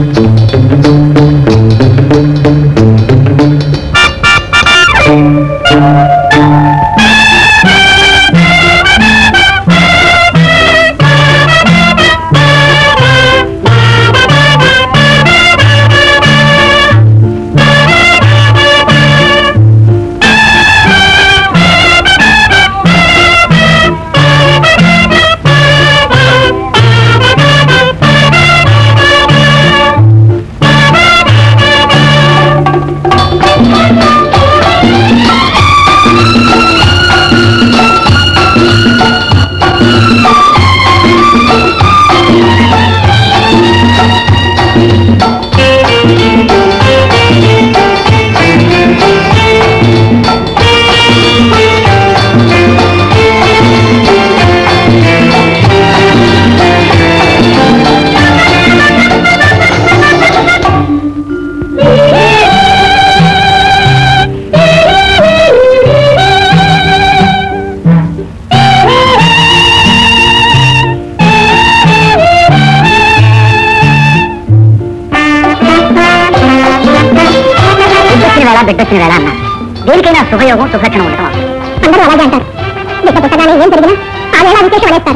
బిడ్డొచ్చిన వేళ బిడ్డొచ్చిన వేళ అన్నారు దేనికైనా శుభయోగం సుభక్షణం ఉండటం అవసరం. అందరూ అలాగే అంటారు బిడ్డ పుట్టగానే ఏం జరిగినా ఆ వేళ విశేషం అనేస్తారు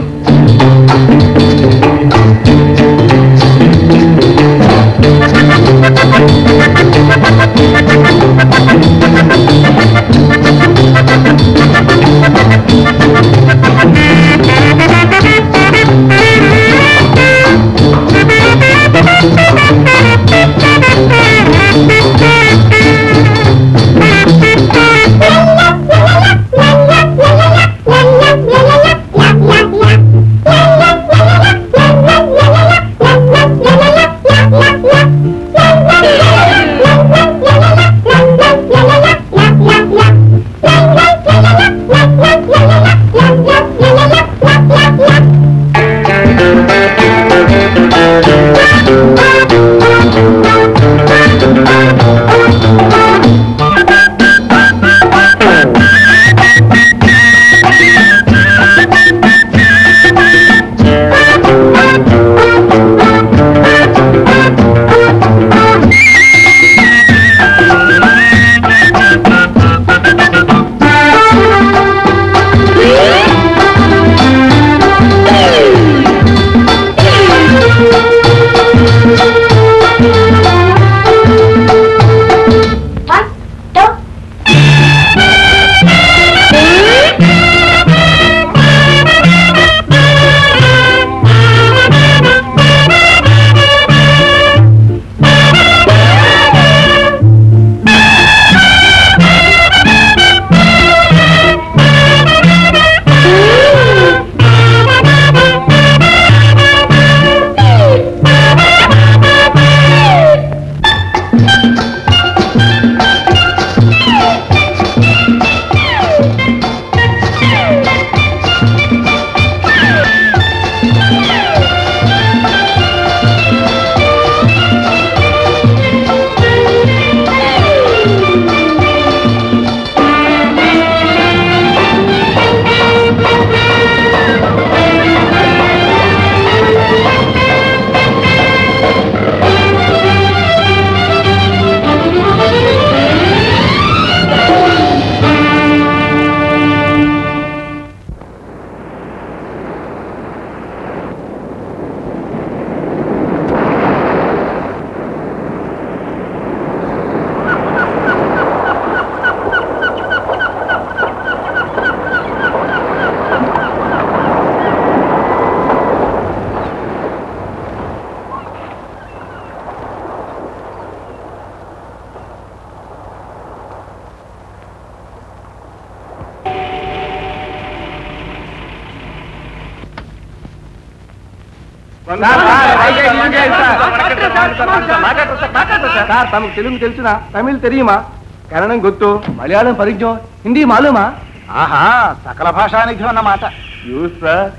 సార్ తమకు తెలుగు తెలుసునా తమిళ్ తెలియమా కన్నడం గుర్తు మలయాళం పరిచయం హిందీ మాలూమా ఆహా సకల భాషానికి అన్నమాట యూస్ సార్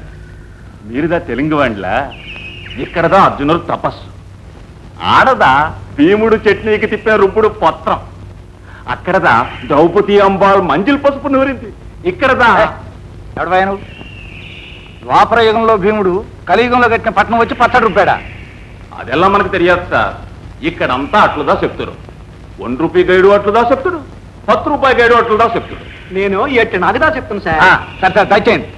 మీరుదా తెలుగు వాండ్లా ఇక్కడదా అర్జునుడు తపస్సు ఆడదా భీముడు చట్నీకి తిప్పిన రుబ్బుడు పత్రం అక్కడదా ద్రౌపది అంబాల్ మంజిల్ పసుపు నూరింది ఇక్కడదా ఎవడవా నువ్వు ద్వాపర యుగంలో భీముడు కలియుగంలో కట్టిన పట్నం వచ్చి పచ్చడి రుబ్బాడా ಅದೆಲ್ಲ మనకు తెలియదు సార్ ఇక్కడంతా అట్లుదా చెప్తారు వన్ రూపీ గైడు అట్లుదా చెప్తాడు పత్తు రూపాయి గైడు అట్లుదా చెప్తాడు నేను ఎట్టు నాకుదా చెప్తాను సార్ ఆ, సరే సరే దయచేయండి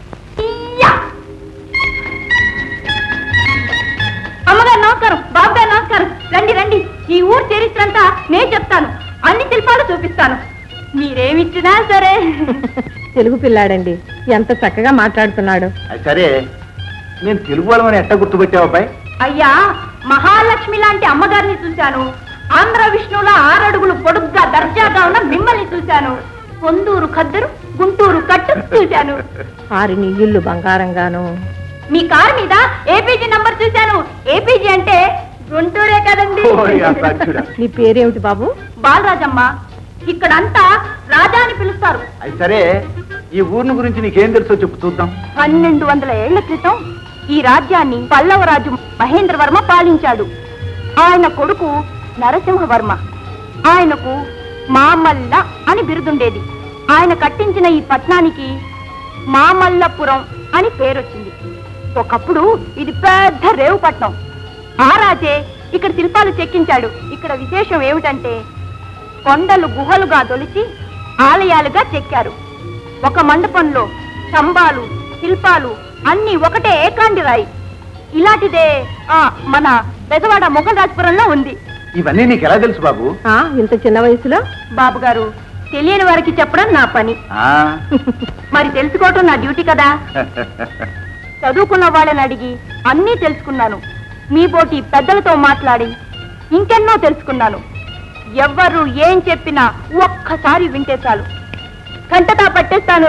అమ్మగారు నమస్కారం బాబుగారు నమస్కారం రండి రండి ఈ ఊరు చరిత్ర అంతా నేను చెప్తాను అన్ని శిల్పాలు చూపిస్తాను మీరేమిచ్చినా సరే తెలుగు పిల్లాడండి ఎంత చక్కగా మాట్లాడుతున్నాడు అది సరే నేను తెలుగు వాళ్ళమని ఎట్ట గుర్తుపెట్టావు అబ్బాయి అయ్యా మహాలక్ష్మి లాంటి అమ్మగారిని చూశాను ఆంధ్ర విష్ణువుల ఆరడుగులు పొడుగ్గా దర్జాగా ఉన్న మిమ్మల్ని చూశాను పొందూరు ఖద్దరు గుంటూరు కట్టు చూశాను ఆరిని ఇల్లు బంగారంగాను మీ కారు మీద ఏపీజీ నంబర్ చూశాను ఏపీజీ అంటే గుంటూరే కదండి ఓయ్, ఆ సత్యుడా. నీ పేరేమిటి బాబు బాలరాజమ్మ ఇక్కడంతా రాజా అని పిలుస్తారు అది సరే ఈ ఊరిని గురించి నీకేం తెలుసో చెప్పు చూద్దాం పన్నెండు వందల ఏళ్ల క్రితం ఈ రాజ్యాన్ని పల్లవరాజు మహేంద్రవర్మ పాలించాడు ఆయన కొడుకు నరసింహవర్మ ఆయనకు మామల్ల అని బిరుదుండేది ఆయన కట్టించిన ఈ పట్నానికి మామల్లపురం అని పేరొచ్చింది ఒకప్పుడు ఇది పెద్ద రేవు పట్నం ఆ రాజే ఇక్కడ శిల్పాలు చెక్కించాడు ఇక్కడ విశేషం ఏమిటంటే కొండలు గుహలుగా తొలిచి ఆలయాలుగా చెక్కారు ఒక మండపంలో స్తంభాలు శిల్పాలు అన్ని ఒకటే ఏకాండి రాయి ఇలాంటిదే ఆ మన పెదవాడ మొగరాజపురంలో ఉంది ఇవన్నీ నీకు ఎలా తెలుసు బాబు ఆ ఇంత చిన్న వయసులో బాబు గారు తెలియని వారికి చెప్పడం నా పని ఆ మరి తెలుసుకోవటం నా డ్యూటీ కదా చదువుకున్న వాళ్ళని అడిగి అన్నీ తెలుసుకున్నాను మీ పోటీ పెద్దలతో మాట్లాడి ఇంకెన్నో తెలుసుకున్నాను ఎవ్వరు ఏం చెప్పినా ఒక్కసారి వింటే చాలు కంటతా పట్టేస్తాను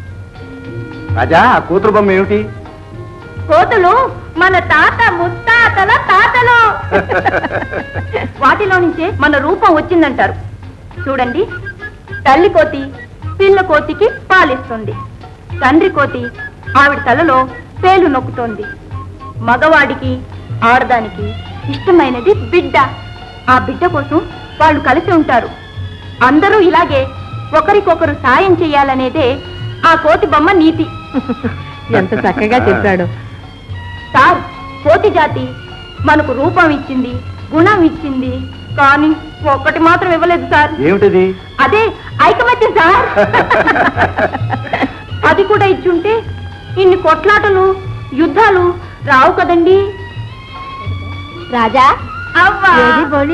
రాజా ఆ కూతురు బొమ్మ ఏమిటి కోతులు మన తాత ముత్తాతల తాతలు వాటిలో నుంచే మన రూపం వచ్చిందంటారు చూడండి తల్లి కోతి పిల్ల కోతికి పాలిస్తుంది తండ్రి కోతి ఆవిడ తలలో పేలు నొక్కుతోంది మగవాడికి ఆడదానికి ఇష్టమైనది బిడ్డ ఆ బిడ్డ కోసం వాళ్ళు కలిసి ఉంటారు అందరూ ఇలాగే ఒకరికొకరు సాయం చేయాలనేదే ఆ కోతి బొమ్మ నీతి ఎంత చక్కగా చెప్పాడు సార్ కోతి జాతి మనకు రూపం ఇచ్చింది గుణం ఇచ్చింది కానీ ఒక్కటి మాత్రం ఇవ్వలేదు సార్ ఏమిటది అదే ఐకమత్యం సార్ అది కూడా ఇచ్చుంటే ఇన్ని కొట్లాటలు యుద్ధాలు రావు కదండి రాజా అవ్వా ఏది బోలి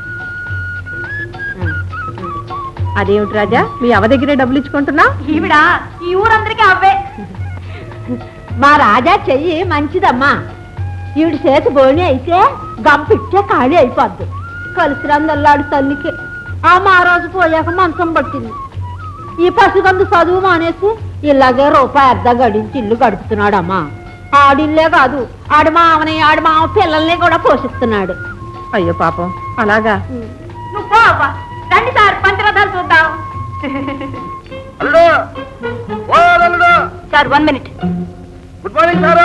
అదేమిటి రాజా మీ అవ దగ్గరే డబ్బులు ఇచ్చుకుంటున్నా ఈవిడ ఈ ఊరందరికీ అవ్వే మా రాజా చెయ్యి మంచిదమ్మా ఈవిడ చేతి బోని అయితే గంపిట్టే ఖాళీ అయిపోద్ది కలిసి రందల్లాడు తల్లికి ఆ మా రోజు పోయాక మంచం పట్టింది ఈ పసిగందు చదువు మానేసి ఇలాగే రూపాయి అర్ధ గడించి ఇల్లు గడుపుతున్నాడమ్మా ఆడిల్లే కాదు ఆడి మామని ఆడి మామ పిల్లల్ని కూడా పోషిస్తున్నాడు అయ్యో పాపం అలాగా నువ్వు పో అవ్వా రండి సార్ పంచరథాలు చూద్దాం అల్లుడు ఓ అల్లుడు sir one minute good morning sir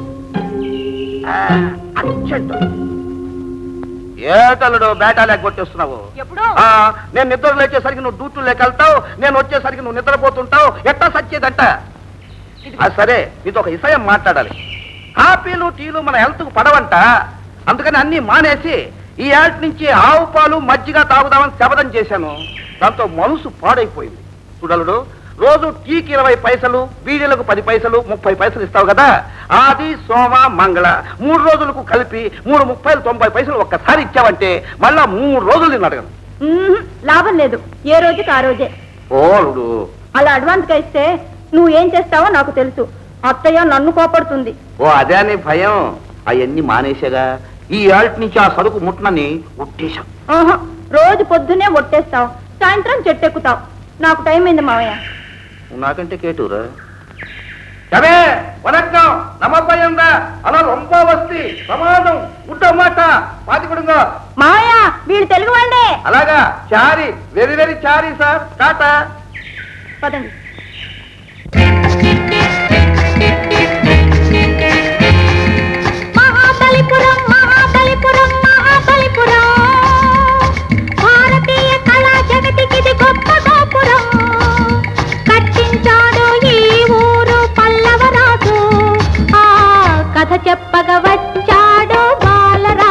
urgent ఏటల్లుడు బేటాలు ఎగ్గొట్టేస్తున్నావు ఎప్పుడు ఆ, నేను నిద్ర లేచేసరికి నువ్వు డ్యూటీ లేక వెళ్తావు నేను వచ్చేసరికి నువ్వు నిద్రపోతుంటావు ఎట్టా సచ్చేదంట ఆ, సరే నీతో ఒక విషయం మాట్లాడాలి కాఫీలు టీలు మన హెల్త్ కు పడవంట అందుకని అన్ని మానేసి ఈ ఏళ్ళ నుంచి ఆవు పాలు మజ్జిగ తాగుదామని శపథం చేశాను దాంతో మనసు పాడైపోయింది చూడలుడు రోజు టీకి ఇరవై పైసలు బీడీలకు పది పైసలు ముప్పై పైసలు ఇస్తావు కదా ఆది సోమ మంగళ మూడు రోజులకు కలిపి మూడు ముప్పై తొంభై పైసలు ఒక్కసారి ఇచ్చావంటే మళ్ళా మూడు రోజులు నేను అడగను మ్మ్, లాభం లేదు ఏ రోజుకి ఆ రోజే ఓలుడు అలా అడ్వాన్స్ గా ఇస్తే నువ్వు ఏం చేస్తావో నాకు తెలుసు అత్తయ్య నన్ను కోపడుతుంది ఓ అదే అని భయం అవన్నీ మానేసేగా ఈ ఏళ్ళ నుంచి ఆ సరుకు ముట్టనని ఉట్టేశాం ఆహా, రోజు పొద్దునే ఒట్టేస్తావు సాయంత్రం చెట్టెక్కుతావు నాకు టైం అయింది మావయ్య నాకంటే కేటూరా అవే వనక్కం నమ్మపయ్యంద అలా రొంప వస్తి ప్రమాదం గుడ్డ మాట పాతికుడుగా మావయ్య వీళ్ళు తెలుగు వాళ్ళే అలాగా sorry very very sorry sir tata పదండి మహాబలిపురం మహాబలిపురం మహాబలిపురం భారతీయ కళా జగతికిది గొప్ప గోపురం కట్టించాడు ఈ ఊరు పల్లవరాజు ఆ కథ చెప్పగ వచ్చాడు బాలరాజు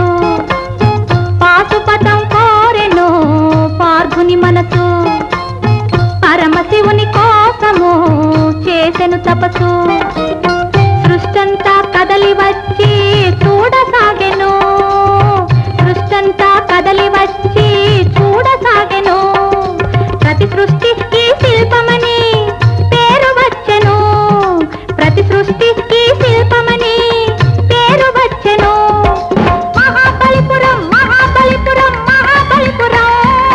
పాశుపతం కోరెను పార్థుని మనసు పరమశివుని కోసము చేసెను తపసు సృష్టంతా కదలి వచ్చి చూడసాగెను సృష్టంతా కదలి వచ్చి చూడసాగెను ప్రతి సృష్టికి శిల్పమని పేరు వచ్చెను ప్రతి సృష్టికి శిల్పమని పేరు వచ్చెను మహాబలిపురం మహాబలిపురం మహాబలిపురం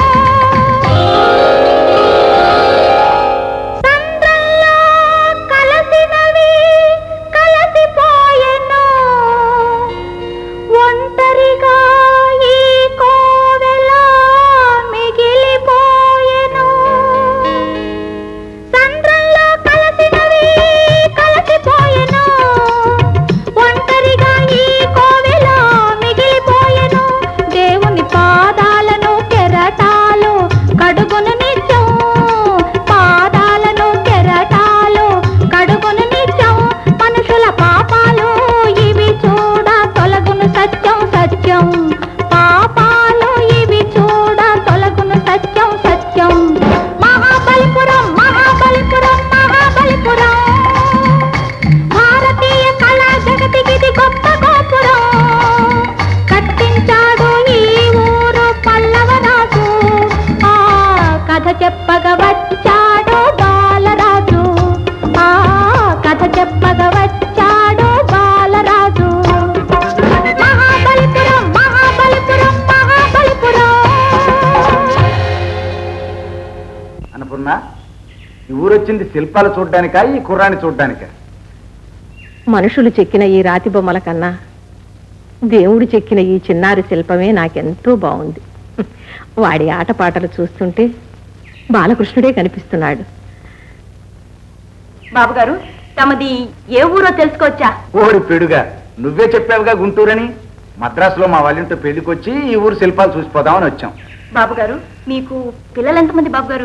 సంద్రంలో కలసినవి కలసిపోయెను ఒంటరిగా ఈ కోవెల మిగిలిపోయెను సంద్రంలో కలసినవి కలసిపోయెను ఒంటరిగా ఈ కోవెల మిగిలిపోయెను దేవుని పాదాలను కెరటాలు కడుగును నిత్యం పాదాలను కెరటాలు కడుగును నిత్యం మనుషుల పాపాలు ఇవి చూడ తొలగును సత్యం సత్యం పాపాలు ఇవి చూడ తొలగును సత్యం సత్యం మహాబలిపురం మహాబలిపురం మహాబలిపురం భారతీయ కళా జగతికిది గొప్ప గోపురం కట్టించాడు ఈ ఊరు పల్లవరాజు ఆ కథ చెప్పగా వచ్చాడు బాలరాజు ఆ కథ చెప్పగా వచ్చాడు బాలరాజు మహాబలిపురం మహాబలిపురం మహాబలిపురం అన్నపూర్ణ ఈ ఊరొచ్చింది శిల్పాలు చూడ్డానికా ఈ కుర్రాన్ని చూడ్డానికా మనుషులు చెక్కిన ఈ రాతి బొమ్మల కన్నా దేవుడు చెక్కిన ఈ చిన్నారి శిల్పమే నాకెంతో బాగుంది వాడి ఆటపాటలు చూస్తుంటే బాలకృష్ణుడే కనిపిస్తున్నాడు బాబుగారు తమది ఏ ఊరో తెలుసుకోవచ్చా ఓరి పెడుగా నువ్వే చెప్పావుగా గుంటూరని మద్రాసులో మా వాళ్ళింటో పెళ్లికొచ్చి ఈ ఊరు శిల్పాలు చూసిపోదామని వచ్చాం బాబుగారు మీకు పిల్లలు ఎంతమంది బాబుగారు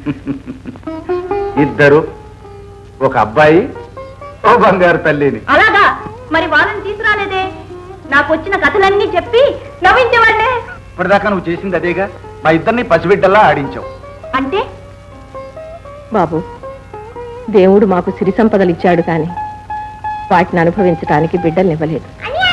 ఇద్దరు ఒక అబ్బాయి ఓ బంగారు తల్లిని అలాగా మరి వాళ్ళని తీసుకురాలేదే నాకు వచ్చిన కథలన్నీ చెప్పి నవ్వించేవాళ్ళే ఇప్పటిదాకా నువ్వు చేసింది అదేగా మా ఇద్దరిని పసిబిడ్డల్లా ఆడించావు అంటే బాబు దేవుడు మాకు సిరి సంపదలు ఇచ్చాడు కానీ వాటిని అనుభవించడానికి బిడ్డల్నివ్వలేదు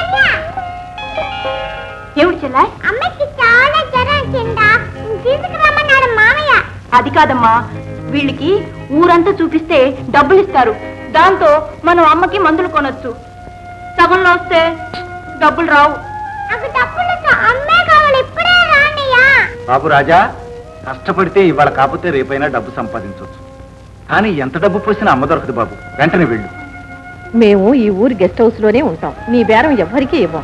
ఏమిటి చెల్లాయ్ అమ్మకి చాలా జ్వరం కింద తీసుకురమ్మన్నాడు మామయ్య అది కాదమ్మా వీళ్ళకి ఊరంతా చూపిస్తే డబ్బులు ఇస్తారు దాంతో మనం అమ్మకి మందులు కొనొచ్చు సగంలో వస్తే డబ్బులు రావు నాకు డబ్బులకు అమ్మే కావాలి ఇప్పుడే రానియా బాబు రాజా కష్టపడితే ఇవాళ కాకపోతే రేపైనా డబ్బు సంపాదించవచ్చు కానీ ఎంత డబ్బు పోసినా అమ్మ దొరకదు బాబు వెంటనే వెళ్ళు మేము ఈ ఊరి గెస్ట్ హౌస్ లోనే ఉంటాం నీ బేరం ఎవ్వరికీ ఇవ్వం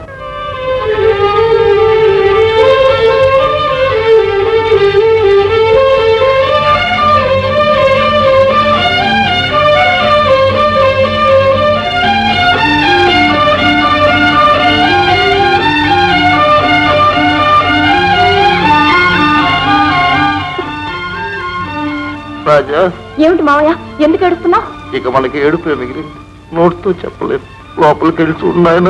రాజా ఏమిటి మావయ్య ఎందుకు ఏడుస్తున్నావు ఇక మనకి ఏడుపే మిగిలింది నోటితో చెప్పలేదు లోపలికి వెళ్ళి చూడు నాయన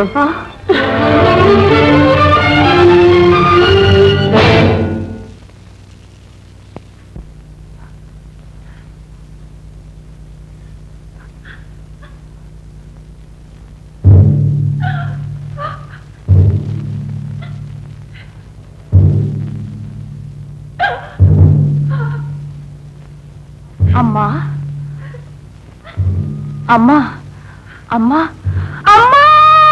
అమ్మా అమ్మా అమ్మా అమ్మా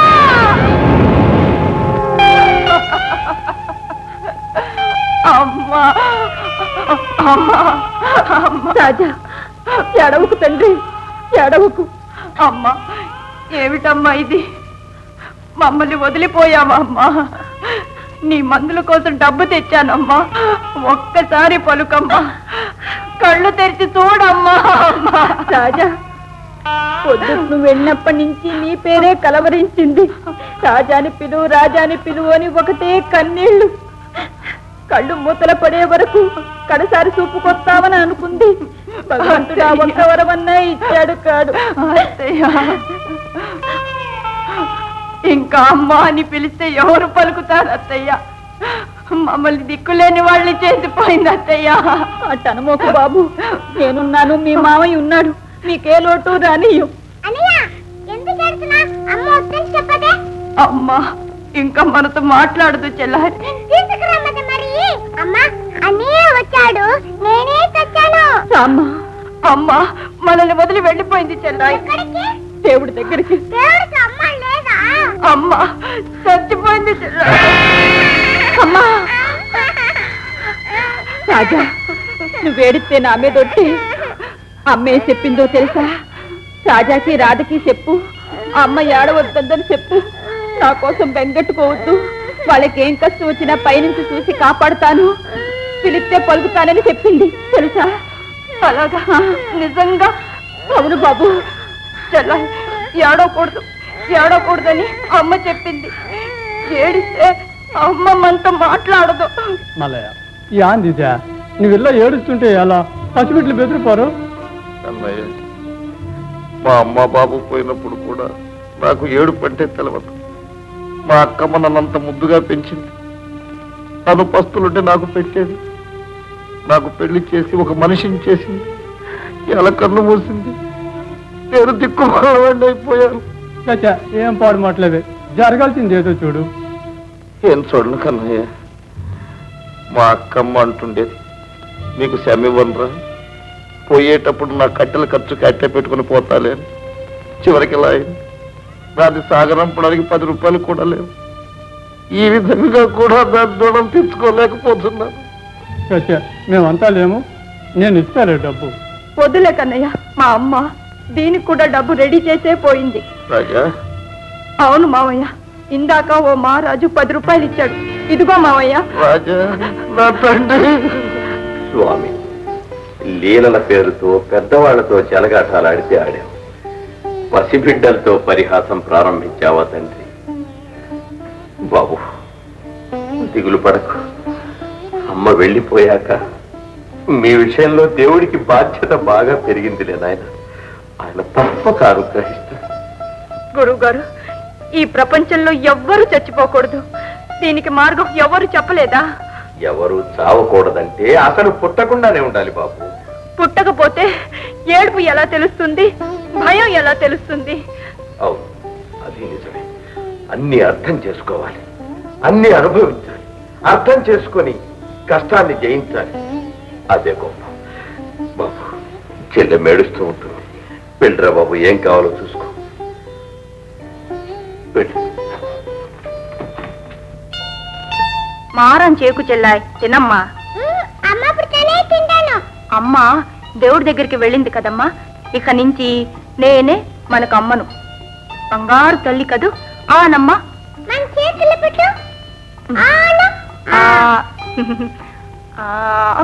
అమ్మా అమ్మా రాజా ఎడవకు తండ్రి ఎడవకు అమ్మా ఏమిటమ్మా ఇది మమ్మల్ని వదిలిపోయావా అమ్మా నీ మందుల కోసం డబ్బు తెచ్చానమ్మా ఒక్కసారి పలుకమ్మా కళ్ళు తెరిచి చూడమ్మా అమ్మా రాజా పొద్దు నువ్వు వెళ్ళినప్పటి నుంచి నీ పేరే కలవరించింది రాజాని పిలువు రాజాని పిలువు అని ఒకటే కన్నీళ్లు కళ్ళు మూతల పడే వరకు కడసారి చూపుకొస్తావని అనుకుంది భగవంతుడు ఆ ఒక్క వరమన్నా ఇచ్చాడు కాడు ఇంకా అమ్మ అని పిలిస్తే ఎవరు పలుకుతారు అత్తయ్య మమ్మల్ని దిక్కులేని వాళ్ళని చేసిపోయింది అత్తయ్య అట్టనమోకు బాబు నేనున్నాను మీ మామయ్య ఉన్నాడు మీకే లోటు రానియు అన్నయ్య ఎందుకు ఏడుస్తున్నా అమ్మ వద్దని చెప్పదే అమ్మా ఇంకా మనతో మాట్లాడదు చెల్లారి తీసుకురమ్మది మరి అమ్మ అన్నయ్య వచ్చాడు నేనే తెచ్చాను రామ్మా అమ్మా మనల్ని వదిలి వెళ్ళిపోయింది చెల్లాయి ఎక్కడికి దేవుడి దగ్గరికి దేవుడికి అమ్మ లేదా అమ్మా చచ్చిపోయింది చెల్లాయి అమ్మా రాజా నువ్వేడితే నా మీద ఒట్టి అమ్మే చెప్పిందో తెలుసా రాజాకి రాధకి చెప్పు అమ్మ ఏడవద్దని చెప్పు నా కోసం బెంగట్టుకోవద్దు వాళ్ళకేం కష్టం వచ్చినా పైనుంచి చూసి కాపాడుతాను పిలిస్తే పలుకుతానని చెప్పింది తెలుసా అలాగా నిజంగా అవును బాబు చెల్లాయి ఏడవకూడదు ఏడవకూడదని అమ్మ చెప్పింది ఏడిస్తే అమ్మ మనతో మాట్లాడదు మల్లయ్య యాందిజ నువ్వెల్ల ఏడుస్తుంటే ఎలా పసిబిడ్డలు బెదిరిపోరు అన్నయ్య మా అమ్మ బాబు పోయినప్పుడు కూడా నాకు ఏడు పంటే తెలవదు మా అక్కమ్మ నన్నంత ముద్దుగా పెంచింది తను పస్తులుంటే నాకు పెట్టేది నాకు పెళ్లి చేసి ఒక మనిషిని చేసింది ఎలా కన్ను మూసింది నేను దిక్కుమాలవాడిని అయిపోయాను చచ్చా ఏం పాడు మాటలేవే జరగాల్సింది ఏదో చూడు ఏం చూడను కన్నయ్య మా అక్కమ్మ అంటుండేది నీకు శమివ్వనరా పోయేటప్పుడు నా కట్టెల ఖర్చు కట్టె పెట్టుకుని పోతాలే అని చివరికి ఇలా అయింది దాన్ని సాగరంపడానికి పది రూపాయలు కూడా లేవు ఈ విధంగా కూడా దాని దూడం తెచ్చుకోలేకపోతున్నాను చచ్చా మేమంతా లేము నేను ఇస్తాలే డబ్బు వద్దులే కన్నయ్య మా అమ్మ దీనికి కూడా డబ్బు రెడీ చేసే పోయింది రాజా అవును మావయ్య ఇందాక ఓ మహారాజు పది రూపాయలు ఇచ్చాడు ఇదిగో మావయ్య రాజా నా తండ్రి స్వామి లీలల పేరుతో పెద్దవాళ్లతో చెలగాటాలాడితే ఆడావు పసిబిడ్డలతో పరిహాసం ప్రారంభించావా తండ్రి బాబు దిగులు పడకు అమ్మ వెళ్ళిపోయాక మీ విషయంలో దేవుడికి బాధ్యత బాగా పెరిగిందిలే నాయన ఆయన తప్పక అనుగ్రహిస్తాడు గురువు గారు ఈ ప్రపంచంలో ఎవ్వరూ చచ్చిపోకూడదు దీనికి మార్గం ఎవరు చెప్పలేదా ఎవరు చావకూడదంటే అసలు పుట్టకుండానే ఉండాలి బాబు పుట్టకపోతే ఏడుపు ఎలా తెలుస్తుంది భయం ఎలా తెలుస్తుంది అవును అది నిజమే అన్ని అర్థం చేసుకోవాలి అన్ని అనుభవించాలి అర్థం చేసుకొని కష్టాన్ని జయించాలి అదే గొప్ప బాబు చెల్లె మేడుస్తూ ఉంటుంది వెళ్ళరా బాబు ఏం కావాలో చూసుకో వెళ్ళి మారం చేకు చెల్లాయ్ తినమ్మా ఉమ్, అమ్మ పుడితేనే తింటాను అమ్మ దేవుడి దగ్గరికి వెళ్ళింది కదమ్మా ఇక నుంచి నేనే మనకు అమ్మను బంగారు తల్లి కదూ ఆనమ్మా మన చేతులు పెట్టు ఆను ఆ, ఆ.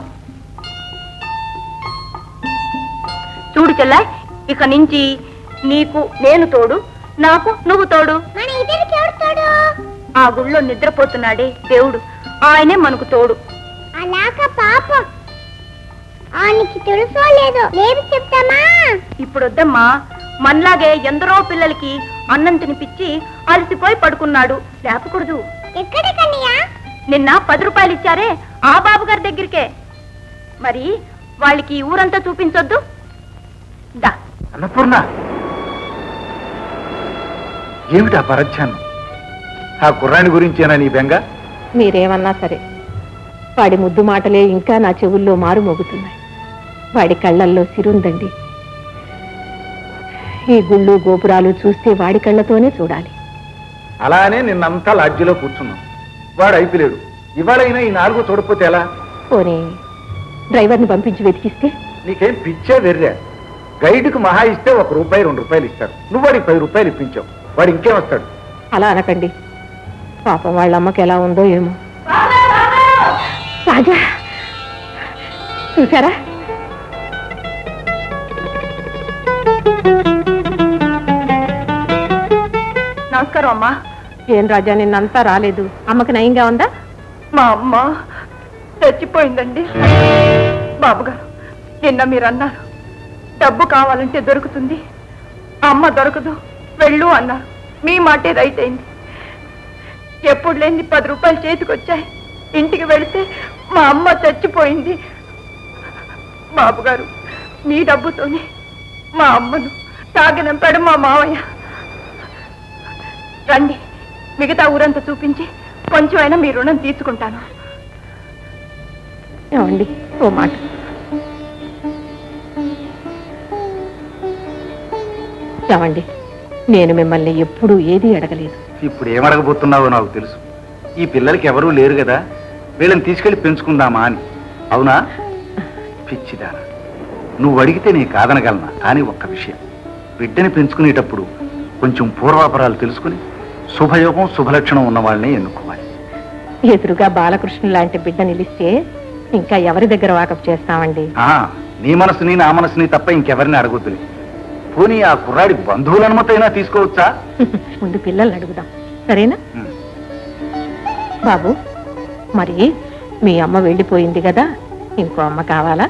చూడు చెల్లాయ్ ఇక నుంచి నీకు నేను తోడు నాకు నువ్వు తోడు మన ఇద్దరికి ఎవరు తోడు ఆ గుళ్ళో నిద్రపోతున్నాడే దేవుడు ఆయనే మనకు తోడు అలాగ పాపం ఆయనకి తెలుసో లేదో లేదు చెప్తామా ఇప్పుడు వద్దమ్మా మనలాగే ఎందరో పిల్లలకి అన్నం తినిపించి అలసిపోయి పడుకున్నాడు లేపకూడదు ఎక్కడికన్నయ్యా నిన్న పది రూపాయలు ఇచ్చారే ఆ బాబు గారి దగ్గరికే మరి వాళ్ళకి ఈ ఊరంతా చూపించొద్దు దా అన్నపూర్ణ ఏమిటా పరధ్యానం ఆ కుర్రాని గురించేనా నీ బెంగ మీరేమన్నా సరే వాడి ముద్దు మాటలే ఇంకా నా చెవుల్లో మారు మోగుతున్నాయి వాడి కళ్ళల్లో సిరుందండి ఈ గుళ్ళు గోపురాలు చూస్తే వాడి కళ్ళతోనే చూడాలి అలానే నిన్నంతా లాడ్జిలో కూర్చున్నాం వాడు అయిపోలేడు ఇవాళైనా ఈ నాలుగు చూడకపోతే ఎలా పోనీ డ్రైవర్ని పంపించి వెతికిస్తే నీకేం పిచ్చే వెర్రా గైడ్కి మహా ఇస్తే ఒక రూపాయి రెండు రూపాయలు ఇస్తారు నువ్వు వాడికి పది రూపాయలు ఇప్పించావు వాడు ఇంకేం వస్తాడు అలా అనకండి పాపం వాళ్ళ అమ్మకి ఎలా ఉందో ఏమో రాజా చూసారా నమస్కారం అమ్మా ఏం రాజా నిన్నంతా రాలేదు అమ్మకి నయంగా ఉందా మా అమ్మ చచ్చిపోయిందండి బాబుగారు నిన్న మీరు అన్నారు డబ్బు కావాలంటే దొరుకుతుంది అమ్మ దొరకదు వెళ్ళు అన్నారు మీ మాటే రైట్ అయింది ఎప్పుడు లేని పది రూపాయలు చేతికొచ్చాయి ఇంటికి వెళితే మా అమ్మ చచ్చిపోయింది బాబు గారు మీ డబ్బుతోనే మా అమ్మను తాగినంపాడు మా మావయ్య రండి మిగతా ఊరంతా చూపించి కొంచెమైనా మీ రుణం తీసుకుంటాను ఏమండి ఓ మాట ఏమండి నేను మిమ్మల్ని ఎప్పుడూ ఏది అడగలేదు ఇప్పుడు ఏమడగబోతున్నావో నాకు తెలుసు ఈ పిల్లలకి ఎవరూ లేరు కదా వీళ్ళని తీసుకెళ్లి పెంచుకుందామా అని అవునా పిచ్చిదాన నువ్వు అడిగితే నేను కాదనగలనా కానీ ఒక్క విషయం బిడ్డని పెంచుకునేటప్పుడు కొంచెం పూర్వాపరాలు తెలుసుకుని శుభయోగం శుభలక్షణం ఉన్న వాళ్ళని ఎన్నుకోవాలి ఎదురుగా బాలకృష్ణ లాంటి బిడ్డ నిలిస్తే ఇంకా ఎవరి దగ్గర వాకప్ చేస్తామండి ఆ, నీ మనసుని నా మనసుని తప్ప ఇంకెవరిని అడగొద్దులే పోనీ ఆ కుర్రాడి బంధువుల అనుమతైనా తీసుకోవచ్చా ముందు పిల్లల్ని అడుగుదాం సరేనా ఉమ్. బాబు మరి మీ అమ్మ వెళ్ళిపోయింది కదా ఇంకో అమ్మ కావాలా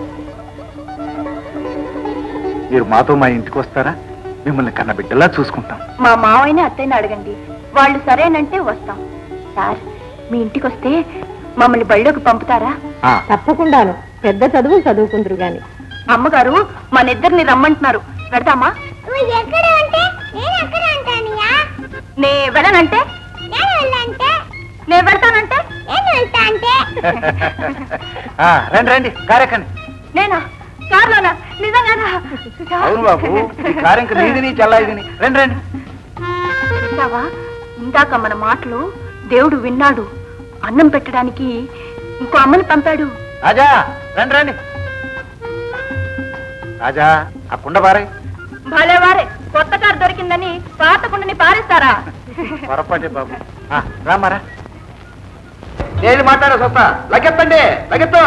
మీరు మాతో మా ఇంటికి వస్తారా మిమ్మల్ని కన్నబిడ్డలా చూసుకుంటాం మా మావయ్యని అత్తయ్యని అడగండి వాళ్ళు సరేనంటే వస్తాం సార్ మీ ఇంటికి వస్తే మమ్మల్ని బళ్ళోకి పంపుతారా ఆ, తప్పకుండాను పెద్ద చదువు చదువుకుందరు గాని అమ్మగారు మన ఇద్దరిని రమ్మంటున్నారు పెడతామా నువ్వు ఎక్కడ ఉంటే నేను ఎక్కడ ఉంటానయ్యా నే వెళ్ళనంటే నేను వెళ్ళంటే నే వెళ్తానంటే నేను వెళ్తా అంటే ఆ, రండి రండి కారెక్కండి నేనా కార్లోనా నిజంగానా అవును బాబు ఈ కారు ఇంక నీదిని చెల్లాయిదిని రండి రండి చూసావా ఇందాక మన మాటలు దేవుడు విన్నాడు అన్నం పెట్టడానికి ఇంకో అమ్మని పంపాడు రాజా రండి రండి రాజా ఆ కుండ బారే భలే వారే కొత్త కారు దొరికిందని పాత కుండని పారేస్తారా పొరపాటే బాబు ఆ, రామారా నేను మాట్లాడే సొత్త లగెత్తండి లగెత్తు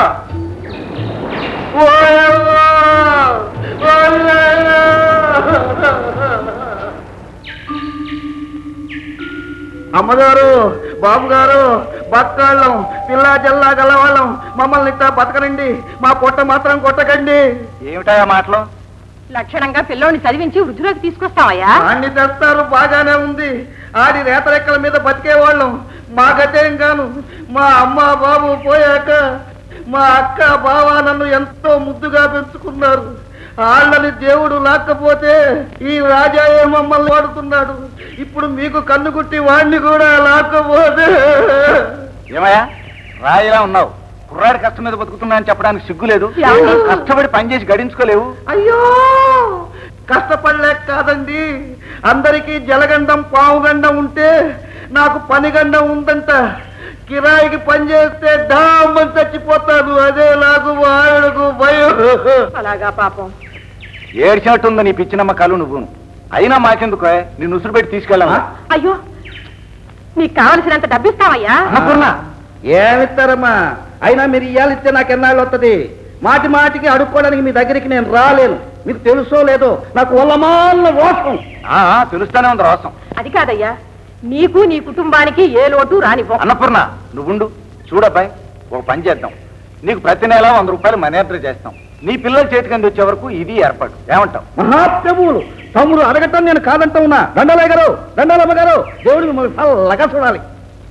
అమ్మగారు బాబు గారు బక్కాళ్ళం పిల్లా జల్లా గలవాళ్ళం మమ్మల్ని ఇట్లా బతకనండి మా పొట్ట మాత్రం కొట్టకండి ఏమిటాయా మాటలు లక్షణంగా పిల్లోని చదివించి వృద్ధిలోకి తీసుకొస్తావయ్యా అన్ని తెస్తారు బాగానే ఉంది ఆడి రేతరెక్కల మీద బతికేవాళ్ళం మా గతేం గాను మా అమ్మ బాబు పోయాక మా అక్క బావ నన్ను ఎంతో ముద్దుగా పెంచుకున్నారు వాళ్ళని దేవుడు లాక్కపోతే ఈ రాజా ఏ మమ్మల్ని వాడుతున్నాడు ఇప్పుడు మీకు కన్ను కుట్టి వాడిని కూడా లాక్కపోతే ఏమయ్యా రాయిలా ఉన్నావు కుర్రాడి కష్టం మీద బతుకుతున్నా అని చెప్పడానికి సిగ్గులేదు ఏమండి? కష్టపడి పనిచేసి గడించుకోలేవు అయ్యో కష్టపడలేక కాదండి అందరికీ జలగండం పావుగండం ఉంటే నాకు పనిగండం ఉందంట కిరాయికి పని చేస్తే డామ్మని చచ్చిపోతాను అదే నాకు వాయుడుకు భయం అలాగా పాపం ఏడ్చినట్టుంది నీ పిచ్చి నమ్మకాలు నువ్వు అయినా మాకెందుకు నిన్ను ఉసురు పెట్టి తీసుకెళ్ళామా అయ్యో నీకు కావలసినంత డబ్బిస్తావయ్యా అన్నపూర్ణ ఏమిస్తారమ్మా అయినా మీరు ఇయ్యాలిస్తే నాకు ఎన్నాళ్ళు వస్తుంది మాటి మాటికి అడుక్కోవడానికి మీ దగ్గరికి నేను రాలేను మీకు తెలుసో లేదో నాకు ఒళ్ళమాల రోషం ఆ, తెలుస్తానే ఉంది రోసం అది కాదయ్యా నీకు నీ కుటుంబానికి ఏ లోటు రానివ్వం అన్నపూర్ణ నువ్వుండు చూడబ్బాయ్ ఒక పని చేద్దాం నీకు ప్రతి నెల వంద రూపాయలు మనీ ఆర్డర్ చేస్తాం నీ పిల్లల చేతికి అంది వచ్చే వరకు ఇది ఏర్పాటు ఏమంటావు మహాప్రభువులు తమ్ముడు అడగటం నేను కాదంటూ ఉన్నా దండలయ్య గారు దండలమ్మ గారు దేవుడు మిమ్మల్ని చల్లగా చూడాలి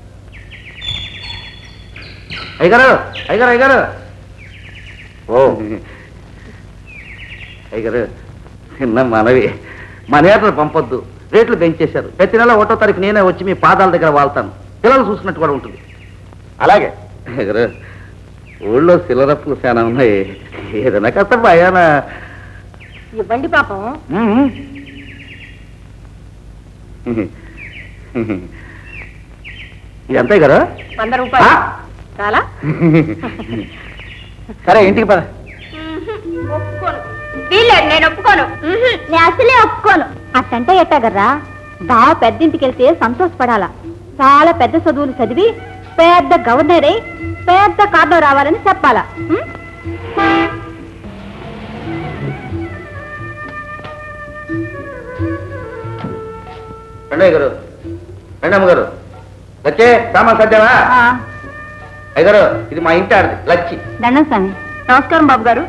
అయ్యగారు అయ్యగారు అయ్యగారు ఓ అయ్యగారు చిన్న మనవి మనేతను పంపొద్దు రేట్లు పెంచేశారు ప్రతి నెల ఒకటో తారీఖు నేనే వచ్చి మీ పాదాల దగ్గర వాళ్తాను పిల్లలు చూసినట్టు కూడా ఉంటుంది అలాగే అయ్యగారు ఊళ్ళో సిల్లరప్పులు చాలా ఉన్నాయి ఏదైనా కాస్త భయానా ఇవ్వండి పాపం ఉమ్, ఎంత గారు వంద రూపాయలు చాలా సరే ఇంటికి పద ఒప్పుకోను వీల్లేదు నేను ఒప్పుకోను నేను అసలే ఒప్పుకోను అట్టంటే ఎట్టాగర్రా బాగా పెద్దింటికి వెళ్తే సంతోషపడాలా చాలా పెద్ద చదువులు చదివి పెద్ద గవర్నర్ అయి పెద్ద కార్లో రావాలని చెప్పాలా ఉం? రండి గారు రండి అమ్మగారు లచ్చే సామాన్ సర్దావా అయ్యగారు ఇది మా ఇంటి ఆడది లచ్చి దండం స్వామి నమస్కారం బాబు గారు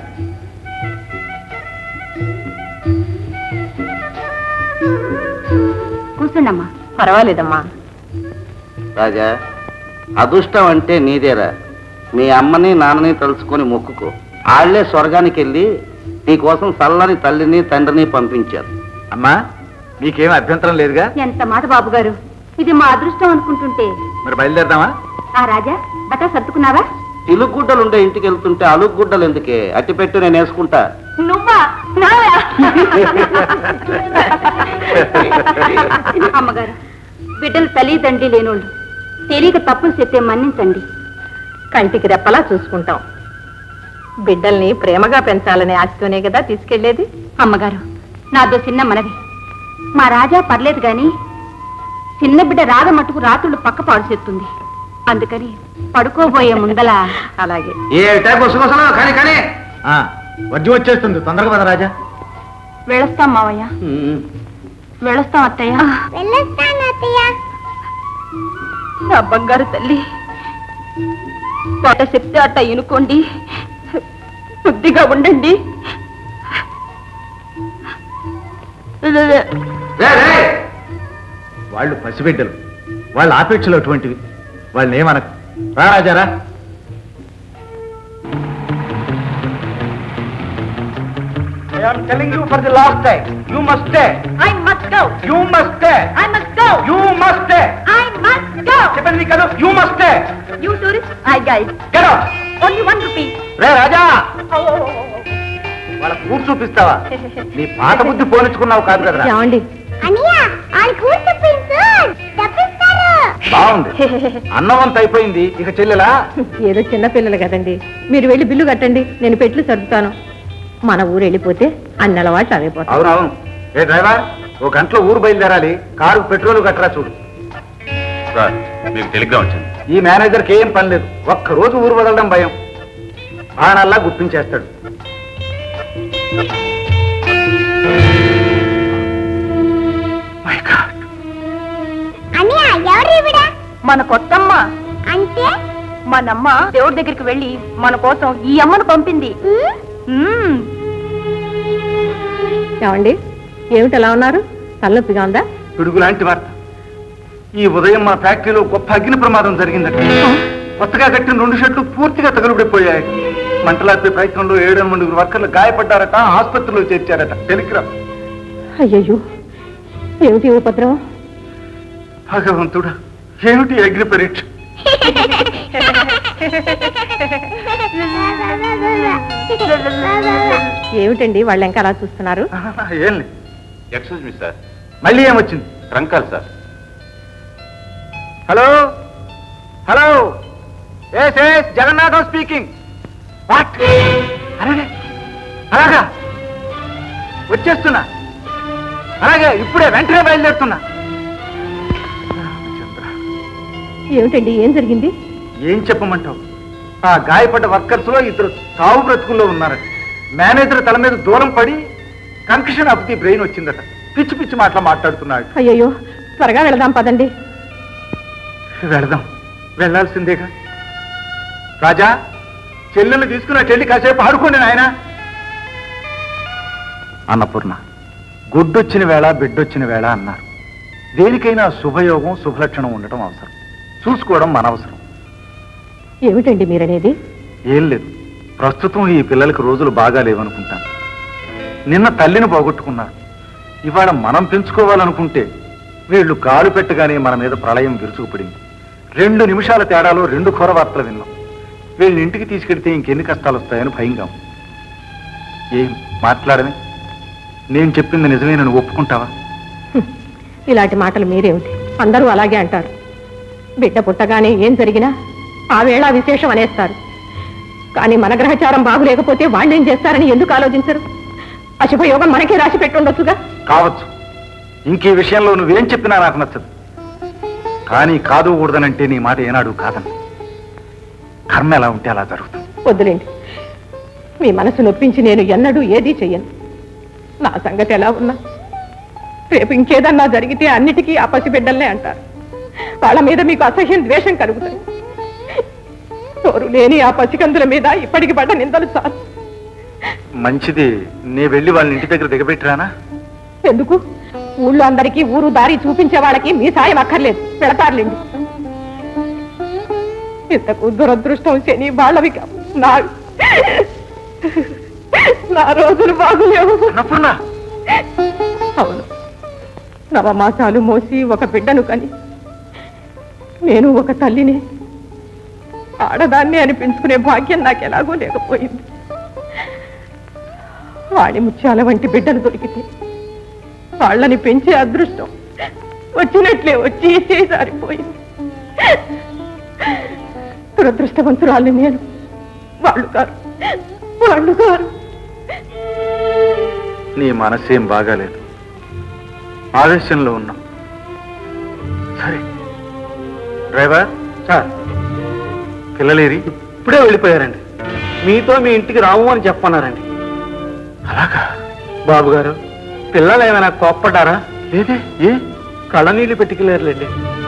కూర్చోండమ్మా పర్వాలేదమ్మా రాజా అదృష్టం అంటే నీదేరా మీ అమ్మని నాన్నని తలుచుకొని మొక్కుకో ఆళ్లే స్వర్గానికి వెళ్ళి నీకోసం చల్లని తల్లిని తండ్రిని పంపించారు అమ్మా మీకేం అభ్యంతరం లేదుగా ఎంత మాట బాబు గారు ఇది మా అదృష్టం అనుకుంటుంటే మరి బయలుదేరదామా ఆ రాజా బట్ట సర్దుకున్నావా తిలుగుడ్డలు ఉండే ఇంటికి వెళ్తుంటే అలుగుడ్డలు ఎందుకే అట్టి పెట్టు నేను వేసుకుంటా నువ్వా నావా? అమ్మగారు బిడ్డలు తల్లి తండ్రి లేనోళ్ళు తెలియక తప్పులు చెప్తే మన్నించండి కంటికి రెప్పలా చూసుకుంటాం బిడ్డల్ని ప్రేమగా పెంచాలనే ఆశతోనే కదా తీసుకెళ్లేది అమ్మగారు నాదో చిన్న మనవి మా రాజా పర్లేదు గాని చిన్న బిడ్డ రాగ మట్టుకు రాత్రులు పక్క పాడు చేస్తుంది అందుకని పడుకోబోయే ముందల అలాగే ఏమిటా గుసగుసలు కానీ కానీ వడ్డీ వచ్చేస్తుంది తొందరగా పద రాజా వెళ్ళొస్తాం మావయ్య వెళ్ళొస్తాం అత్తయ్య వెళ్ళొస్తాను అత్తయ్య నా బంగారు తల్లి వాట చెప్తే అట్ట ఇనుకోండి బుద్ధిగా ఉండండి వాళ్ళు పసిబిడ్డలు వాళ్ళ ఆపేక్షలు అటువంటివి వాళ్ళని ఏమనకు రా రాజారా I am telling you for the last time. You must stay. I must go You must stay. I must go You must stay. I must go చెప్పండి కదా You must stay. You tourist I guide Get out. Only one rupee రే రాజా వాళ్ళ కూర్చు చూపిస్తావా నీ పాత బుద్ధి పోనిచ్చుకున్నావు కాదు కదరా ఏమండి అనియా వాళ్ళు కూర్చో ప్రిన్స్ తప్పిస్తారు బాగుంది అన్నవంత అయిపోయింది ఇక చెల్లెలా ఏదో చిన్న పిల్లలు కదండి మీరు వెళ్ళి బిల్లు కట్టండి నేను పెట్లు సర్దుతాను మన ఊరు వెళ్ళిపోతే అన్ని అలవాట్లు అవే పోతాయి అవునవును ఏ డ్రైవర్ ఓ గంటలో ఊరు బయలుదేరాలి కారు పెట్రోల్ కట్టరా చూడు సార్ మీకు టెలిగ్రామ్ వచ్చింది ఈ మేనేజర్కి ఏం పని లేదు ఒక్క రోజు ఊరు వదలడం భయం బాణాల్లా గుప్పించేస్తాడు అనియా ఎవరు ఇవిడ మన కొత్తమ్మ అంటే మనమ్మ దేవుడి దగ్గరికి వెళ్ళి మన కోసం ఈ అమ్మను పంపింది ఉమ్, మ్మ్. ఏమండి ఏమిటి ఎలా ఉన్నారు తలనొప్పిగా ఉందా పిడుగు లాంటి వార్త ఈ ఉదయం మా ఫ్యాక్టరీలో గొప్ప అగ్ని ప్రమాదం జరిగిందట కొత్తగా కట్టిన రెండు షెట్లు పూర్తిగా తగులుబడిపోయాయి మంటలార్పే ప్రయత్నంలో ఏడు ఎనిమిది వర్కర్లు గాయపడ్డారట ఆసుపత్రిలో చేర్చారట టెలిగ్రామ్ అయ్యయ్యో ఏమిటి ఈ ఉపద్రవం భగవంతుడా ఏమిటి ఈ అగ్ని పరీక్ష ఏమిటండి వాళ్ళు ఇంకా అలా చూస్తున్నారు ఏం లేదు ఎక్స్క్యూజ్ మీ సార్ మళ్ళీ ఏమొచ్చింది trunk call sir hello hello yes yes Jagannatham speaking what అరే అలాగా వచ్చేస్తున్నా అలాగే ఇప్పుడే వెంటనే బయలుదేరుతున్నా రామచంద్ర, ఏమిటండి ఏం జరిగింది ఏం చెప్పమంటావు ఆ గాయపడ్డ వర్కర్స్ లో ఇద్దరు తావు బ్రతుకుల్లో ఉన్నారట మేనేజర్ తల మీద దూరం పడి కంకషన్ అప్ ది బ్రెయిన్ వచ్చిందట పిచ్చి పిచ్చి మాటలు మాట్లాడుతున్నాడు అయ్యయ్యో త్వరగా వెళదాం పదండి వెళదాం వెళ్ళాల్సిందేగా రాజా చెల్లెలు తీసుకున్న చెల్లి కాసేపు ఆడుకోండి నాయన అన్నపూర్ణ గుడ్డొచ్చిన వేళ బిడ్డొచ్చిన వేళ అన్నారు దేనికైనా శుభయోగం శుభలక్షణం ఉండటం అవసరం చూసుకోవడం మన అవసరం ఏమిటండి మీరనేది ఏం లేదు ప్రస్తుతం ఈ పిల్లలకి రోజులు బాగా లేవనుకుంటాను నిన్న తల్లిని పోగొట్టుకున్నారు ఇవాళ మనం పెంచుకోవాలనుకుంటే వీళ్ళు కాలు పెట్టగానే మన మీద ప్రళయం విరుచుకుపడింది రెండు నిమిషాల తేడాలో రెండు ఘోర వార్తలు విన్నాం వీళ్ళని ఇంటికి తీసుకెడితే ఇంకెన్ని కష్టాలు వస్తాయని భయంగా ఉంది. ఏం మాట్లాడమే నేను చెప్పింది నిజమే నన్ను ఒప్పుకుంటావా హ్మ్. ఇలాంటి మాటలు మీరేమిటి అందరూ అలాగే అంటారు బిడ్డ పుట్టగానే ఏం జరిగినా ఆ వేళ విశేషం అనేస్తారు కానీ మన గ్రహచారం బాగులేకపోతే వాళ్ళు ఏం చేస్తారని ఎందుకు ఆలోచించరు అశుభయోగం మనకే రాసి పెట్టుండొచ్చుగా కావచ్చు ఇంక ఈ విషయంలో నువ్వేం చెప్పినా నాకు నచ్చదు కానీ కాదు కూడదనంటే నీ మాట ఏనాడు కాదని కర్మ ఎలా ఉంటే అలా జరుగుతుంది వద్దులేండి మీ మనసు నొప్పించి నేను ఎన్నడూ ఏదీ చెయ్యను నా సంగతి ఎలా ఉన్నా రేపు ఇంకేదన్నా జరిగితే అన్నిటికీ ఆ పసిబిడ్డల్నే అంటారు వాళ్ళ మీద మీకు అసహ్యం ద్వేషం కలుగుతుంది నోరు లేని ఆ పసికందుల మీద ఇప్పటికి పడ్డ నిందలు చాలు మంచిది నే వెళ్ళి వాళ్ళ ఇంటి దగ్గర దిగబెట్టిరానా ఎందుకు ఊళ్ళో అందరికీ ఊరు దారి చూపించే వాళ్ళకి మీ సాయం అక్కర్లేదు పెడతారులేండి ఇంతకు దురదృష్టం శని వాళ్ళవి కావు నా నా రోజులు బాగులేవు అన్నపూర్ణ అవును నవమాసాలు మోసి ఒక బిడ్డను కని నేను ఒక తల్లిని ఆడదాన్ని అనిపించుకునే భాగ్యం నాకు ఎలాగో లేకపోయింది వాడి ముత్యాల వంటి బిడ్డలు దొరికితే వాళ్ళని పెంచే అదృష్టం వచ్చినట్లే వచ్చి చేసారిపోయింది దురదృష్టవంతురాలు నేను వాళ్ళు కారు వాళ్ళు కారు నీ మనసేం బాగాలేదు ఆవేశంలో ఉన్నాం సరే డ్రైవర్ సార్ పిల్లలేరి ఇప్పుడే వెళ్ళిపోయారండి మీతో మీ ఇంటికి రాము అని చెప్పన్నారండి అలాగా బాబు గారు పిల్లలు ఏమైనా కోప్పడ్డారా లేదే ఏ కళ్ళ నీళ్లు పెట్టుకెళ్ళారులేండి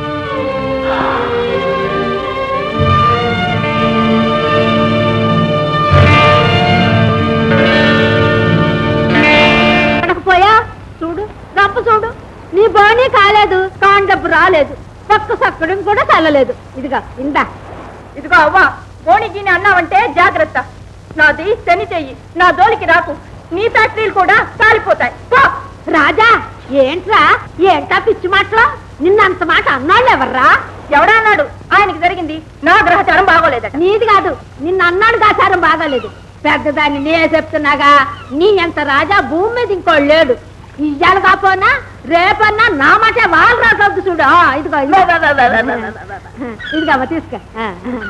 పోయా చూడు గంప చూడు నీ బాణీ కాలేదు కాండపు రాలేదు పక్క సక్కడం కూడా చల్లలేదు ఇదిగా ఇందా ఇదిగో అవ్వా బోణిజీని అన్నావంటే జాగ్రత్త నాది శని చెయ్యి నా దోలికి రాకు నీ ఫ్యాక్టరీలు కూడా కాలిపోతాయి పో. రాజా ఏంట్రా ఏంటా పిచ్చి మాటలు నిన్నంత మాట అన్నాళ్ళు ఎవర్రా ఎవడన్నాడు ఆయనకి జరిగింది నా గ్రహచారం బాగోలేదట నీది కాదు నిన్న అన్నాడు గాచారం బాగాలేదు పెద్దదాన్ని నేనే చెప్తున్నాగా నీ ఎంత రాజా భూమి మీద ఇంకోడు లేడు ఇయ్యాలి కాపోనా రేపన్నా నా మాట వాళ్ళు రాకద్దు చూడు ఆ, ఇదిగో ఇదిగో ఇదిగో తీసుకో ఆ.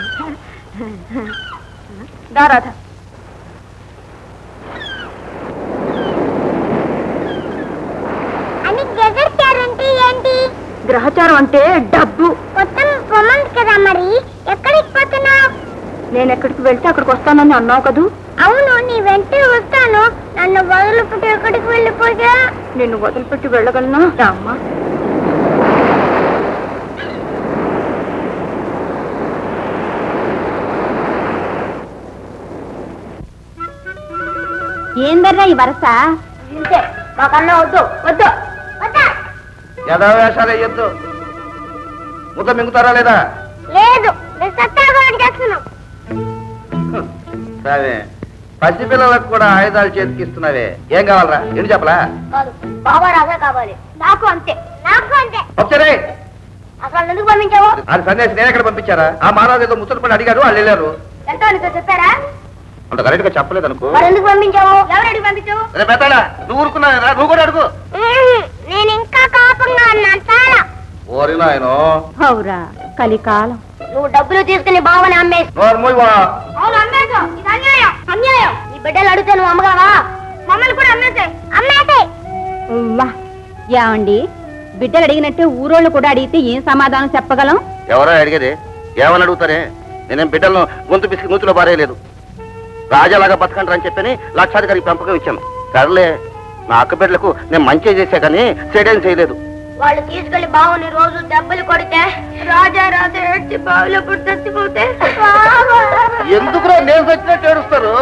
దారాధ అని గెజెట్టారంటే ఏంటి గ్రహచారం అంటే డబ్బు మొత్తం పొమ్మంది కదా మరి ఎక్కడికి పోతున్నావు నేను ఎక్కడికి వెళ్తే అక్కడికి వస్తానని అన్నావు కదూ అవును నీ వెంటే వస్తాను నన్ను వదిలిపెట్టి ఎక్కడికి వెళ్ళిపోయా నిన్ను వదిలిపెట్టి వెళ్ళగలనా రామ్మా ఏందర్రా ఈ వరస ఇంతే మాకన్నా వద్దు వద్దు వద్దా యథావేషాలు వేయొద్దు ముద్ద మింగుతారా లేదా లేదు నేను సత్యాగా చేస్తున్నాం సరే పసిపిల్లలకు కూడా ఆయుధాలు చేతికిస్తున్నావే ఏం కావాలరా ఏంటి చెప్పలా కాదు బాబా రాజా కావాలి నాకు అంతే నాకు అంతే వచ్చారే అసలు ఎందుకు పంపించావు అది సన్యాసి నేను ఎక్కడ పంపించారా ఆ మహారాజు ఏదో ముసలి పడి అడిగారు వాళ్ళు వెళ్ళారు ఎంత నీతో చెప్పారా అంత కరెక్ట్ గా చెప్పలేదు అనుకో మరి ఎందుకు పంపించావు ఎవరు అడిగి పంపించావు రే పెద్దాడా నువ్వు ఊరుకున్నా నువ్వు కూడా అడుగు నేను ఇంకా కోపంగా ఉన్నాను చాలా ఓరి నాయనో అవురా కలికాలం నువ్వు డబ్బులు తీసుకుని బావని అమ్మేసి నోరు మూయవా అవును అమ్మేశావు ఇది అన్యాయం అన్యాయం నీ బిడ్డలు అడిగితే నువ్వు అమ్మగలవా మమ్మల్ని కూడా అమ్మేసే అమ్మేసే ఉవ్వా. ఏమండి బిడ్డలు అడిగినట్టే ఊరోళ్ళు కూడా అడిగితే ఏం సమాధానం చెప్పగలం ఎవరో అడిగేది ఏమని అడుగుతారే నేనేం బిడ్డలను గొంతు పిసికి నూతిలో పారేయలేదు రాజాలాగా బతకండి అని చెప్పని లక్షాధికారికి పెంపకం ఇచ్చాను సర్లే నా అక్క బిడ్డలకు నేను మంచి చేశా కానీ చెడేం చేయలేదు వాళ్ళు తీసుకెళ్లి బావుని రోజు దెబ్బలు కొడితే రాజా రాజా ఏడ్చి బావులో పుట్టి చచ్చిపోతే ఎందుకురా నేను వచ్చినట్టు ఏడుస్తారు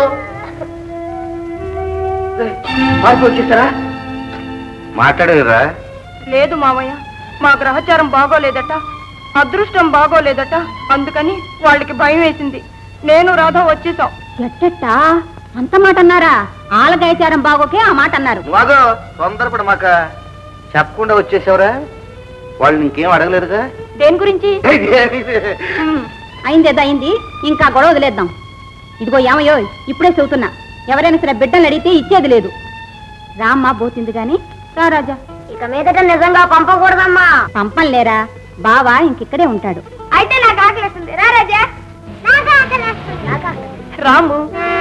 మార్పు వచ్చేసారా మాట్లాడేరా లేదు మామయ్య మా గ్రహచారం బాగోలేదట అదృష్టం బాగోలేదట అందుకని వాళ్ళకి భయం వేసింది నేను రాధ వచ్చేసాం ఎట్టట్టా అంత మాట అన్నారా ఆలగాయచారం బాగోకే ఆ మాట అన్నారు మాగో తొందరపడ మాక చెప్పకుండా వచ్చేసావురా వాళ్ళు ఇంకేం అడగలేదుగా దేని గురించి ఉమ్, అయిందేదో అయింది ఇంకా గొడవ వదిలేద్దాం ఇదిగో ఏమయ్యో ఇప్పుడే చెబుతున్నా ఎవరైనా సరే బిడ్డలు అడిగితే ఇచ్చేది లేదు రామ్మ పోతుంది గాని రా రాజా ఇక మీదట నిజంగా పంపకూడదమ్మా పంపం లేరా బావా ఇంకిక్కడే ఉంటాడు అయితే నాకు ఆకలిస్తుంది రా రాజా నాకు ఆకలిస్తుంది నాకు ఆకలిస్తుంది. రాము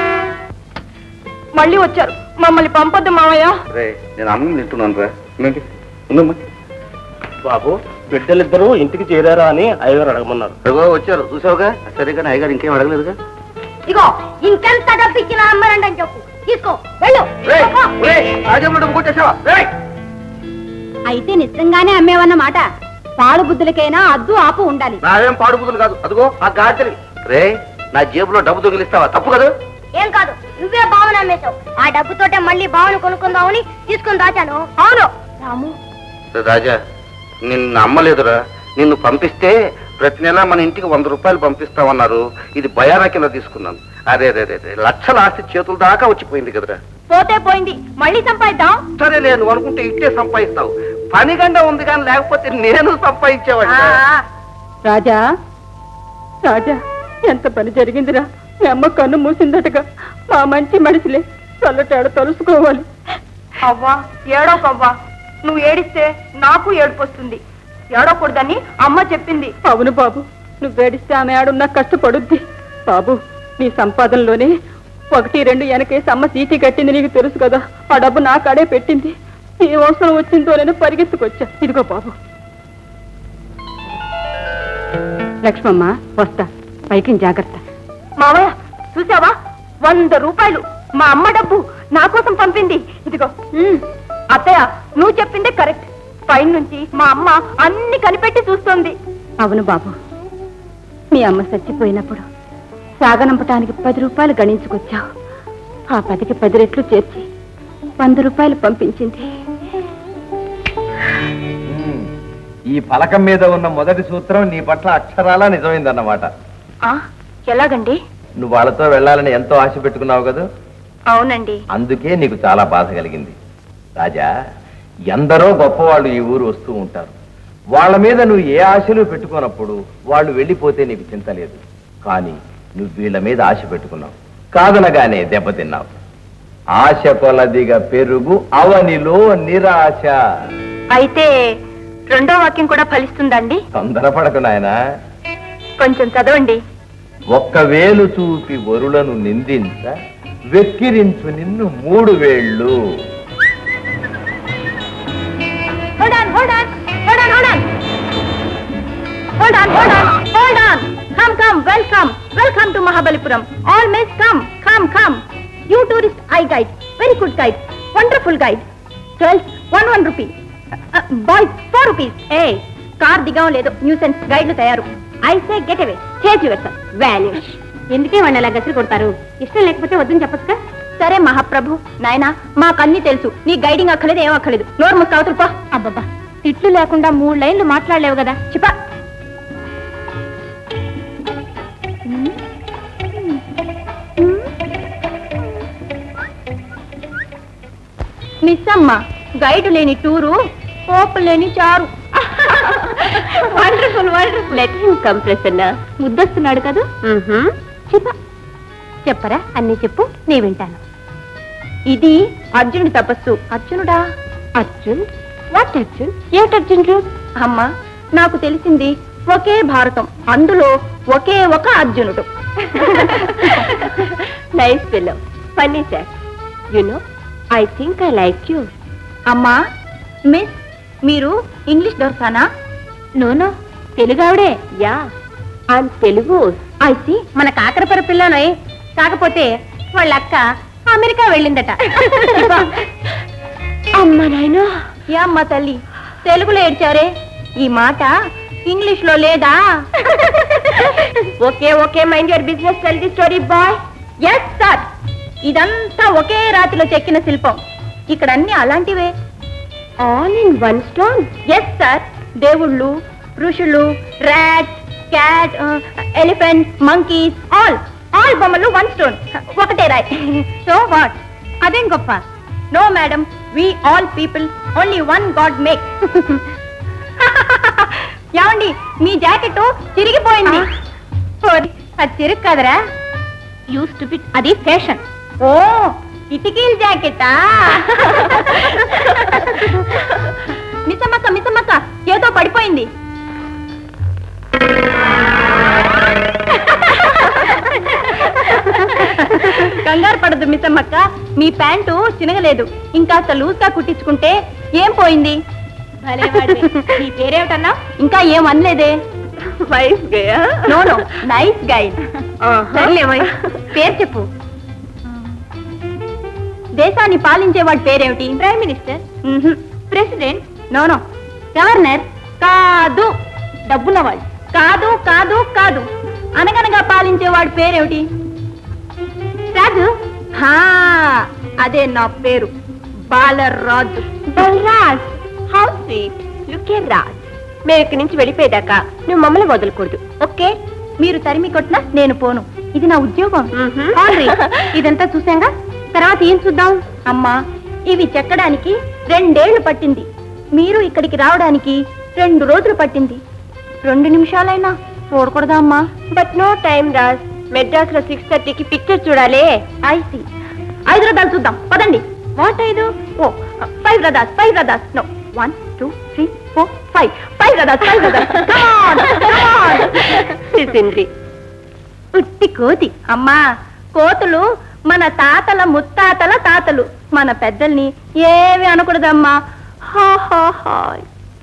మళ్ళీ వచ్చారు మమ్మల్ని పంపొద్దు మామయ్య రే నేను అన్నం తింటున్నాను రా ఉండండి. ఉందమ్మా బాబు బిడ్డలిద్దరూ ఇంటికి చేరారా అని అయ్యగారు అడగమన్నారు అదిగో వచ్చారు చూసావుగా సరే కానీ అయ్యగారు ఇంకేం అడగలేదుగా ఇగో ఇంకెంత డబ్బు ఇచ్చినా అమ్మరండి అని చెప్పు తీసుకో వెళ్ళు రేయ్, తీసుకో. రేయ్, రాజమ్మ డబ్బు కొట్టేసావా రేయ్! అయితే నిజంగానే అమ్మేవన్నమాట పాడు బుద్ధులకైనా అద్దు ఆపు ఉండాలి నావేం పాడుబుదులు కాదు అదిగో ఆ గాడిదలి రే నా జేబులో డబ్బు దొంగిలిస్తావా తప్పు కదా ఏం కాదు నువ్వే బావన అమ్మేశావు ఆ డబ్బుతోటే మళ్ళీ బావను కొనుక్కుందామని తీసుకుని దాచాను అవును రాము రాజా నిన్ను నమ్మలేదురా నిన్ను పంపిస్తే ప్రతి నెల మన ఇంటికి వంద రూపాయలు పంపిస్తామన్నారు ఇది బయానా కింద తీసుకున్నాను అదే అదే అదే అదే లక్షల ఆస్తి చేతుల దాకా వచ్చిపోయింది కదరా పోతే పోయింది మళ్ళీ సంపాదిద్దాం సరే నేను అనుకుంటే ఇట్టే సంపాదిస్తావు పని గంట ఉంది కానీ లేకపోతే నేను సంపాదించేవాడిని రాజా రాజా ఎంత పని జరిగిందిరా మీ అమ్మ కన్ను మూసిందటగా మా మంచి మనిషిలే చల్లటాడ తలుసుకోవాలి అవ్వా ఏడోకవ్వా నువ్వు ఏడిస్తే నాకు ఏడుపు వస్తుంది ఏడవకూడదని అమ్మ చెప్పింది అవును బాబు నువ్వు ఏడిస్తే ఆమె ఆడున్నా కష్టపడుద్ది బాబు నీ సంపాదనలోనే ఒకటి రెండు వెనకేసి అమ్మ సీటీ కట్టింది నీకు తెలుసు కదా ఆ డబ్బు నా కాడే పెట్టింది ఏ అవసరం వచ్చిందో నేను పరిగెత్తుకొచ్చా ఇదిగో బాబు లక్ష్మమ్మ వస్తా పైకి జాగ్రత్త మావయ్య చూసావా వంద రూపాయలు మా అమ్మ డబ్బు నా కోసం పంపింది ఇదిగో అత్తయ్య నువ్వు చెప్పిందే కరెక్ట్ పైన నుంచి మా అమ్మ అన్ని కనిపెట్టి చూస్తోంది అవును బాబు మీ అమ్మ చచ్చిపోయినప్పుడు సాగనంపటానికి పది రూపాయలు గణించుకొచ్చావు ఆ పదికి పది రెట్లు చేర్చి వంద రూపాయలు పంపించింది ఈ ఫలకం మీద ఉన్న మొదటి సూత్రం నీ పట్ల అక్షరాలా నిజమైందన్నమాట ఆ ఎలాగండి నువ్వు వాళ్ళతో వెళ్ళాలని ఎంతో ఆశ పెట్టుకున్నావు కదా అవునండి అందుకే నీకు చాలా బాధ కలిగింది రాజా ఎందరో గొప్పవాళ్ళు ఈ ఊరు వస్తూ ఉంటారు వాళ్ళ మీద నువ్వు ఏ ఆశలు పెట్టుకున్నప్పుడు వాళ్ళు వెళ్ళిపోతే నీకు చింత లేదు కానీ నువ్వు వీళ్ళ మీద ఆశ పెట్టుకున్నావు కాదనగానే దెబ్బతిన్నావు ఆశ కొలదిగా పెరుగు అవనిలో నిరాశ అయితే రెండో వాక్యం కూడా ఫలిస్తుందండి తొందరపడకు నాయనా కొంచెం చదవండి ఒక్క వేలు చూపి వరులను నిందించ వెక్కిరించు నిన్ను మూడు వేళ్ళు Hold on, hold on, hold on, hold on. Hold on, hold on, hold on. Come, come, welcome, welcome to Mahabalipuram. All maids come, come, come. You tourist, I guide. Very good guide. Wonderful guide. Girls, one one rupee. Uh, uh, boys, four rupees. Hey, car దిగం లేదు nuisance గైడ్లు తయారు I say get away chase your self వాల్యూష్ ఎందుకే వాడిని అలా గసిరి కొడతారు ఇష్టం లేకపోతే వద్దని చెప్పచ్చుగా సరే మహాప్రభు నాయనా మాకన్నీ తెలుసు నీ గైడింగ్ అక్కలేదు ఏం అక్కలేదు నోరు ముక్క అవతలు పో అబ్బబ్బా తిట్లు లేకుండా మూడు లైన్లు మాట్లాడలేవు కదా చిపా మిస్ అమ్మ గైడ్ లేని టూరు పోపు లేని చారు wonderful wonderful let him come Prasanna ముద్దొస్తున్నాడు కదా చెప్ప చెప్పరా అన్ని చెప్పు నే వింటాను ఇది అర్జునుడి తపస్సు అర్జునుడా అర్జున్ వాట్ అర్జున్ ఏమిటి అర్జునుడు అమ్మా నాకు తెలిసింది ఒకే భారతం అందులో ఒకే ఒక అర్జునుడు nice fellow funny sir you know I think I like you అమ్మా మిస్ మీరు ఇంగ్లీష్ దొరసానా నోనో తెలుగు ఆవిడే యా ఐమ్ తెలుగు ఐసి మన కాకరపర పిల్లనోయ్ కాకపోతే వాళ్ళ అక్క అమెరికా వెళ్ళిందట అమ్మ నాయన యా అమ్మ తల్లి తెలుగులో ఏడ్చారే ఈ మాట ఇంగ్లీష్ లో లేదా okay okay mind your business tell the story boy yes sir ఇదంతా ఒకే రాతిలో చెక్కిన శిల్పం ఇక్కడ అన్ని అలాంటివే all in one stone yes sir దేవుళ్ళు ఋషులు rat cat elephant monkeys all all బొమ్మలు వన్ స్టోన్ ఒకటే రాయ్ సో వాట్ అదేం గొప్ప no madam we all people only one god make ఏమండి మీ జాకెట్ చిరిగిపోయింది ఓరి, అది చిరుగు కదరా యూస్ టు ఫిట్ అది ఫ్యాషన్ ఓ ఇటికీల్ జాకెటా మిసమ్మక్క మిసమ్మక్క ఏదో పడిపోయింది కంగారు పడదు మిసమ్మక్క మీ ప్యాంటు చినగలేదు ఇంకాస్త లూజ్ గా కుట్టించుకుంటే ఏం పోయింది నీ పేరేమిటన్నా ఇంకా ఏం అనలేదే వైస్ గయా నో నో నైస్ గైడ్ సర్లేమోయ్ పేరు చెప్పు దేశాన్ని పాలించేవాడి పేరేమిటి prime minister president no no governor కాదు డబ్బున్నవాడు కాదు కాదు కాదు అనగనగా పాలించేవాడి పేరేమిటి రాజు హా అదే నా పేరు Balaraju Balraj how sweet look a Raj మేము ఇక్కడి నుంచి వెళ్ళిపోయేదాకా నువ్వు మమ్మల్ని వదలకూడదు ఓకే మీరు తరిమి కొట్టినా నేను పోను ఇది నా ఉద్యోగం ఆల్రెడీ. ఇదంతా చూసాంగా తర్వాత ఏం చూద్దాం అమ్మా ఇవి చెక్కడానికి రెండేళ్లు పట్టింది మీరు ఇక్కడికి రావడానికి రెండు రోజులు పట్టింది రెండు నిమిషాలైనా చూడకూడదా అమ్మా but no time Raj Madras లో సిక్స్ థర్టీకి పిక్చర్ చూడాలి ఐసి ఐదు రథాలు చూద్దాం పదండి వాట్ ఐదు oh five Rathas five Rathas no one two three four five five Rathas five Rathas ఉట్టి కోతి అమ్మా కోతులు మన తాతల ముత్తాతల తాతలు మన పెద్దల్ని ఏమి అనకూడదమ్మా హా హా హాయ్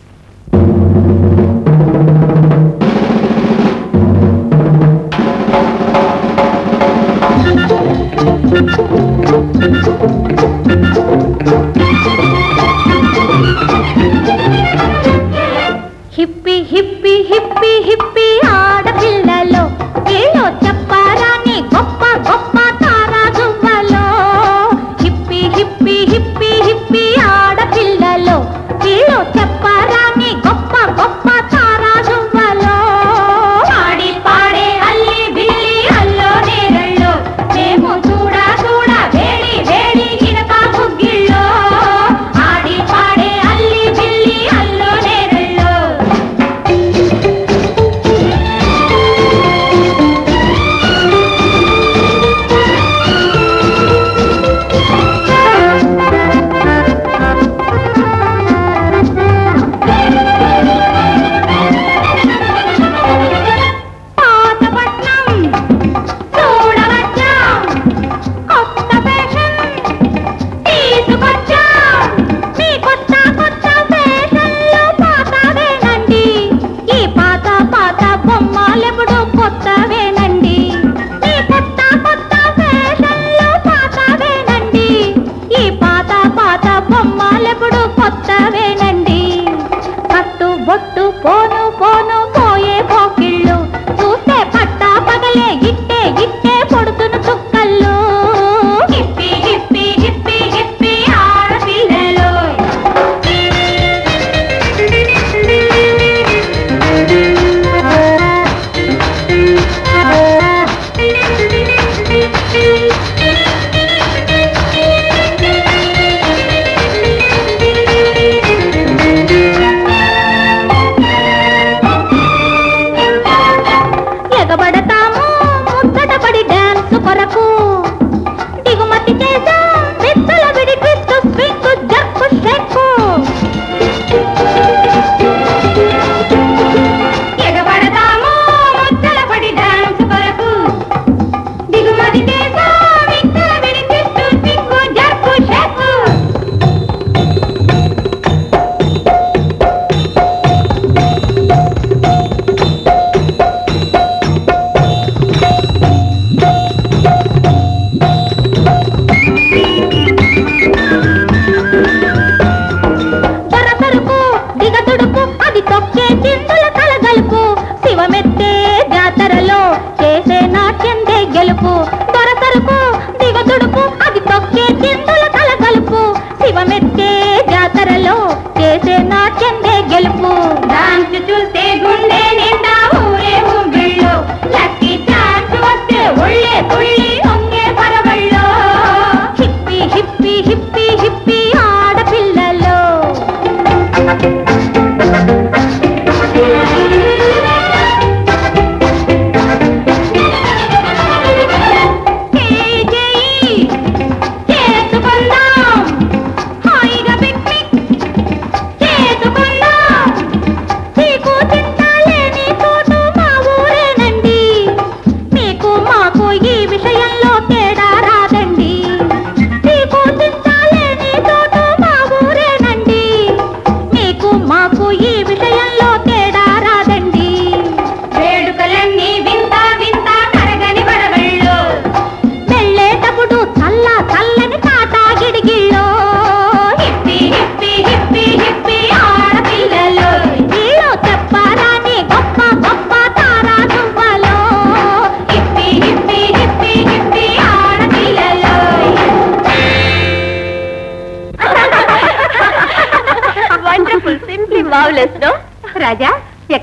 హిప్పి హిప్పి హిప్పి హిప్పి ఆడపిల్లలో ఏలో చెప్పారాని గొప్ప గొప్ప తారాజువ్వలో హిప్పి హిప్పి హిప్పి హిప్పి ఆడపిల్లలో ఏలో చెప్పారాని గొప్ప గొప్ప తారాజువ్వలో పాడి పాడే అల్లి బిల్లి అల్లో నేరళ్ళో మేము చూడ చూడ వేడి వేడి గినక ముగ్గిళ్ళో ఆడి పాడే అల్లి బిల్లి అల్లో నేరళ్ళో పాతపట్నం చూడవచ్చాం కొత్త ఫ్యాషన్ తీసుకొచ్చాం మీ కొత్త కొత్త ఫ్యాషన్లు పాతవేనండి ఈ పాత పాత బొమ్మలెప్పుడు కొత్తవేనండి ఈ కొత్త కొత్త ఫ్యాషన్లు పాతవేనండి ఈ పాత పాత బొమ్మలెప్పుడు కొత్తవేనండి కట్టు బొట్టు పోను పోను పోయే పోకిళ్ళు చూస్తే పట్టా పగలే ఇట్టే ఇట్టే పొడుతును చుక్కళ్ళు హిప్పి హిప్పి హిప్పి హిప్పి ఆడపిల్లలు ఎగబడతాము ముద్దటపడి డాన్స్ కొరకు దిగుమతి చేసాం విత్తల విడి ట్విస్ట్ స్వింగ్ జర్కు షెక్కు ఎగబడతాము ముద్దలపడి డాన్స్ కొరకు దిగుమతి చేసాం విత్తల విడి ట్విస్ట్ స్వింగ్ జర్కు షెక్కు దొరసరుకు దిగదుడుకు అది తొక్కే చిందుల కలగలుపు శివమెత్తే జాతరలో చేసే నాట్యందే గెలుపు దొరసరుకు దిగదుడుకు అది తొక్కే చిందుల కలగలుపు శివమెత్తే జాతరలో చేసే నాట్యందే గెలుపు డాన్స్ చూస్తే గుండె నిండా ఊరే ఊబిళ్ళు లక్కీ ఛాన్స్ వస్తే ఒళ్ళే తుళ్ళి ఒంగే పరవళ్ళో హిప్పి హిప్పి హిప్పి హిప్పి ఆడపిల్లలో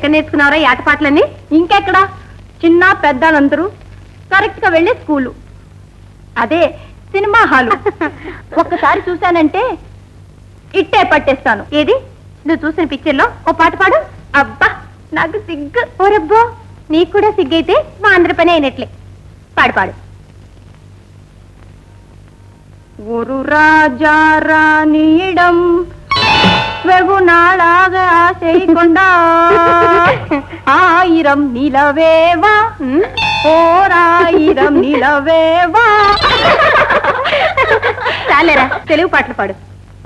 ఎక్కడ నేర్చుకున్నారా ఈ ఆటపాటలన్నీ ఇంకెక్కడ చిన్న పెద్దలందరూ కరెక్ట్ గా వెళ్ళే స్కూలు అదే సినిమా హాలు ఒక్కసారి చూశానంటే ఇట్టే పట్టేస్తాను ఏది నువ్వు చూసిన పిక్చర్ లో ఓ పాట పాడు అబ్బా నాకు సిగ్గు ఓరబ్బో నీకు కూడా సిగ్గైతే మా అందరి పని అయినట్లే పాడు పాడు ஒரு ராஜா ராணியிடம் வெகு நாளாக ஆசை கொண்டார் ஆயிரம் நிலவேவா ஓர் ஆயிரம் నిలవేవా చాలేరా తెలుగు పాటలు పాడు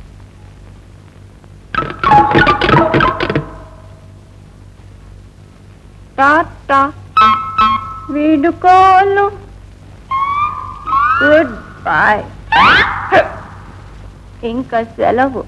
టాటా వీడుకోలు గుడ్ బాయ్ ఇంకా సెలవు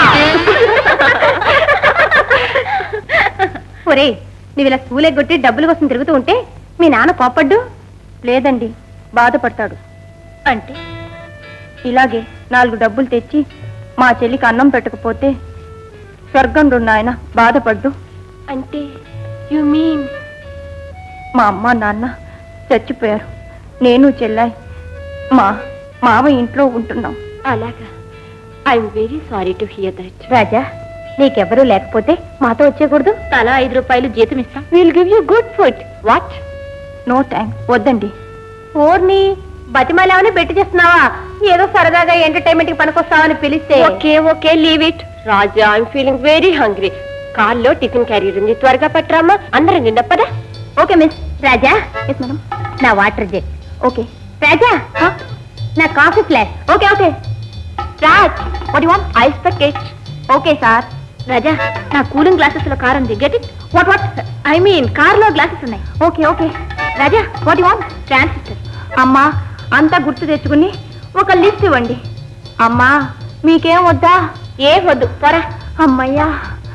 ఒరే నువ్వు ఇలా స్కూల్ ఎగ్గొట్టి డబ్బుల కోసం తిరుగుతూ ఉంటే మీ నాన్న కోపడ్డు లేదండి బాధపడతాడు అంటే ఇలాగే నాలుగు డబ్బులు తెచ్చి మా చెల్లికి అన్నం పెట్టకపోతే స్వర్గంలో ఆయన బాధపడ్డు అంటే యు మీన్ మా అమ్మ నాన్న చచ్చిపోయారు నేను చెల్లాయి మా మావ ఇంట్లో ఉంటున్నాం అలాగా I'm very sorry to hear that Raja నీకెవరూ లేకపోతే మాతో వచ్చేకూడదు తలా ఐదు రూపాయలు జీతం ఇస్తాం will give you good food what no thanks వద్దండి ఓర్ని బతిమాలేమని బెట్టి చేస్తున్నావా ఏదో సరదాగా ఎంటర్టైన్మెంట్ కి పనికొస్తావని పిలిస్తే okay okay leave it Raja I'm feeling very hungry కార్లో టిఫిన్ క్యారియర్ ఉంది త్వరగా పట్టరామా అందరం నిండప్పదా okay miss Raja yes madam నా వాటర్ జెట్ ఓకే రాజా నా coffee flask okay okay Raj what want ice packet okay sir Raja నా కూలింగ్ గ్లాసెస్ లో కార్ ఉంది get it what what I mean car లో గ్లాసెస్ ఉన్నాయి okay okay Raja what want transistor అమ్మా అంతా గుర్తు తెచ్చుకుని ఒక లిస్ట్ ఇవ్వండి అమ్మా మీకేం వద్దా ఏ వద్దు త్వర అమ్మయ్యా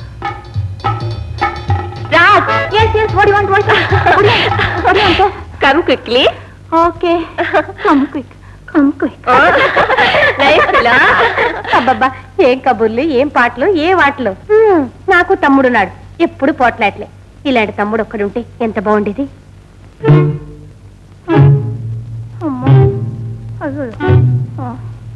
Raj yes yes what want what come quickly okay come quick come quick అబ్బబ్బా ఏం కబుర్లు ఏం పాటలు ఏ వాటలు హ్మ్, నాకు తమ్ముడున్నాడు ఎప్పుడు పోట్లాట్లే ఇలాంటి తమ్ముడు ఒక్కడుంటే ఎంత బాగుండేది అమ్మో. అయ్యో. ఆ.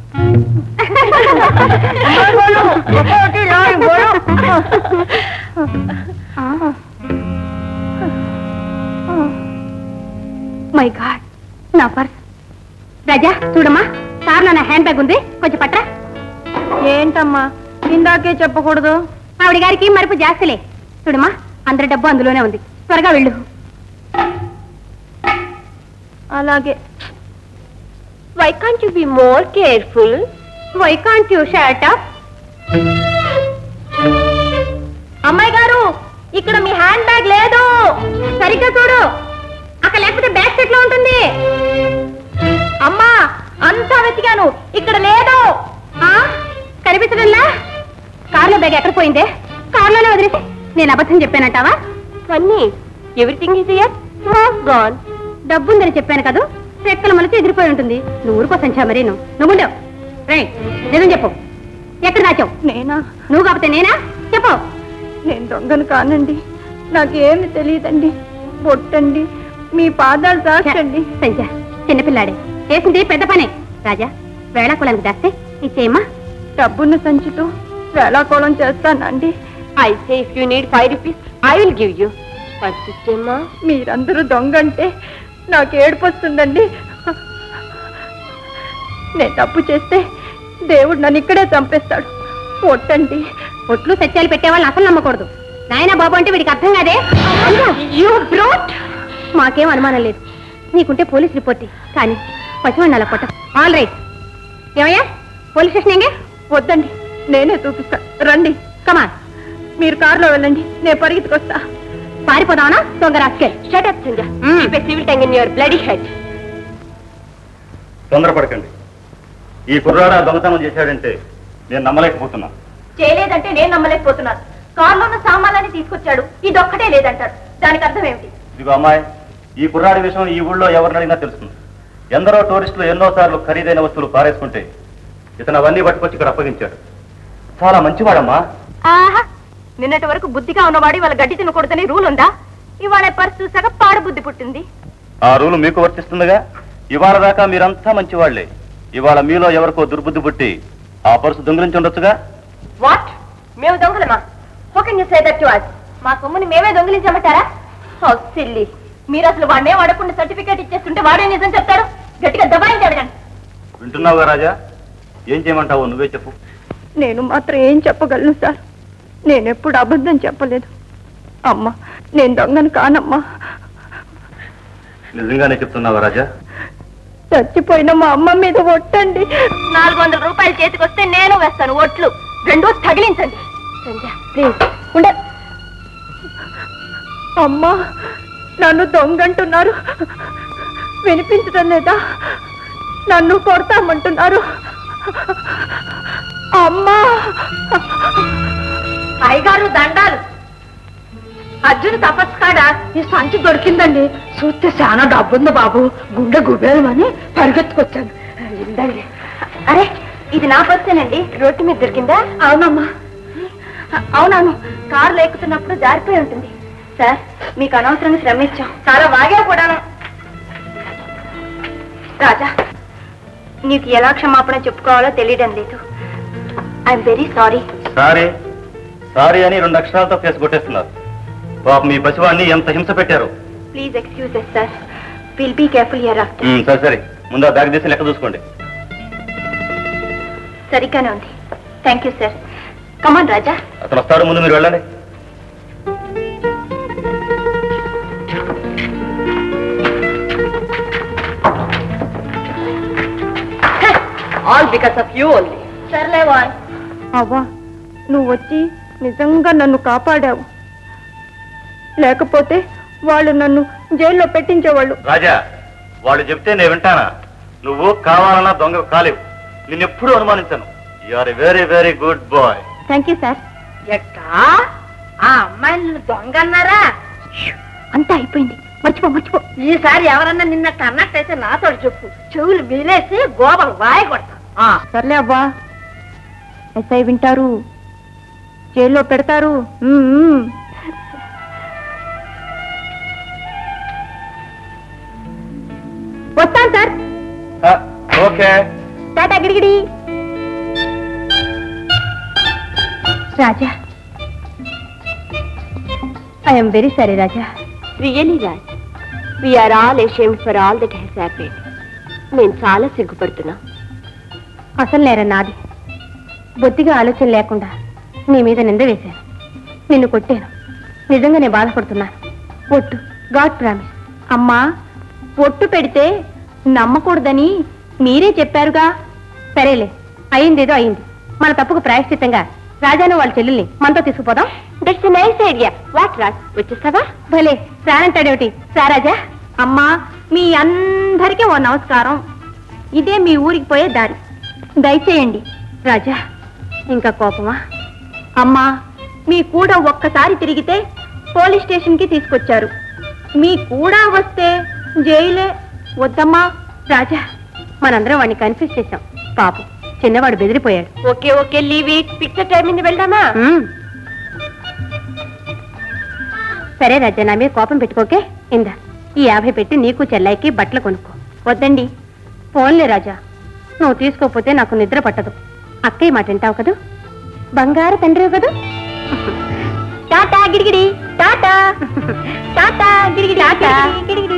మై గాడ్ నా పర్స్ రాజా చూడమ్మా కార్లో నా హ్యాండ్ బ్యాగ్ ఉంది కొంచెం పట్రా ఏంటమ్మా ఇందాకే చెప్పకూడదు ఆవిడ గారికి మరుపు జాస్తలే చూడమ్మా అందరి డబ్బు అందులోనే ఉంది త్వరగా వెళ్ళు అలాగే why can't you be more careful why can't you shut up అమ్మాయి గారు ఇక్కడ మీ హ్యాండ్ బ్యాగ్ లేదు సరిగ్గా చూడు అక్కడ లేకపోతే బ్యాగ్ సెట్ లో ఉంటుంది అమ్మా అంతా వెతికాను ఇక్కడ లేదు ఆ? కనిపించడంలా కార్లో బ్యాగ్ ఎక్కడ పోయిందే కార్లోనే వదిలేసి నేను అబద్ధం చెప్పానంటావా funny everything is here gone డబ్బుందని చెప్పాను కదా రెక్కల మొలచి ఎదిరిపోయి ఉంటుంది నువ్వు ఊరుకోసం మరి నువ్వు నువ్వు ఉండవు రే నిజం చెప్పు ఎక్కడ దాచావు నేనా నువ్వు కాకపోతే నేనా చెప్పు నేను దొంగను కానండి నాకేమి తెలియదండి బొట్టండి మీ పాదాలు దాచండి సంజ చిన్నపిల్లాడే చేసింది పెద్ద పనే రాజా వేళాకుళానికి దాస్తే ఇచ్చేయమ్మా డబ్బున్న సంచితో వేళాకోళం చేస్తానండి అయితే if you need five rupees I will give you పరిచిమ్మా మీరందరూ దొంగ అంటే నాకు ఏడుపు వస్తుందండి నేను తప్పు చేస్తే దేవుడు నన్ను ఇక్కడే చంపేస్తాడు ఒట్టండి ఒట్లు సత్యాలు పెట్టేవాళ్ళని అసలు నమ్మకూడదు నాయనా బాబు అంటే వీడికి అర్థం కాదే యూ బ్రోట్ మాకేం అనుమానం లేదు నీకుంటే పోలీస్ రిపోర్ట్ కానీ పసివాడిని అలా కొట్ట ఆల్ రైట్ ఏమయ్యా పోలీస్ స్టేషన్ ఎంగే వద్దండి నేనే చూపిస్తా రండి కమా మీరు కారులో వెళ్ళండి నేను పరిగెత్తుకొస్తా పారిపోదామనా దొంగ రాస్కెల్ షట్ అప్ సింగ civil tongue in your bloody head తొందరపడకండి ఈ కుర్రాడు ఆ దొంగతనం చేశాడంటే నేను నమ్మలేకపోతున్నా చేయలేదంటే నేను నమ్మలేకపోతున్నాను కారులో ఉన్న సామాన్లన్నీ తీసుకొచ్చాడు ఇదొక్కటే లేదంటాడు దానికి అర్థం ఏమిటి ఇదిగో అమ్మాయి ఈ కుర్రాడి విషయం ఈ ఊళ్ళో ఎవరిని అడిగినా తెలుస్తుంది ఎందరో టూరిస్టులు ఎన్నో సార్లు ఖరీదైన వస్తువులు పారేసుకుంటే ఇతను అవన్నీ పట్టుకొచ్చి ఇక్కడ అప్పగించాడు చాలా మంచివాడమ్మా ఆహా నిన్నటి వరకు బుద్ధిగా ఉన్నవాడు ఇవాళ గడ్డి తినకూడదని రూల్ ఉందా ఇవాళ పర్సు చూసాక పాడ బుద్ధి పుట్టింది ఆ రూలు మీకు వర్తిస్తుందిగా ఇవాళ దాకా మీరంతా మంచివాళ్లే ఇవాళ మీలో ఎవరికో దుర్బుద్ధి పుట్టి ఆ పరుసు దొంగిలించి ఉండొచ్చుగా వాట్ మేము దొంగలమా how can you say that to us మా సొమ్ముని మేమే దొంగిలించమంటారా హౌ సిల్లీ మీరు అసలు వాడినే వాడకుండా సర్టిఫికేట్ ఇచ్చేస్తుంటే వాడే నిజం చెప్తాడు గట్టిగా దబాయించి అడగండి వింటున్నావుగా రాజా ఏం చేయమంటావు నువ్వే చెప్పు నేను మాత్రం ఏం చెప్పగలను సార్ నేను ఎప్పుడు అబద్ధం చెప్పలేదు అమ్మా నేను దొంగను కానమ్మా నిజంగానే చెప్తున్నావా రాజా చచ్చిపోయిన మా అమ్మ మీద ఒట్టండి నాలుగు వందల రూపాయలు చేతికి వస్తే నేను వేస్తాను ఒట్లు రెండూ తగిలించండి సంధ్య ప్లీజ్ ఉండ అమ్మా నన్ను దొంగంటున్నారు వినిపించడం లేదా నన్ను కొడతామంటున్నారు అమ్మా అయ్యగారు దండాలు అర్జున్ తపస్సు కాడ ఈ సంచి దొరికిందండి చూస్తే చాలా డబ్బుంది బాబు గుండె గుబేలమని పరిగెత్తుకొచ్చాను ఇందండి అరే ఇది నా పర్సేనండి రోడ్డు మీద దొరికిందా అవునమ్మా అవునవును కారులో ఎక్కుతున్నప్పుడు జారిపోయి ఉంటుంది సార్ మీకు అనవసరంగా శ్రమ ఇచ్చాం చాలా బాగా కూడాను రాజా నీకు ఎలా క్షమాపణ చెప్పుకోవాలో తెలియడం లేదు I'm very sorry sorry sorry అని రెండు అక్షరాలతో కేసు కొట్టేస్తున్నారు పాపం మీ పసివాడిని ఎంత హింస పెట్టారు please excuse yes sir will be careful hereafter um, సరే సరే ముందు ఆ బ్యాగ్ తీసి లెక్క చూసుకోండి సరిగ్గానే ఉంది thank you sir come on Raja అతను వస్తాడు ముందు మీరు వెళ్ళండి all because of you only సర్లే వాయ్ అవ్వా నువ్వు వచ్చి నిజంగా నన్ను కాపాడావు లేకపోతే వాళ్ళు నన్ను జైల్లో పెట్టించేవాళ్ళు రాజా వాళ్ళు చెప్తే నేను వింటానా నువ్వు కావాలన్నా దొంగ కాలేవు నిన్నెప్పుడు అనుమానించను you are very very good boy thank you sir ఎట్టా ఆ అమ్మాయిని దొంగ అన్నారా అంతా అయిపోయింది మర్చిపో మర్చిపో ఈసారి ఎవరన్నా నిన్నట్టు అన్నట్టయితే నాతో చెప్పు చెవులు వీలేసి గోబలు వాయ కొడతా ఆ, సర్లే అవ్వా ఎస్ఐ వింటారు జైల్లో పెడతారు మ్మ్, మ్మ్. వస్తాను సార్ ఓకే టాటా గిడిగిడి Raja I'm very sorry Raja really Raj we are all ashamed for all that has happened నేను చాలా సిగ్గుపడుతున్నా అసలు నేర నాది బొత్తిగా ఆలోచన లేకుండా నీ మీద నింద వేశాను నిన్ను కొట్టాను నిజంగా నేను బాధపడుతున్నాను ఒట్టు గాడ్ ప్రామిస్ అమ్మా ఒట్టు పెడితే నమ్మకూడదని మీరే చెప్పారుగా సరేలే అయిందేదో అయింది మన తప్పుకు ప్రాయశ్చిత్తంగా రాజాను వాళ్ళ చెల్లెల్ని మనతో తీసుకుపోదాం that's nice idea what Raj వచ్చేస్తావా భలే రానంటాడేమిటి రారాజా అమ్మా మీ అందరికీ ఓ నమస్కారం ఇదే మీ ఊరికి పోయే దారి దయచేయండి రాజా ఇంకా కోపమా అమ్మా మీ కూడా ఒక్కసారి తిరిగితే పోలీస్ స్టేషన్కి తీసుకొచ్చారు మీ కూడా వస్తే జైలే వద్దమ్మా రాజా మనందరం వాడిని కన్ఫ్యూజ్ చేశాం పాపం చిన్నవాడు బెదిరిపోయాడు okay okay leave it picture time మీద వెళ్దామా సరే రాజా నా మీద కోపం పెట్టుకోకే ఇందా ఈ యాభై పెట్టి నీకు చెల్లాయికి బట్టలు కొనుక్కో వద్దండి ఫోన్లే రాజా నువ్వు తీసుకోకపోతే నాకు నిద్ర పట్టదు అక్కయ్య మాట వింటావు కదూ బంగారు తండ్రి కదూ టాటా గిడిగిడి టాటా టాటా గిడిగిడి టాటా గిడిగిడి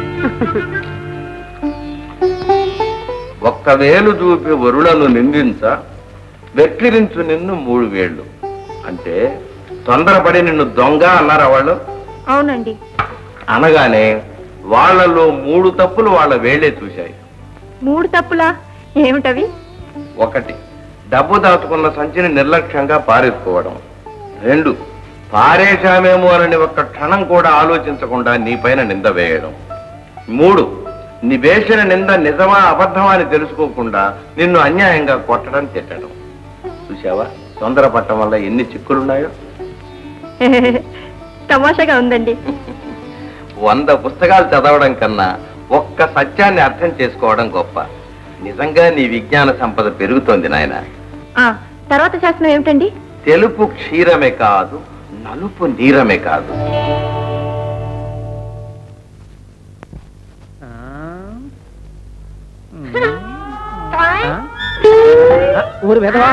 ఒక్క వేలు చూపి వరులను నిందించ వెక్కిరించు నిన్ను మూడు వేళ్ళు అంటే తొందరపడి నిన్ను దొంగ అన్నారా వాళ్ళు అవునండి అనగానే వాళ్ళలో మూడు తప్పులు వాళ్ళ వేళ్లే చూశాయి మూడు తప్పులా ఏమిటవి ఒకటి డబ్బు దాచుకున్న సంచిని నిర్లక్ష్యంగా పారేసుకోవడం రెండు పారేశామేమో అని ఒక్క క్షణం కూడా ఆలోచించకుండా నీపైన నింద వేయడం మూడు నీ వేసిన నింద నిజమా అబద్ధమా అని తెలుసుకోకుండా నిన్ను అన్యాయంగా కొట్టడం తిట్టడం చూసావా తొందరపడటం వల్ల ఎన్ని చిక్కులున్నాయో తమాషాగా ఉందండి వంద పుస్తకాలు చదవడం కన్నా ఒక్క సత్యాన్ని అర్థం చేసుకోవడం గొప్ప నిజంగా నీ విజ్ఞాన సంపద పెరుగుతోంది నాయన ఆ తర్వాత శాస్త్రం ఏమిటండి తెలుపు క్షీరమే కాదు నలుపు నీరమే కాదు ఊరు వెదవా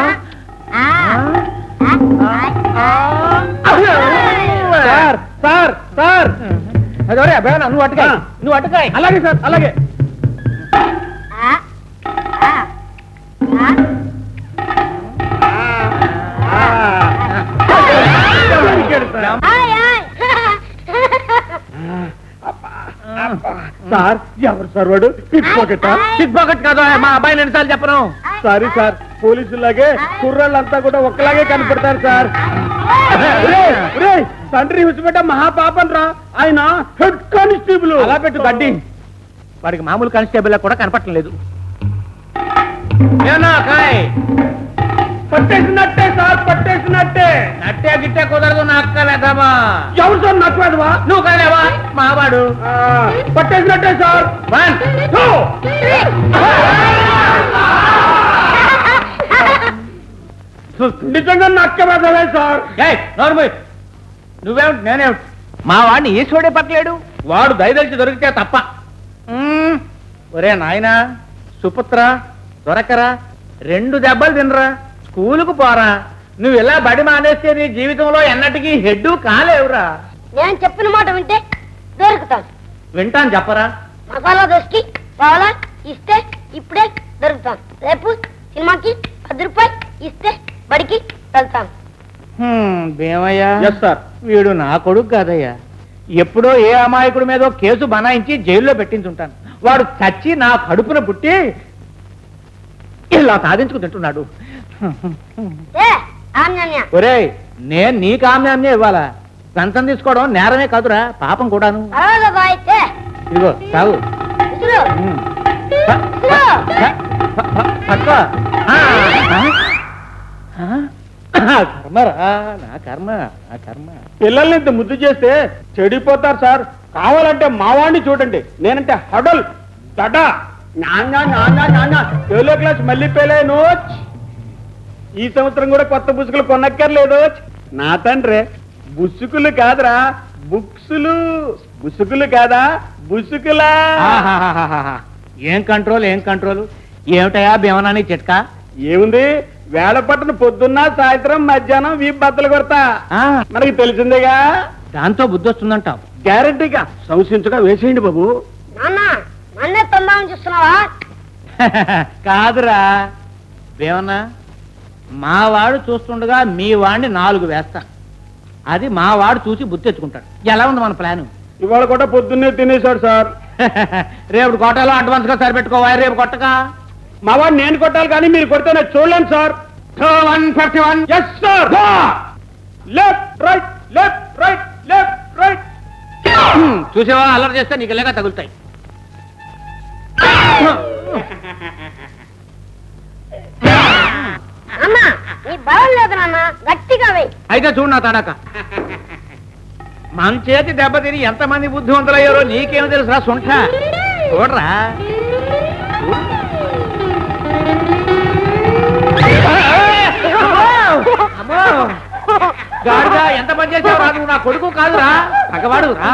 సార్ సార్ సార్ అదే అబ్బాయి నువ్వు అట్టుకాయ నువ్వు అట్టుకాయ అలాగే సార్ అలాగే సార్ ఎవరు సార్ వాడు పిక్ పాకెట్ పిక్ పాకెట్ కాదు మా అబ్బాయి ఎన్నిసార్లు చెప్పను సారీ సార్ పోలీసులాగే కుర్రాళ్ళంతా కూడా ఒక్కలాగే కనపడతారు సార్ ఒరేయ్, ఒరేయ్, తండ్రి విడిచిపెట్ట మహాపాపం రా ఆయన హెడ్ కానిస్టేబుల్ అలా పెట్టు గడ్డి వాడికి మామూలు కానిస్టేబుల్ కూడా కనపడటం లేదు ఏనా కాయ్ పట్టేసినట్టే సార్ పట్టేసినట్టే నట్టే గిట్టే కుదరదు నా అక్క వెదవా ఎవరు సార్ నట్టు వెదవా నువ్వు కాదేవా మావాడు పట్టేసినట్టే సార్ వన్ టూ నిజంగా నక్క వెదవే సార్ నువ్వేమిటి నేనేమిటి మా వాడిని ఈశ్వరుడే పట్టలేడు వాడు దయదలిచి దొరికితే తప్ప మ్మ్. ఒరే నాయనా సుపుత్ర దొరకరా రెండు దెబ్బలు తినరా స్కూలుకు పోరా నువ్వు ఇలా బడి మానేస్తే నీ జీవితంలో ఎన్నటికీ హెడ్ కాలేవురా నేను చెప్పిన మాట వింటే దొరుకుతాను వింటాను చెప్పరా మసాలా దోశకి కావాలా ఇస్తే ఇప్పుడే దొరుకుతాను రేపు సినిమాకి పది రూపాయలు ఇస్తే బడికి వెళ్తాను భీమయ్యా సార్ వీడు నా కొడుకు కాదయ్యా ఎప్పుడో ఏ అమాయకుడి మీదో కేసు బనాయించి జైల్లో పెట్టించుంటాను వాడు చచ్చి నా కడుపున పుట్టి ఇలా సాధించుకు తింటున్నాడు ఏ ఆన్యాన్య ఒరేయ్ నేను నీ కామ్యాన్నే ఇవ్వాలా లంచం తీసుకోవడం నేరమే కాదురా పాపం కూడాను పర్వాలేదు బాయ్ ఏ ఇదిగో తాగు విసురు ఉమ్. ప- ప- ప- ప- ప- పట్టుకో. ఆ, ఆ, ఆ, కర్మరా నా కర్మ నా కర్మ పిల్లల్ని ఇంత ముద్దు చేస్తే చెడిపోతారు సార్ కావాలంటే మావాడిని చూడండి నేనంటే హడల్ దడ నాన్న నాన్న నాన్న ఏలో క్లాస్ మళ్ళీ పెళ్ళాను ఈ సంవత్సరం కూడా కొత్త బుసుకులు కొనక్కర్లేదు నా తండ్రి బుసుకులు కాదురా బుక్సులు బుసుకులు కాదా బుసుకులా ఏం కంట్రోల్ ఏం కంట్రోల్ ఏమిటయా భీమనాని చిట్కా ఏముంది వేళ పట్టున పొద్దున్న సాయంత్రం మధ్యాహ్నం వీ బద్దలు కొడతా మనకి తెలిసిందేగా దాంతో బుద్ధి వస్తుందంటాం గ్యారంటీగా సంశించగా వేసేయండి బాబు నాన్న నన్నే తొందామని చూస్తున్నావా కాదురా భీమన్నా మా వాడు చూస్తుండగా మీ వాడిని నాలుగు వేస్తా అది మా వాడు చూసి బుద్ధి తెచ్చుకుంటాడు ఎలా ఉంది మన ప్లాను ఇవాళ కూడా పొద్దున్నే తినేశాడు సార్ రేపు కోటలో అడ్వాన్స్ గా సరిపెట్టుకోవా రేపు కొట్టగా మా వాడు నేను కొట్టాలి కానీ మీరు కొడితే నేను చూడలేను sir one fifty one yes sir left right left right left right చూసేవా అల్లరి చేస్తే నీకు ఇలాగా తగులుతాయి నాన్న నీ బలం లేదు నాన్న గట్టిగా వెయ్యి అయితే చూడు నా తడక మన చేతి దెబ్బతిని ఎంతమంది బుద్ధివంతులయ్యారో నీకేం తెలుసురా సుంఠ చూడరా అమ్మో! గాడిద ఎంత పని చేసావు రా నువ్వు నా కొడుకు కాదురా పగవాడు రా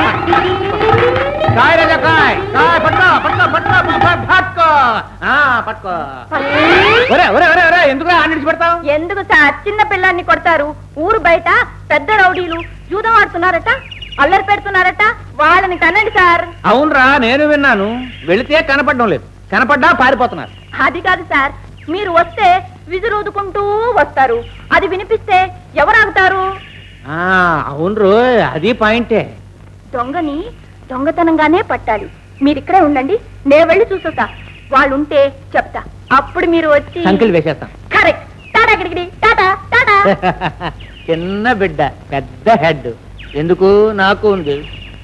కాయ్ రాజా కాయ్ కాయ్ పట్టుకో పట్టుకో పట్టుకో ప- పట్టుకో ఆ, పట్టుకో ఒరే ఒరే ఒరే ఒరే ఎందుకు ఆడిచి పెడతావు ఎందుకు సార్ చిన్న పిల్లాన్ని కొడతారు ఊరు బయట పెద్ద రౌడీలు జూదం ఆడుతున్నారట అల్లరి పెడుతున్నారట వాళ్ళని కనండి సార్ అవునరా నేను విన్నాను వెళితే కనపడడం లేదు కనపడ్డా పారిపోతున్నారు అది కాదు సార్ మీరు వస్తే విజురూదుకుంటూ వస్తారు అది వినిపిస్తే ఎవరు ఆగుతారు ఆ అవును రో అది పాయింటే దొంగని దొంగతనంగానే పట్టాలి మీరు ఇక్కడే ఉండండి నేను వెళ్ళి చూసొస్తా వాళ్ళు ఉంటే చెప్తా అప్పుడు మీరు వచ్చి సంఖ్యలు వేసేస్తాం కరెక్ట్ టాటా గిడిగిడి టాటా టాటా చిన్న బిడ్డ పెద్ద హెడ్ ఎందుకు నాకు ఉంది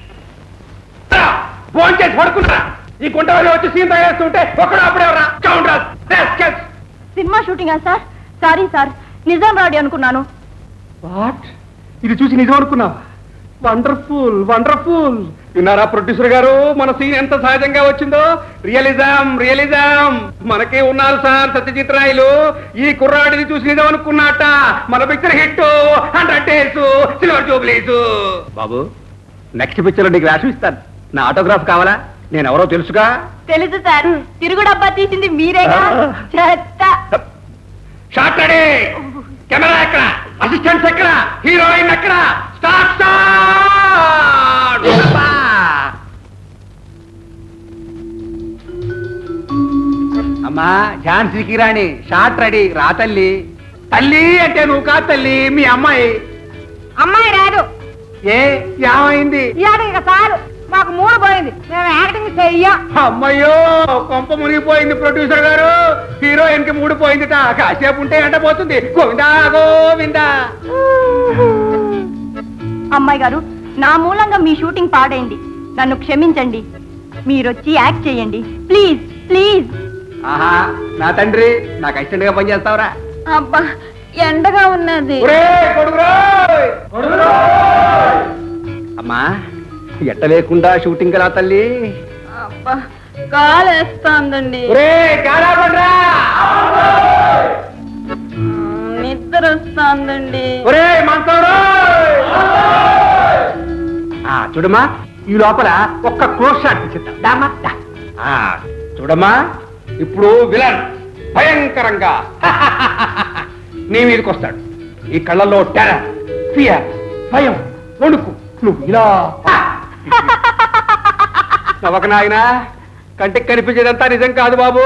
ఫోన్ చేసి పడుకున్నా ఈ గుంట వాళ్ళు వచ్చి సీన్ తయారేస్తుంటే ఒక్కడు అప్పుడే రా కౌంటర్ సినిమా షూటింగా సార్ సారీ సార్ నిజాం రాడి అనుకున్నాను వాట్ ఇది చూసి నిజం అనుకున్నావా వండర్ఫుల్ వండర్ఫుల్ విన్నారా ప్రొడ్యూసర్ గారు మన సీన్ ఎంత సహజంగా వచ్చిందో రియలిజం రియలిజం మనకే ఉన్నారు సార్ సత్యజిత్ రాయలు ఈ కుర్రాడిని చూసి నిజం అనుకున్నట్ట మన picture hit hundred days silver jubilees బాబు నెక్స్ట్ పిక్చర్ నీకు రాసి ఇస్తాను నా ఆటోగ్రాఫ్ కావాలా నేను ఎవరో తెలుసుగా తెలుసు సార్ తిరుగు డబ్బా తీసింది మీరేగా చెత్త షార్ట్ రెడీ కెమెరా ఎక్కడ అసిస్టెంట్స్ ఎక్కడ హీరోయిన్ ఎక్కడ స్టార్ట్ స్టార్ట్ అమ్మా ఝాన్సీకి రాణి షార్ట్ రెడీ రా తల్లి తల్లి అంటే నువ్వు కాదు తల్లి మీ అమ్మాయి అమ్మాయి రాదు ఏ ఏమైంది ఇవాళ ఇక చాలు మాకు మూడు పోయింది మేము యాక్టింగ్ చెయ్యం అమ్మయ్యో కొంప మునిగిపోయింది ప్రొడ్యూసర్ గారు హీరోయిన్ కి మూడు పోయిందిట కాసేపు ఉంటే ఎంట పోతుంది గోవిందా గోవిందా అమ్మాయి గారు నా మూలంగా మీ షూటింగ్ పాడైంది నన్ను క్షమించండి మీరొచ్చి యాక్ట్ చేయండి ప్లీజ్ ప్లీజ్ ఆహా నా తండ్రి నాకు అసిస్టెంట్ గా పనిచేస్తావురా అబ్బా ఎండగా ఉన్నది ఒరేయ్, కొడుకురోయ్! కొడుకురోయ్! అమ్మా ఎట్ట లేకుండా షూటింగ్ కదా తల్లి అబ్బా కాలేస్తోందండి ఒరే కారాపండ్రా నిద్ర వస్తోందండి ఒరే మంచోరోయ్! ఆ చూడమ్మా ఈ లోపల ఒక్క క్లోజ్ షాట్ తీసిద్దాం దామా దా. ఆ, చూడమ్మా ఇప్పుడు విలన్ భయంకరంగా నీ మీదకి వస్తాడు ఈ కళ్ళల్లో టెరర్ ఫియర్ భయం వణుకు నువ్వు ఇలా నవ్వక నాయనా కంటికి కనిపించేదంతా నిజం కాదు బాబు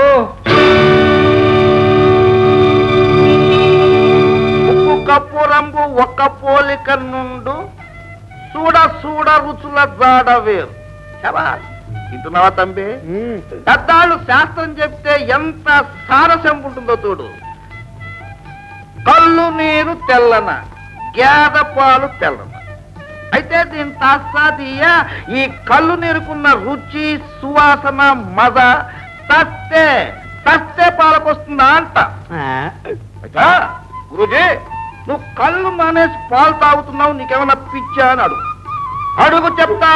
ఉప్పు కప్పు రంగు ఒక్క పోలిక నుండు చూడ చూడ రుచుల జాడ వేరు శబాష్. వింటున్నావా తంబి పెద్దాళ్ళు శాస్త్రం చెప్తే ఎంత సారస్యం ఉంటుందో చూడు కళ్ళు నీరు తెల్లన గేద పాలు తెల్లన అయితే దీని తాసాదీయ ఈ కళ్ళు నీరుకున్న రుచి సువాసన మద తస్తే తస్తే పాలకొస్తుందా అంట అయితే గురుజీ నువ్వు కళ్ళు మానేసి పాలు తాగుతున్నావు నీకేమన్నా పిచ్చా అని అడుగు అడుగు చెప్తా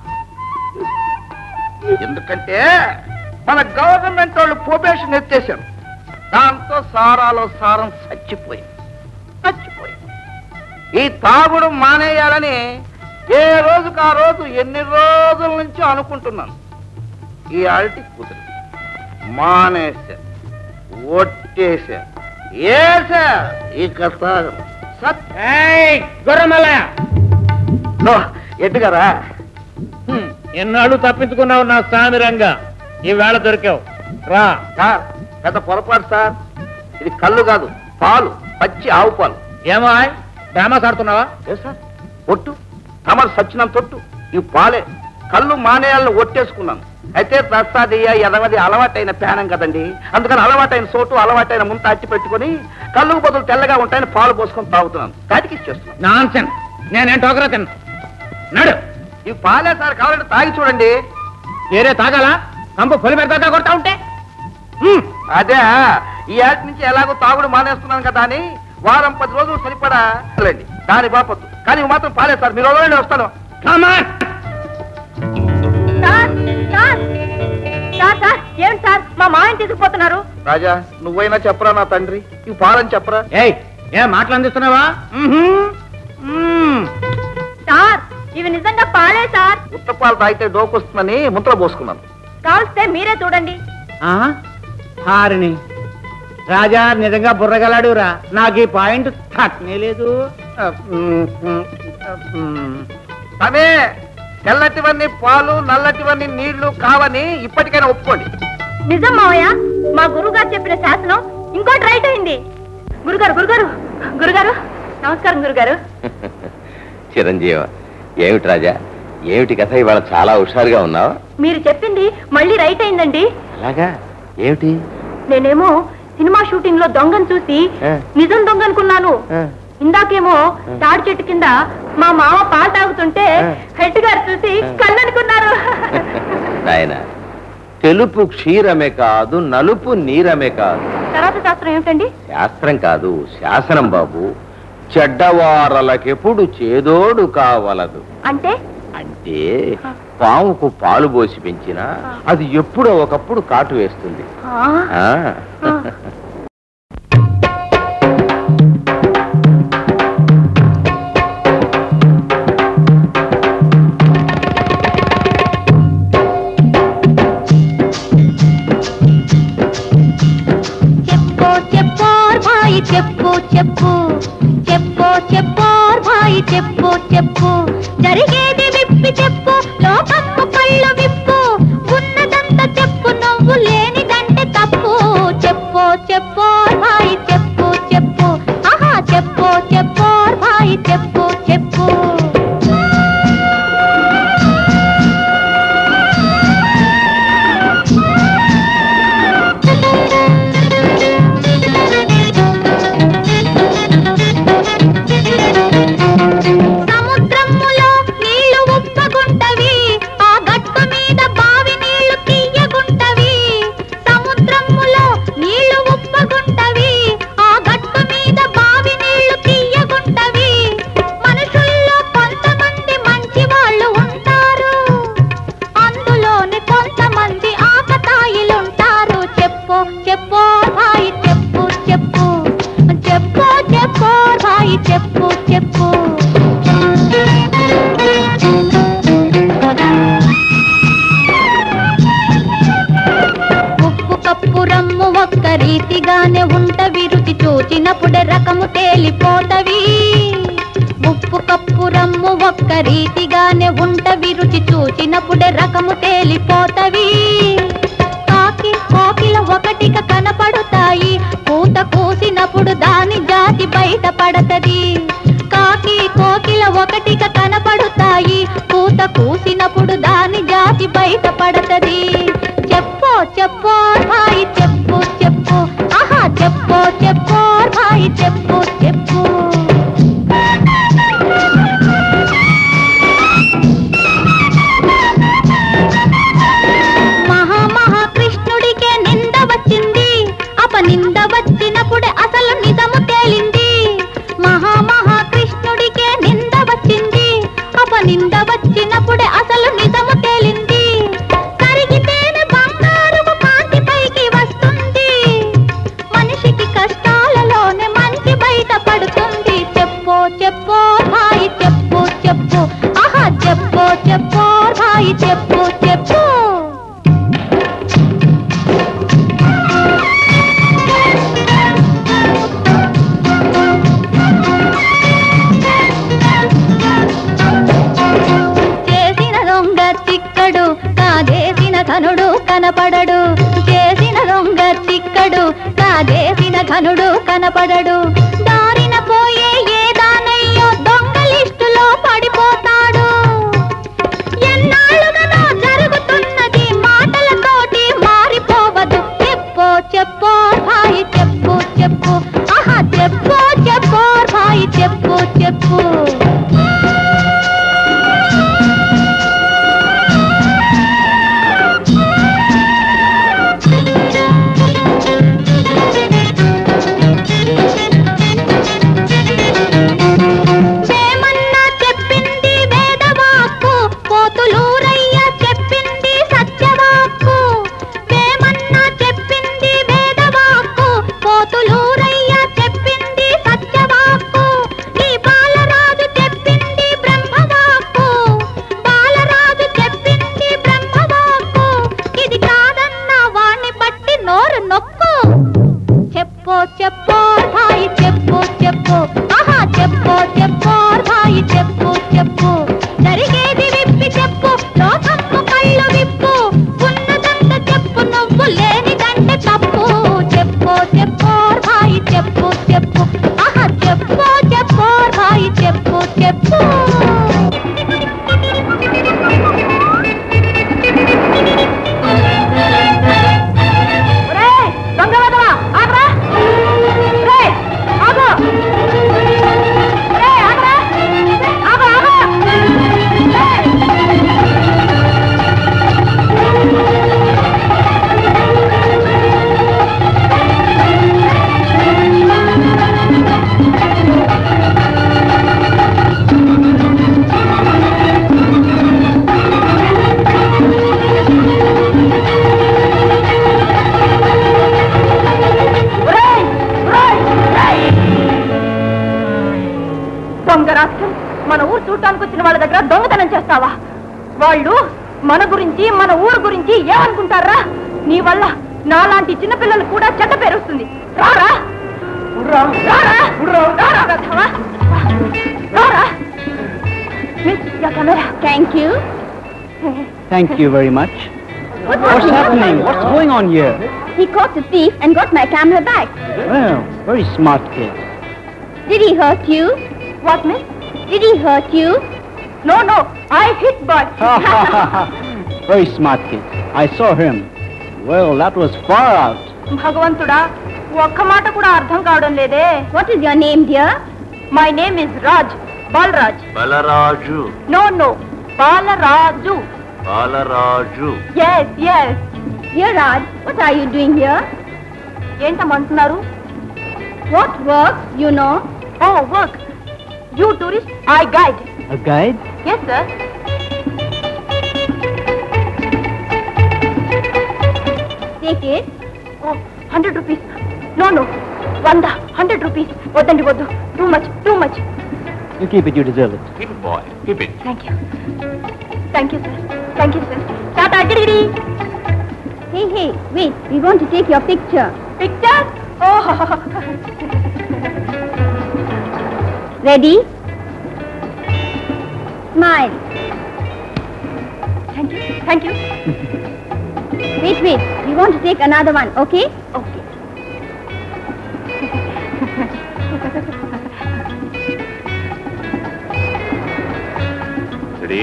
ఎందుకంటే మన గవర్నమెంట్ వాళ్ళు ప్రొబేషన్ ఎత్తేసారు దాంతో సారాలో సారం చచ్చిపోయింది చచ్చిపోయింది ఈ తాగుడు మానేయాలని ఏ రోజుకు ఆ రోజు ఎన్ని రోజుల నుంచి అనుకుంటున్నాను ఈ ఆల్టి కుదిరి మానేశా ఒట్టేశా ఏసా ఇక తాగను సత్ గొర్రెమల్లయ్య ఎట్టుగారా ఎన్నాళ్ళు తప్పించుకున్నావు నా సామిరంగా ఈవేళ దొరికావు రా సార్ పెద్ద పొరపాటు సార్ ఇది కళ్ళు కాదు పాలు పచ్చి ఆవు పాలు ఏమో డ్రామాస్ ఆడుతున్నావా ఏ సార్ ఒట్టు తమరు సచ్చినంత తొట్టు ఈ పాలే కళ్ళు మానేయాలని ఒట్టేసుకున్నాను అయితే ప్రసాదయ్య ఎదవది అలవాటైన పేనం కదండి అందుకని అలవాటైన సోటు అలవాటైన ముంత అట్టి పెట్టుకుని కళ్ళుకు బదులు తెల్లగా ఉంటాయని పాలు పోసుకొని తాగుతున్నాను కాటికి ఇచ్చేస్తున్నాను నాన్సెన్ నేనేం టోకరా తిన్నా నడు ఈ పాలే సార్ కావాలంటే తాగి చూడండి వేరే తాగాలా కంపు పొలి పెడతా కొడతా ఉంటే అదే ఈ ఏటి నుంచి ఎలాగో తాగుడు మానేస్తున్నాను కదా అని వారం పది రోజులు సరిపడా లేండి దాని బాపత్తు కానీ ఇవి మాత్రం పాలే సార్ మీరు వదలండి వస్తాను come on sir sir sir sir ఏం సార్ మా మాయని తీసుకుపోతున్నారు రాజా నువ్వైనా చెప్పరా నా తండ్రి ఈ పాలని చెప్పరా ఏయ్ ఏం మాటలు అందిస్తున్నావా సార్ ఇవి నిజంగా పాలే సార్ ఉత్తపాలు తాగితే డోకొస్తుందని ముద్ర పోసుకున్నాను కావలిస్తే మీరే చూడండి హారిని రాజా నిజంగా బుర్రగలాడురా నాకు ఈ పాయింట్ తట్టనే లేదు అవే తెల్లటివన్నీ పాలు నల్లటివన్నీ నీళ్లు కావని ఇప్పటికైనా ఒప్పుకోండి నిజం మావయ్య మా గురుగారు చెప్పిన శాసనం ఇంకోటి రైట్ అయింది గురుగారు గురుగారు గురుగారు నమస్కారం గురుగారు చిరంజీవ ఏమిటి రాజా ఏమిటి కథ ఇవాళ చాలా హుషారుగా ఉన్నావు మీరు చెప్పింది మళ్ళీ రైట్ అయిందండి అలాగా ఏమిటి నేనేమో సినిమా షూటింగ్ లో దొంగను చూసి ఆ. నిజం దొంగ అనుకున్నాను ఆ. ఇందాకేమో తాడి చెట్టు కింద మా మామ పాలు తాగుతుంటే ఆ. హెడ్ గారు చూసి కళ్ళు అనుకున్నారు నాయన తెలుపు క్షీరమే కాదు నలుపు నీరమే కాదు తర్వాత శాస్త్రం ఏమిటండి శాస్త్రం కాదు శాసనం బాబు చెడ్డవారలకెప్పుడు చేదోడు కావలదు అంటే అంటే పాముకు పాలు పోసి పెంచినా అది ఎప్పుడో ఒకప్పుడు కాటు వేస్తుంది ఆ, ఆ ఆ. చెప్పో చెప్పోర్ భాయి చెప్పు చెప్పు చెప్పో చెప్పోర్ భాయి చెప్పు చెప్పు జరిగేది విప్పి చెప్పు లోకమ్మ కళ్ళు విప్పు ఉన్నదంతా చెప్పు నువ్వు లేనిదంటే తప్పు చెప్పో చెప్పోర్ భాయి చెప్పు చెప్పు ఆహా చెప్పో చెప్పోర్ భాయి చెప్పు చెప్పు సముద్రములో నీళ్లు ఉప్పగుంటవి ఆ గట్టు మీద బావి నీళ్లు తీయగుంటవి సముద్రములో నీళ్లు ఉప్పగుంటవి ఆ గట్టు మీద బావి నీళ్లు తీయగుంటవి మనుషుల్లో కొంతమంది మంచి వాళ్ళు ఉంటారు అందులోని కొంతమంది ఆకతాయిలుంటారు చెప్పు చెప్పు భాయి చెప్పు చెప్పు చెప్పు చెప్పు భాయి చెప్పు చెప్పు ఉప్పు కప్పు రమ్ము ఒక్క రీతిగానే ఉంటవి రుచి చూచినప్పుడే రకము తేలిపోతవి ఉప్పు కప్పు రమ్ము ఒక్క రీతిగానే ఉంటవి రుచి చూచినప్పుడే రకము తేలిపోతవి కాకి కోకిల ఒకటిగా కనపడుతాయి పూత కూసినప్పుడు దాని జాతి బయట పడతది కాకి కోకిల ఒకటిగా కనపడుతాయి పూత కూసినప్పుడు దాని జాతి బయట పడతది చెప్పో చెప్పో భాయి చెప్పు చెప్పు ఆహా చెప్పో చెప్పో భాయి చెప్పు చెప్పు మహా మహా కృష్ణుడికే నింద వచ్చింది అప నింద వచ్చినప్పుడే అసలు నిజము తేలింది మహా మహా కృష్ణుడికే నింద వచ్చింది అప నింద వచ్చినప్పుడే అసలు నిజము తేలింది కరిగితేనే బంగారము కాంతి పైకి వస్తుంది మనిషికి కష్టాలలోనే మంచి బయట పడుతుంది చెప్పో చెప్పో భాయి చెప్పు చెప్పు ఆహా చెప్పో చెప్పో భాయి చెప్పు చెప్పు చేసిన దొంగ చిక్కడు కాదేసిన ఘనుడు కనపడడు చేసిన దొంగ చిక్కడు కాదేసిన ఘనుడు కనపడడు దారిన పోయే ఏ దానయ్యో దొంగ లిస్టులో పడిపోతాడు ఎన్నాళ్ళుగానో జరుగుతున్నది మాటలతోటి మారిపోవదు చెప్పో చెప్పో భాయి చెప్పు చెప్పు ఆహా చెప్పో చెప్పో భాయి చెప్పు చెప్పు గురించి మన ఊరు గురించి ఏమనుకుంటారా నీ వల్ల నాలాంటి చిన్నపిల్లలు కూడా చెడ్డ పేరు వస్తుంది రారా రారా రారా వెధవా. రారా miss camera thank you Thank you very much. What's happening? What's going on here? He caught the thief and got my camera back. Well, very smart kid. Did he hurt you? What, miss? Did he hurt you? No, no. I hit boy. very smart kid. I saw him. Well, that was far out. భగవంతుడా ఒక్క మాట కూడా అర్థం కావడం లేదే What is your name, dear? My name is Raj Balaraj Balaraju no no Balaraju Balaraju yes yes Dear Raj, what are you doing here? ఏంటమంటున్నారు What work, you know? Oh work you tourist I guide A guide? Yes sir Take it. Oh hundred rupees no no వంద hundred rupees వద్దండి వద్దు too much too much You keep it, you deserve it. Keep it, boy. Keep it. Thank you thank you sir thank you sir tata గిడిగిడి Hey, hey, wait. We want to take your picture. Picture oh Ready? Smile. Thank you thank you Wait, wait. We want to take another one, okay? Okay Ready?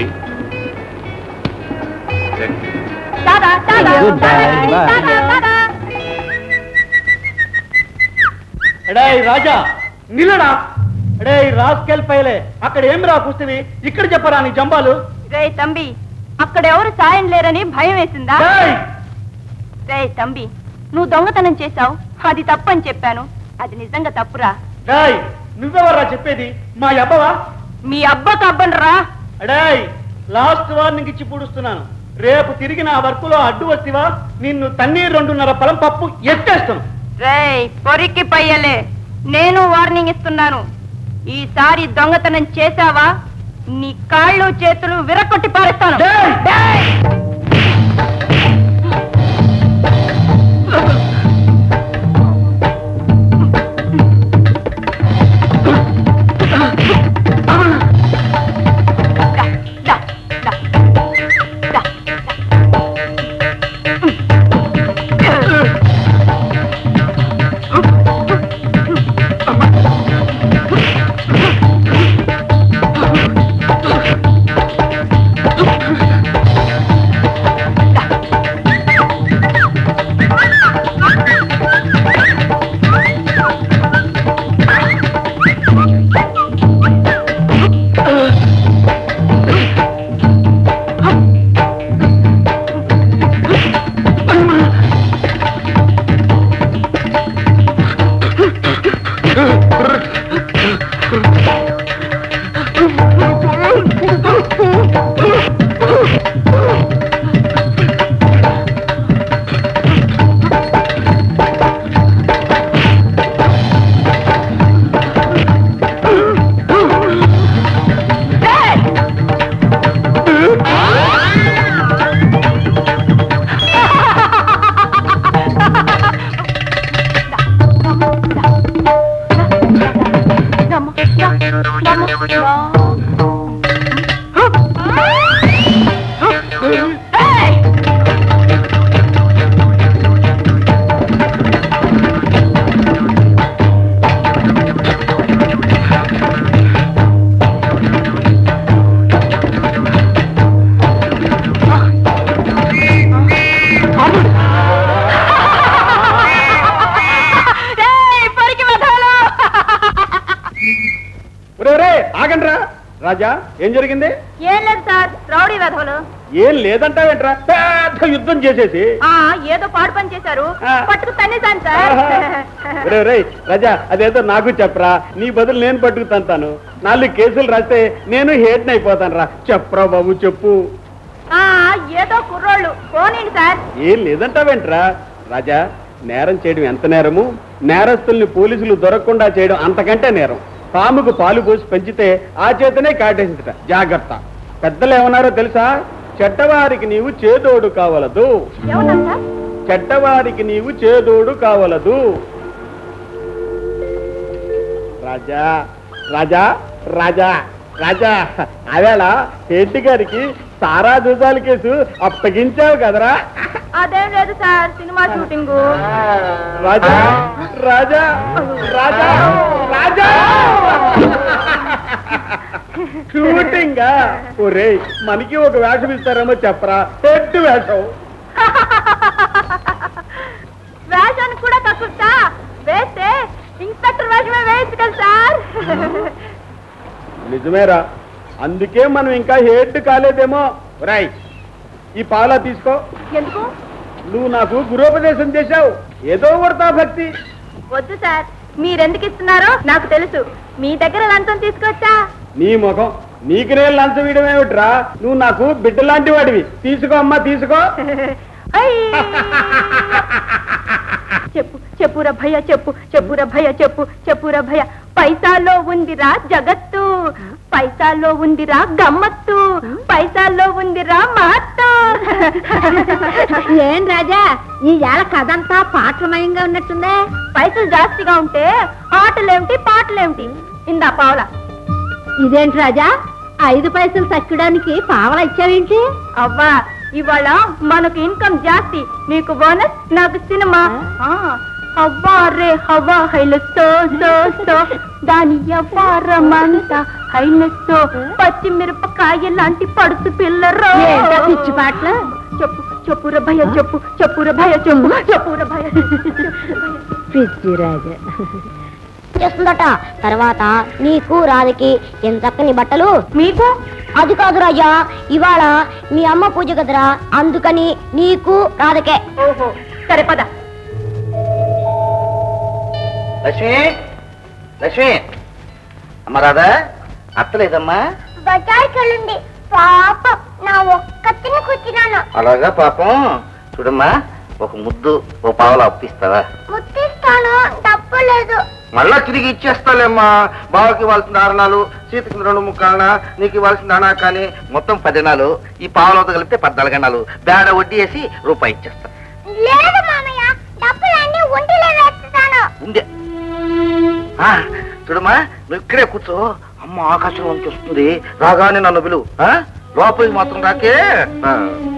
Set. Tata tata Goodbye, bye. Tata tata అడే రాజా నిల్లడా అడే rascal పైలే అక్కడ ఏం రా పుస్తవి ఇక్కడ చెప్పరా నీ జంబాలు రే తంబి అక్కడ ఎవరు సాయం లేరని భయం వేసిందా డేయ్! రే తంబి నువ్వు దొంగతనం చేశావు అది తప్పని చెప్పాను అది నిజంగా తప్పురా డేయ్ నువ్వెవర్రా చెప్పేది మా అబ్బవా మీ అబ్బకు అబ్బనరా అడాయ్ లాస్ట్ వార్నింగ్ ఇచ్చి పూడుస్తున్నాను రేపు తిరిగి నా వర్కులో అడ్డు వస్తివా నిన్ను తన్నీరు రెండున్నర పొలం పప్పు ఎత్తేస్తాను రేయ్ పొరికి పయ్యలే నేను వార్నింగ్ ఇస్తున్నాను ఈసారి దొంగతనం చేశావా నీ కాళ్ళు చేతులు విరకొట్టి పారేస్తాను డేయ్! దా, దా, దా, దా. నమ్మ, నమ్మ, నమ్మ. ఏయ్! ఏయ్, పొరికి వెధవలు! ఒరే ఆగండ్రా రాజా ఏం జరిగింది ఏం లేదు సార్ రౌడీ వెధవలు ఏం లేదంటావేంట్రా పెద్ద యుద్ధం చేసేసి ఆ ఏదో పాడు పని చేశారు ఆ. పట్టుకు తన్నేశాను సార్ ఒరే ఒరే రాజా అదేదో నాకు చెప్పరా నీ బదులు నేను పట్టుకు తంతాను నాలుగు కేసులు రాస్తే నేను హేట్ని అయిపోతాను రా చెప్పరా బాబు చెప్పు ఆ ఏదో కుర్రోళ్ళు పోనీండి సార్ ఏం లేదంటావేంట్రా రాజా నేరం చేయడం ఎంత నేరము నేరస్తుల్ని పోలీసులు దొరకకుండా చేయడం అంతకంటే నేరం పాముకు పాలు పోసి పెంచితే ఆ చేతనే కాటేసిందట జాగ్రత్త పెద్దలు ఏమన్నారో తెలుసా చెడ్డవారికి నీవు చేదోడు కావలదు ఏమన్నారు సార్ చెడ్డవారికి నీవు చేదోడు కావలదు రాజా రాజా రాజా రాజా అవేళ హెడ్ గారికి సారా దూసాల కేసు అప్పగించావు కదరా అదేం లేదు sir cinema shooting Raja Raja Raja Raja shooting ఒరే మనకి ఒక వేషం ఇస్తారేమో చెప్పరా హెడ్ వేషం వేషానికి కూడా తక్కువ వేస్తే ఇన్స్పెక్టర్ వేషమే వేయచ్చు కదా సార్ నిజమేరా అందుకే మనం ఇంకా హెడ్ కాలేదేమో రాయ్ ఈ పాలా తీసుకో ఎందుకు నువ్వు నాకు గురోపదేశం చేశావు ఏదో కొడతా భక్తి వద్దు సార్ మీరెందుకు ఇస్తున్నారో నాకు తెలుసు మీ దగ్గర లంచం తీసుకొచ్చా నీ ముఖం నీకు నేను లంచం ఇవ్వడం ఏమిట్రా నువ్వు నాకు బిడ్డ లాంటి వాడివి తీసుకో అమ్మా తీసుకో అయ్! చెప్పు చెప్పురా భయ చెప్పు చెప్పురా భయ చెప్పు చెప్పురా భయ పైసాలో ఉందిరా జగత్తు పైసాలో ఉందిరా గమ్మత్తు పైసాలో ఉందిరా మహత్తు ఏం రాజా ఈ ఏళ కథంతా పాఠమయంగా ఉన్నట్టుందే పైసలు జాస్తిగా ఉంటే ఆటలేమిటి పాటలేమిటి ఇందా పావులా ఇదేంటి రాజా ఐదు పైసలు తక్కడానికి పావల ఇచ్చావేంటి అవ్వా ఇవాళ మనకు ఇన్కమ్ జాస్తి నీకు బోనస్ నాకు సినిమా ఆ, అవ్వా రే హవా హైలెస్తో సో సో దాని ఎవ్వారమంతా హైలెస్తో పచ్చిమిరపకాయ లాంటి పడుతు పిల్లరో ఏంటా పిచ్చి పాటలు? చెప్పు చెప్పుర భయ చెప్పు చెప్పుర భయ చెప్పు చెప్పుర భయ పిచ్చి రాజా చేస్తుందట తర్వాత నీకు రాధకి ఎంత చక్కని బట్టలు మీకు అది కాదు రాజా ఇవాళ మీ అమ్మ పూజ కదరా అందుకని నీకు రాధకే ఓహో సరే పద లక్ష్మి లక్ష్మి అమ్మ రాదా అత్తలేదమ్మా బజార్కి వెళ్ళింది పాప నా ఒక్కతిని కూర్చున్నాను అలాగా పాపం చూడమ్మా ఒక ముద్దు ఓ పావలా అప్పిస్తావా ముట్టిస్తాను డబ్బు లేదు మళ్ళా తిరిగి ఇచ్చేస్తాలేమ్మా బావకి ఇవ్వాల్సిన దారణాలు సీతకి రెండు ముక్కాలన నీకు ఇవ్వాల్సిన దానా కానీ మొత్తం పదినాలు ఈ పావులతో కలిపితే పద్నాలుగు గణాలు బేడ వడ్డీ వేసి రూపాయి ఇచ్చేస్తా లేదు మామయ్య డబ్బులన్నీ ఒంటిలో వేస్తాను ఉండే ఆ, చూడమ్మా నువ్వు ఇక్కడే కూర్చో అమ్మ ఆకాశం నుంచి వస్తుంది రాగానే నన్ను పిలువు ఆ? లోపలికి మాత్రం రాకే ఆ.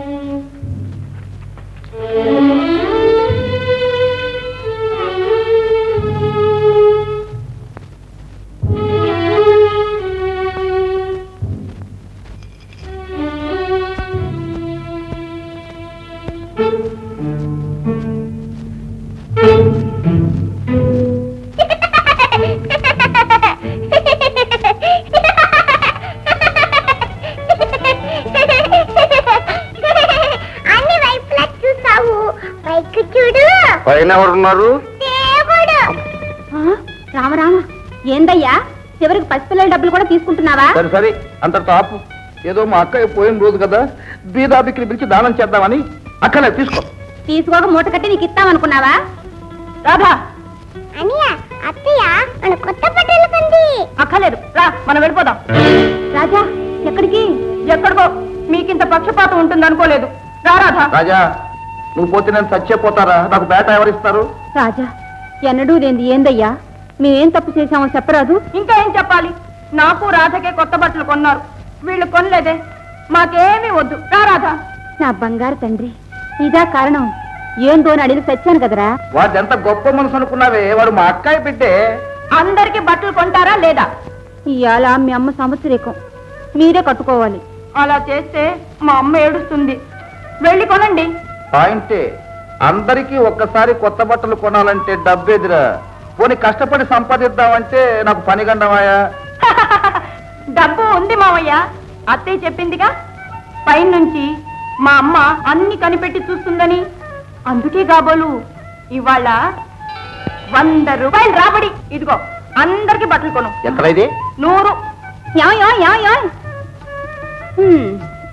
అన్ని వైపులా చూసావు పైకి చూడు పైన ఎవరున్నారు దేవుడు రామ రామ ఏందయ్యా చివరికి పసిపిల్లల డబ్బులు కూడా తీసుకుంటున్నావా సరే సరే అంతటితో ఆపు ఏదో మా అక్కయ్య పోయిన రోజు కదా బీదాబిక్కిని పిలిచి దానం చేద్దామని అక్కనే తీసుకో తీసుకోక మూట కట్టి నీకు ఇస్తామనుకున్నావా రాధా అనియా అత్తయ్య మన కొత్త బట్టలు కంది అక్కర్లేదు రా మనం వెళ్ళిపోదాం రాజా ఎక్కడికి ఎక్కడికో మీకింత పక్షపాతం ఉంటుంది అనుకోలేదు రా రాధా రాజా నువ్వు పోతే నేను చచ్చిపోతారా నాకు బేట ఎవరిస్తారు రాజా ఎన్నడూ లేంది ఏందయ్యా మేమేం తప్పు చేశామో చెప్పరాదు ఇంకా ఏం చెప్పాలి నాకు రాధకే కొత్త బట్టలు కొన్నారు వీళ్ళు కొనలేదే మాకేమీ వద్దు రా రాధా నా బంగారు తండ్రి ఇదా కారణం ఏందో అని అడిగి చచ్చాను కదరా వాడు ఎంత గొప్ప మనసు అనుకున్నావే వాడు మా అక్కాయి బిడ్డే అందరికి బట్టలు కొంటారా లేదా ఇవాళ మీ అమ్మ సంవత్సరికం మీరే కట్టుకోవాలి అలా చేస్తే మా అమ్మ ఏడుస్తుంది వెళ్ళి కొనండి పాయింటే అందరికీ ఒక్కసారి కొత్త బట్టలు కొనాలంటే డబ్బెదిరా పోనీ కష్టపడి సంపాదిద్దామంటే నాకు పని గండమాయా డబ్బు ఉంది మావయ్య అత్తయ్య చెప్పిందిగా పైనుంచి మా అమ్మ అన్ని కనిపెట్టి చూస్తుందని అందుకే కాబోలు ఇవాళ వంద రూపాయలు రాబడి ఇదిగో అందరికి బట్టలు కొను ఎంత ఇది నూరు యా, యా, యా, యా. హ్మ్.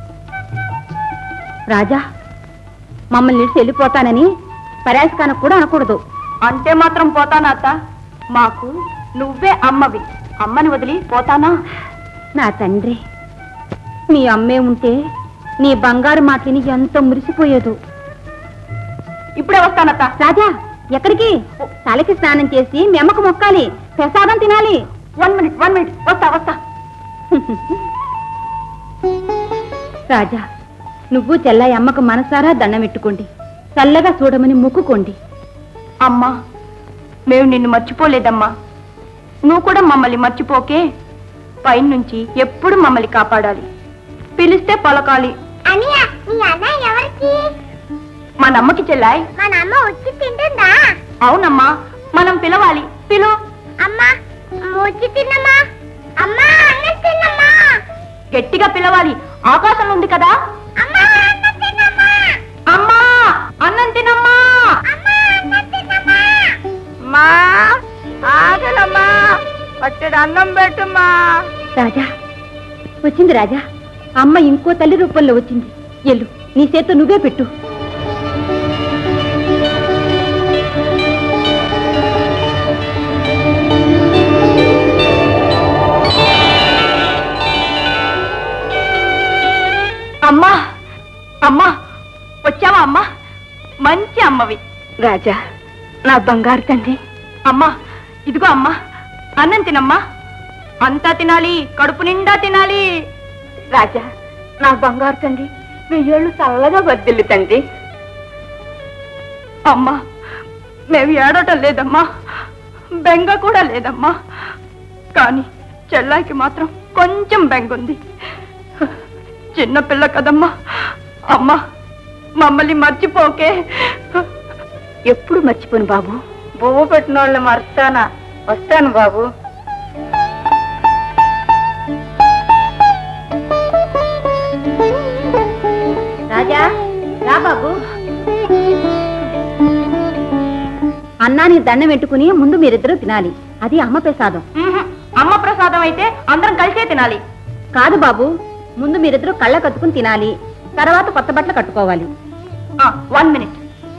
రాజా మమ్మల్ని నిలిచి వెళ్ళిపోతానని పరాశకానికి కూడా అనకూడదు అంటే మాత్రం పోతానా అత్త మాకు నువ్వే అమ్మవి అమ్మని వదిలి పోతానా నా తండ్రి మీ అమ్మే ఉంటే నీ బంగారు మాటని ఎంత మురిసిపోయేదు ఇప్పుడే వస్తానత్త రాజా ఎక్కడికి తలకి స్నానం చేసి మీ అమ్మకు మొక్కాలి ప్రసాదం తినాలి వన్ మినిట్ వన్ మినిట్ వస్తా వస్తా రాజా నువ్వు చెల్లాయి అమ్మకు మనసారా దండం పెట్టుకోండి చల్లగా చూడమని మొక్కుకోండి అమ్మా మేము నిన్ను మర్చిపోలేదమ్మా నువ్వు కూడా మమ్మల్ని మర్చిపోకే పైనుంచి ఎప్పుడు మమ్మల్ని కాపాడాలి పిలిస్తే పలకాలి అనియా మీ అన్న ఎవరికి మా నమ్మకి చెల్లాయ్ మన అమ్మ వచ్చి తింటుందా అవునమ్మా మనం పిలవాలి పిలు అమ్మా వచ్చి తిన్నమ్మా అమ్మా అన్నం తిన్నమ్మా గట్టిగా పిలవాలి ఆకాశం ఉంది కదా అమ్మా అన్నం తిన్నమ్మా అమ్మా అన్నం తినమ్మా అమ్మా అన్నం తిన్నమ్మా మా ఆగలమ్మా పట్టెడు అన్నం పెట్టుమా రాజా వచ్చింది రాజా అమ్మ ఇంకో తల్లి రూపంలో వచ్చింది ఎల్లు నీ చేత్తో నువ్వే పెట్టు అమ్మా అమ్మా వచ్చావా అమ్మా మంచి అమ్మవి రాజా నా బంగారు తండ్రి అమ్మా ఇదిగో అమ్మా అన్నం తినమ్మా అంతా తినాలి కడుపు నిండా తినాలి రాజా నా బంగారు తండ్రి వెయ్యేళ్ళు చల్లగా బద్దిల్లు తండ్రి అమ్మా మేము ఏడటం లేదమ్మా బెంగ కూడా లేదమ్మా కానీ చెల్లాయికి మాత్రం కొంచెం బెంగుంది చిన్న పిల్ల కదమ్మా అమ్మా మమ్మల్ని మర్చిపోకే ఎప్పుడు మర్చిపోను బాబు బువ్వ పెట్టిన వాళ్ళని మర్తానా వస్తాను బాబు రాజా రా బాబు అన్నానికి దండం పెట్టుకుని ముందు మీరిద్దరూ తినాలి అది అమ్మ ప్రసాదం ఉహుం, అమ్మ ప్రసాదం అయితే అందరం కలిసే తినాలి కాదు బాబు ముందు మీరిద్దరూ కళ్ళ కత్తుకుని తినాలి తర్వాత కొత్త బట్టలు కట్టుకోవాలి వన్ మినిట్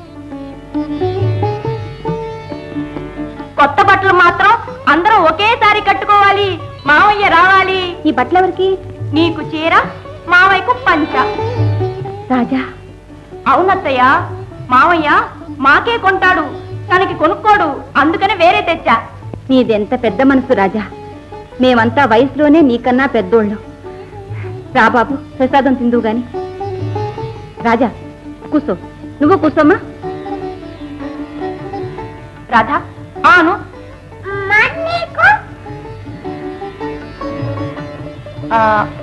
కొత్త బట్టలు మాత్రం అందరం ఒకేసారి కట్టుకోవాలి మావయ్య రావాలి ఈ బట్టలు ఎవరికి నీకు చీర మావయ్యకు పంచ రాజా అవునత్తయ్య మావయ్య మాకే కొంటాడు తనకి కొనుక్కోడు అందుకని వేరే తెచ్చా నీదెంత పెద్ద మనసు రాజా మేమంతా వయసులోనే నీకన్నా పెద్దోళ్ళం రా బాబు ప్రసాదం తిందువు గాని రాజా కూసో నువ్వు కూసోమ్మా రాధా ఆను నీకు ఆ,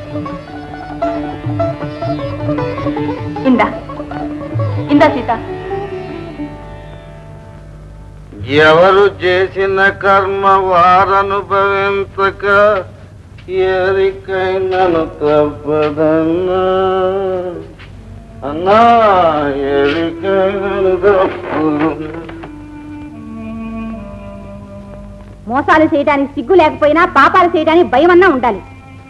ఇందా ఇందా సీత ఎవరు చేసిన కర్మ వారనుభవించక ఎరికైనను తప్పదన్నా అన్నా ఎరికైనను తప్పదు మోసాలు చేయడానికి సిగ్గు లేకపోయినా పాపాలు చేయడానికి భయమన్నా ఉండాలి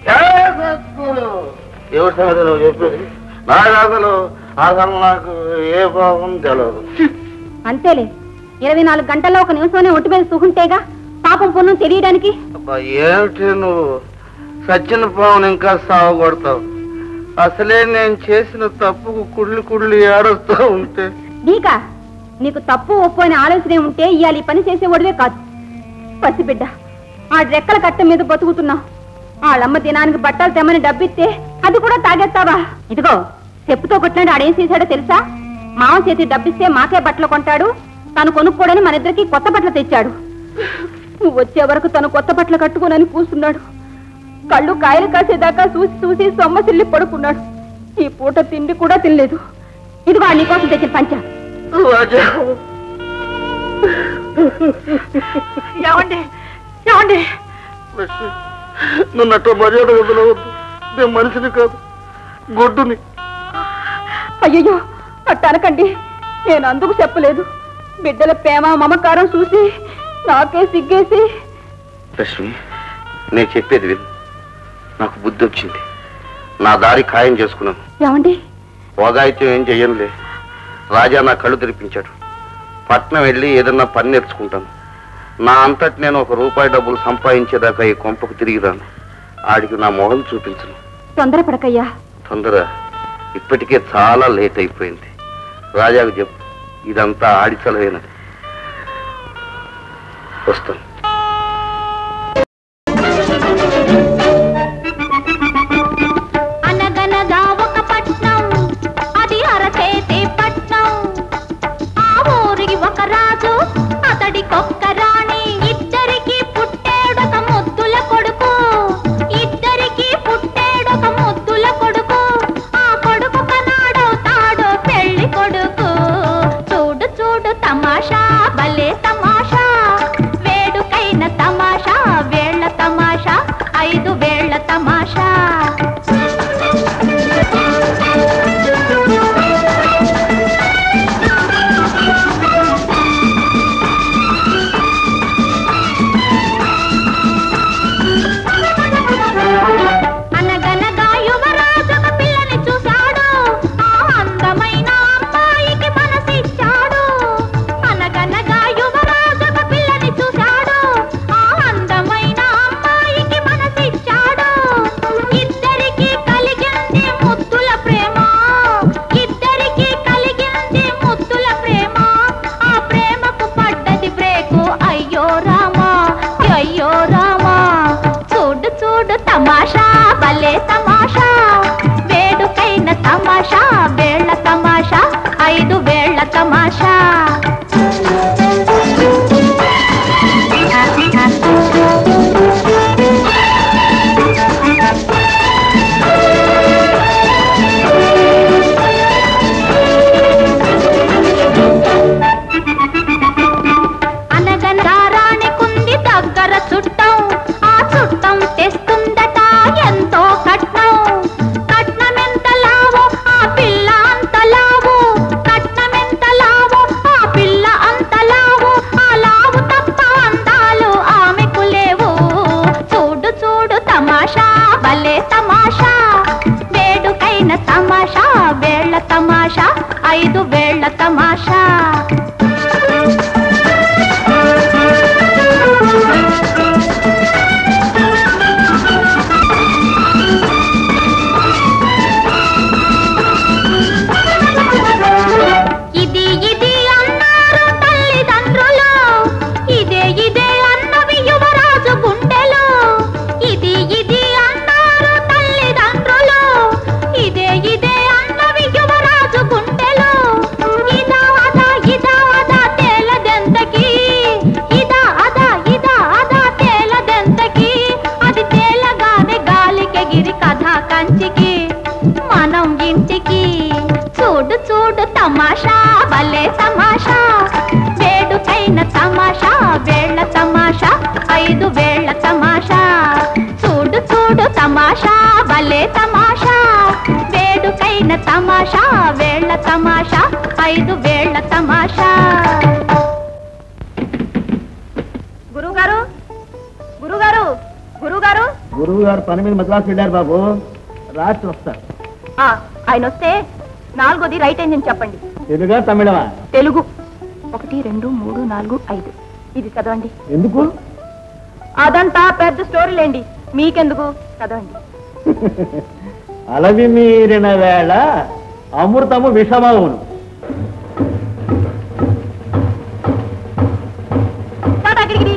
ఎవరి సంగతి నువ్వు చెప్పేది నాకు అసలు అసలు నాకు ఏ పాపం తెలియదు అంతేలే ఇరవై నాలుగు గంటల్లో ఒక నిమిషంలోనే ఒంటి మీద సుహుంటేగా పాపం పుణ్యం తెలియడానికి అబ్బా ఏమిటి నువ్వు సచ్చిన పావును ఇంకా సావగొడతావు అసలే నేను చేసిన తప్పుకు కుళ్ళి కుళ్ళి ఏడుస్తూ ఉంటే నీకా నీకు తప్పు ఒప్పు అనే ఆలోచనే ఉంటే ఇవాళ ఈ పని చేసేవాడివే కాదు పసిబిడ్డ ఆ రెక్కల కట్ట మీద బతుకుతున్నావు వాళ్ళమ్మ దినానికి బట్టలు తెమ్మని డబ్బిస్తే అది కూడా తాగేస్తావా ఇదిగో చెప్పుతో కొట్టినాడు ఆడేం చేశాడో తెలుసా మామ చేతి డబ్బిస్తే మాకే బట్టలు కొంటాడు తను కొనుక్కోడని మన ఇద్దరికి కొత్త బట్టలు తెచ్చాడు నువ్వు వచ్చే వరకు తను కొత్త బట్టలు కట్టుకోనని కూస్తున్నాడు కళ్ళు కాయలు కాసేదాకా చూసి చూసి సొమ్మసిల్లి పడుకున్నాడు ఈ పూట తిండి కూడా తినలేదు ఇదిగో ఆ నీకోసం తెచ్చిన పంచ ఏమండి ఏమండి నన్ను అట్లా మర్యాద వదలవద్దు నేను మనిషిని కాదు గొడ్డుని అయ్యయ్యో అట్ట అనకండి నేను అందుకు చెప్పలేదు బిడ్డల ప్రేమ మమకారం చూసి నాకే సిగ్గేసి లక్ష్మి నేను చెప్పేది విను నాకు బుద్ధి వచ్చింది నా దారి ఖాయం చేసుకున్నాను ఏమండి పోగాయిత్యం ఏం చెయ్యనులే రాజా నా కళ్ళు తెరిపించాడు పట్నం వెళ్ళి ఏదన్నా పని నేర్చుకుంటాను నా అంతటి నేను ఒక రూపాయి డబ్బులు సంపాదించేదాకా ఈ కొంపకు తిరిగి రాను ఆడికి నా మొహం చూపించను తొందరపడకయ్యా తొందర ఇప్పటికే చాలా లేట్ అయిపోయింది రాజాకు చెప్పు ఇదంతా ఆడిచలవేనది వస్తాను అనగనగా ఒక పట్నం అది అరచేతి పట్నం ఆ ఊరికి ఒక రాజు అతడికొక్క రాణి ఇద్దరికి పుట్టాడొక ముద్దుల కొడుకు ఇద్దరికి పుట్టాడొక ముద్దుల కొడుకు ఆ కొడుకు కనాడవుతాడో పెళ్లి కొడుకు చూడు చూడు తమాషా భలే తమాషా వేడుకైన తమాషా వేళ్ళ తమాషా ఐదు వేళ్ల తమాషా అనగనగా యువరాజు ఒక పిల్లని చూశాడు ఆ అందమైన అమ్మాయికి మనసిచ్చాడు అనగనగా యువరాజు ఒక పిల్లని చూశాడు ఆ అందమైన అమ్మాయికి మనసిచ్చాడు ఇద్దరికి కలిగింది ముద్దుల ప్రేమ ఇద్దరికి కలిగింది ముద్దుల ప్రేమ ఆ ప్రేమకు పడ్డది బ్రేకు అయ్యో రామా అయ్యో రామా చూడు చూడు తమాషా భలే తమాషా వేడుకైన తమాషా వేళ్ళ తమాషా ఐదు వేళ్ళ తమాషా అనగనగా రాణికుంది దగ్గర చుట్టం ఆ చుట్టం తెస్తుందట ఎంతో కట్నం కట్నం ఎంత లావో ఆ పిల్ల అంత లావు కట్నం ఎంత లావో ఆ పిల్ల అంత లావు ఆ లావు తప్ప అందాలు ఆమెకు లేవు చూడు చూడు తమాషా భలే తమాషా వేడుకైన తమాషా వేళ్ళ తమాషా ఐదు వేళ్ళ తమాషా ఇది ఇది అన్నారు తల్లిదండ్రులు ఇదే ఇదే అన్నవి యువరాజు గుండెలు ఇది ఇది అన్నారు తల్లిదండ్రులు ఇదే ఇదే అన్నవి యువరాజు గుండెలు ఇదా అదా ఇదా అదా తేలదెంతకి ఇదా అదా ఇదా అదా తేలదెంతకి అది తేలగానే గాలికెగిరి కథ కంచికి మనం ఇంటికి చూడు చూడు తమాషా భలే తమాషా వేడుకైన తమాషా వేళ్ళ తమాషా ఐదు వేళ్ళ తమాషా చూడు చూడు తమాషా భలే తమాషా వేడుకైన తమాషా వేళ్ళ తమాషా ఐదు వేళ్ళ తమాషా గురువుగారు గురువుగారు గురువుగారు గురువు గారు పని మీద మద్రాసు వెళ్ళారు బాబు రాత్రి వస్తారు ఆ, ఆయన వస్తే నాలుగోది రైట్ ఇంజిన్ చెప్పండి తెలుగా తమిళమా తెలుగు ఒకటి రెండు మూడు నాలుగు ఐదు ఇది చదవండి ఎందుకు అదంతా పెద్ద స్టోరీలేండి మీకెందుకు చదవండి అలవి మీరిన వేళ అమృతము విషమవును టాటా గిరిగిరి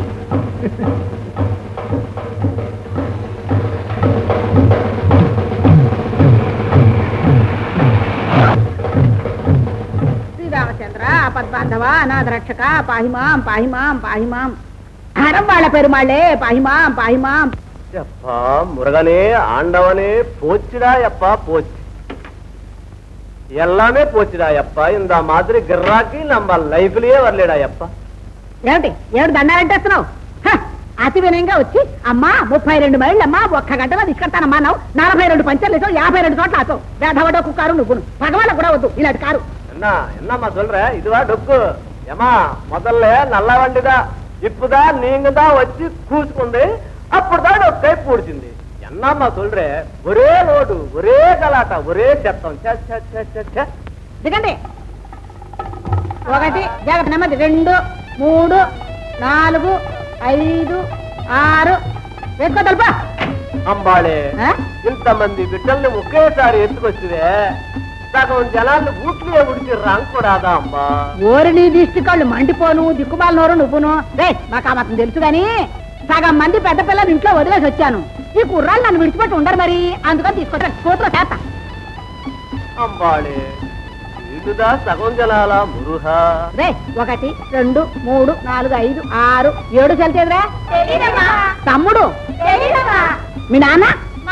శ్రీరామచంద్ర పద్బాంధవ అనాథ రక్షక పాహిమాం పాహిమాం పాహిమాం అరంబాళ పెరుమాళ్ళే పాహిమాం పాహిమాం எப்பா முருகனே ஆண்டவனே போச்சுடா எப்பா போச்சு எல்லாமே போச்சுடா எப்பா இந்த மாதிரி గిర్రాకి நம்ம லைஃப்லயே வரலடா எப்பா ఏమిటి ఏమిటి దండాలంటేస్తున్నావు హ, అతి వినయంగా వచ్చి అమ్మా ముప్పై రెండు మైళ్ళు అమ్మా ఒక్క గంటలో తీసుకెళ్తానమ్మా నావు నలభై రెండు పంచర్లు వేసావు యాభై రెండు చోట్ల ఆచావు వేధవడో కుక్కారు నువ్వును భగవాన్ కూడా వద్దు ఇలాంటి కారు என்ன என்னம்மா சொல்ற இதுவா டொக்கு ஏமா முதல்ல நல்ல வண்டிదా இப்பதான் நீங்க தான் వచ్చి కూసుకుంది అప్పుడుதான் డొక్కై పూడ్చింది ఎన్నమ్మా சொல்ற ఒరే లోడు ఒరే గలాట ఒరే చెత్తం ఛ, ఛ, ఛ, ఛ, ఛ. దిగండి ఒకటి జాగ్రత్త నెమ్మది రెండు మూడు నాలుగు ఐదు ఆరు వేసుకో తలుపా అంబాళే ఆ? ఇంతమంది బిడ్డల్ని ఒకేసారి ఎత్తుకొచ్చివే సగం జనాన్ని ఊట్లే ఉడిచి రంకురాదా అమ్మా ఓరి నీ దిష్టి కళ్ళు మండిపోను దిక్కుమాల నోరు నువ్వును రే మాకు ఆ మాత్రం తెలుసు గాని సగం మంది పెద్ద పిల్లలు ఇంట్లో వదిలేసి వచ్చాను ఈ కుర్రాళ్ళు నన్ను విడిచిపెట్టి ఉండరు మరి అందుకని తీసుకొచ్చాను కూతురు చేత అంబాళే వీళ్ళుదా సగం జనాల మురుహా రే ఒకటి రెండు మూడు నాలుగు ఐదు ఆరు ఏడు చల్తేదిరా తమ్ముడు మీ నాన్న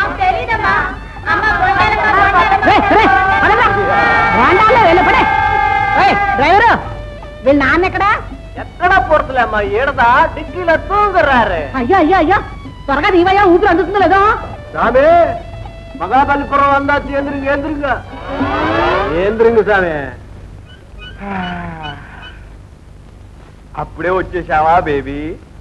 రే, రే, పడరా. రాండాల్లో వెళ్ళి పడే ఏయ్, డ్రైవరు వీళ్ళ నాన్న ఎక్కడా ఎక్కడ పొరతలేమ్మా ఈడదా డిక్కీలో తూగురారే అయ్యో అయ్యో అయ్యో త్వరగా నీవయ్యా ఊపిరి అందుతుందో లేదో సామే మగాపల్లిపురం అందా ఏంద్రింగ్ ఏంద్రింగ్ ఏంద్రింగ్ సామే అప్పుడే వచ్చేసావా బేబీ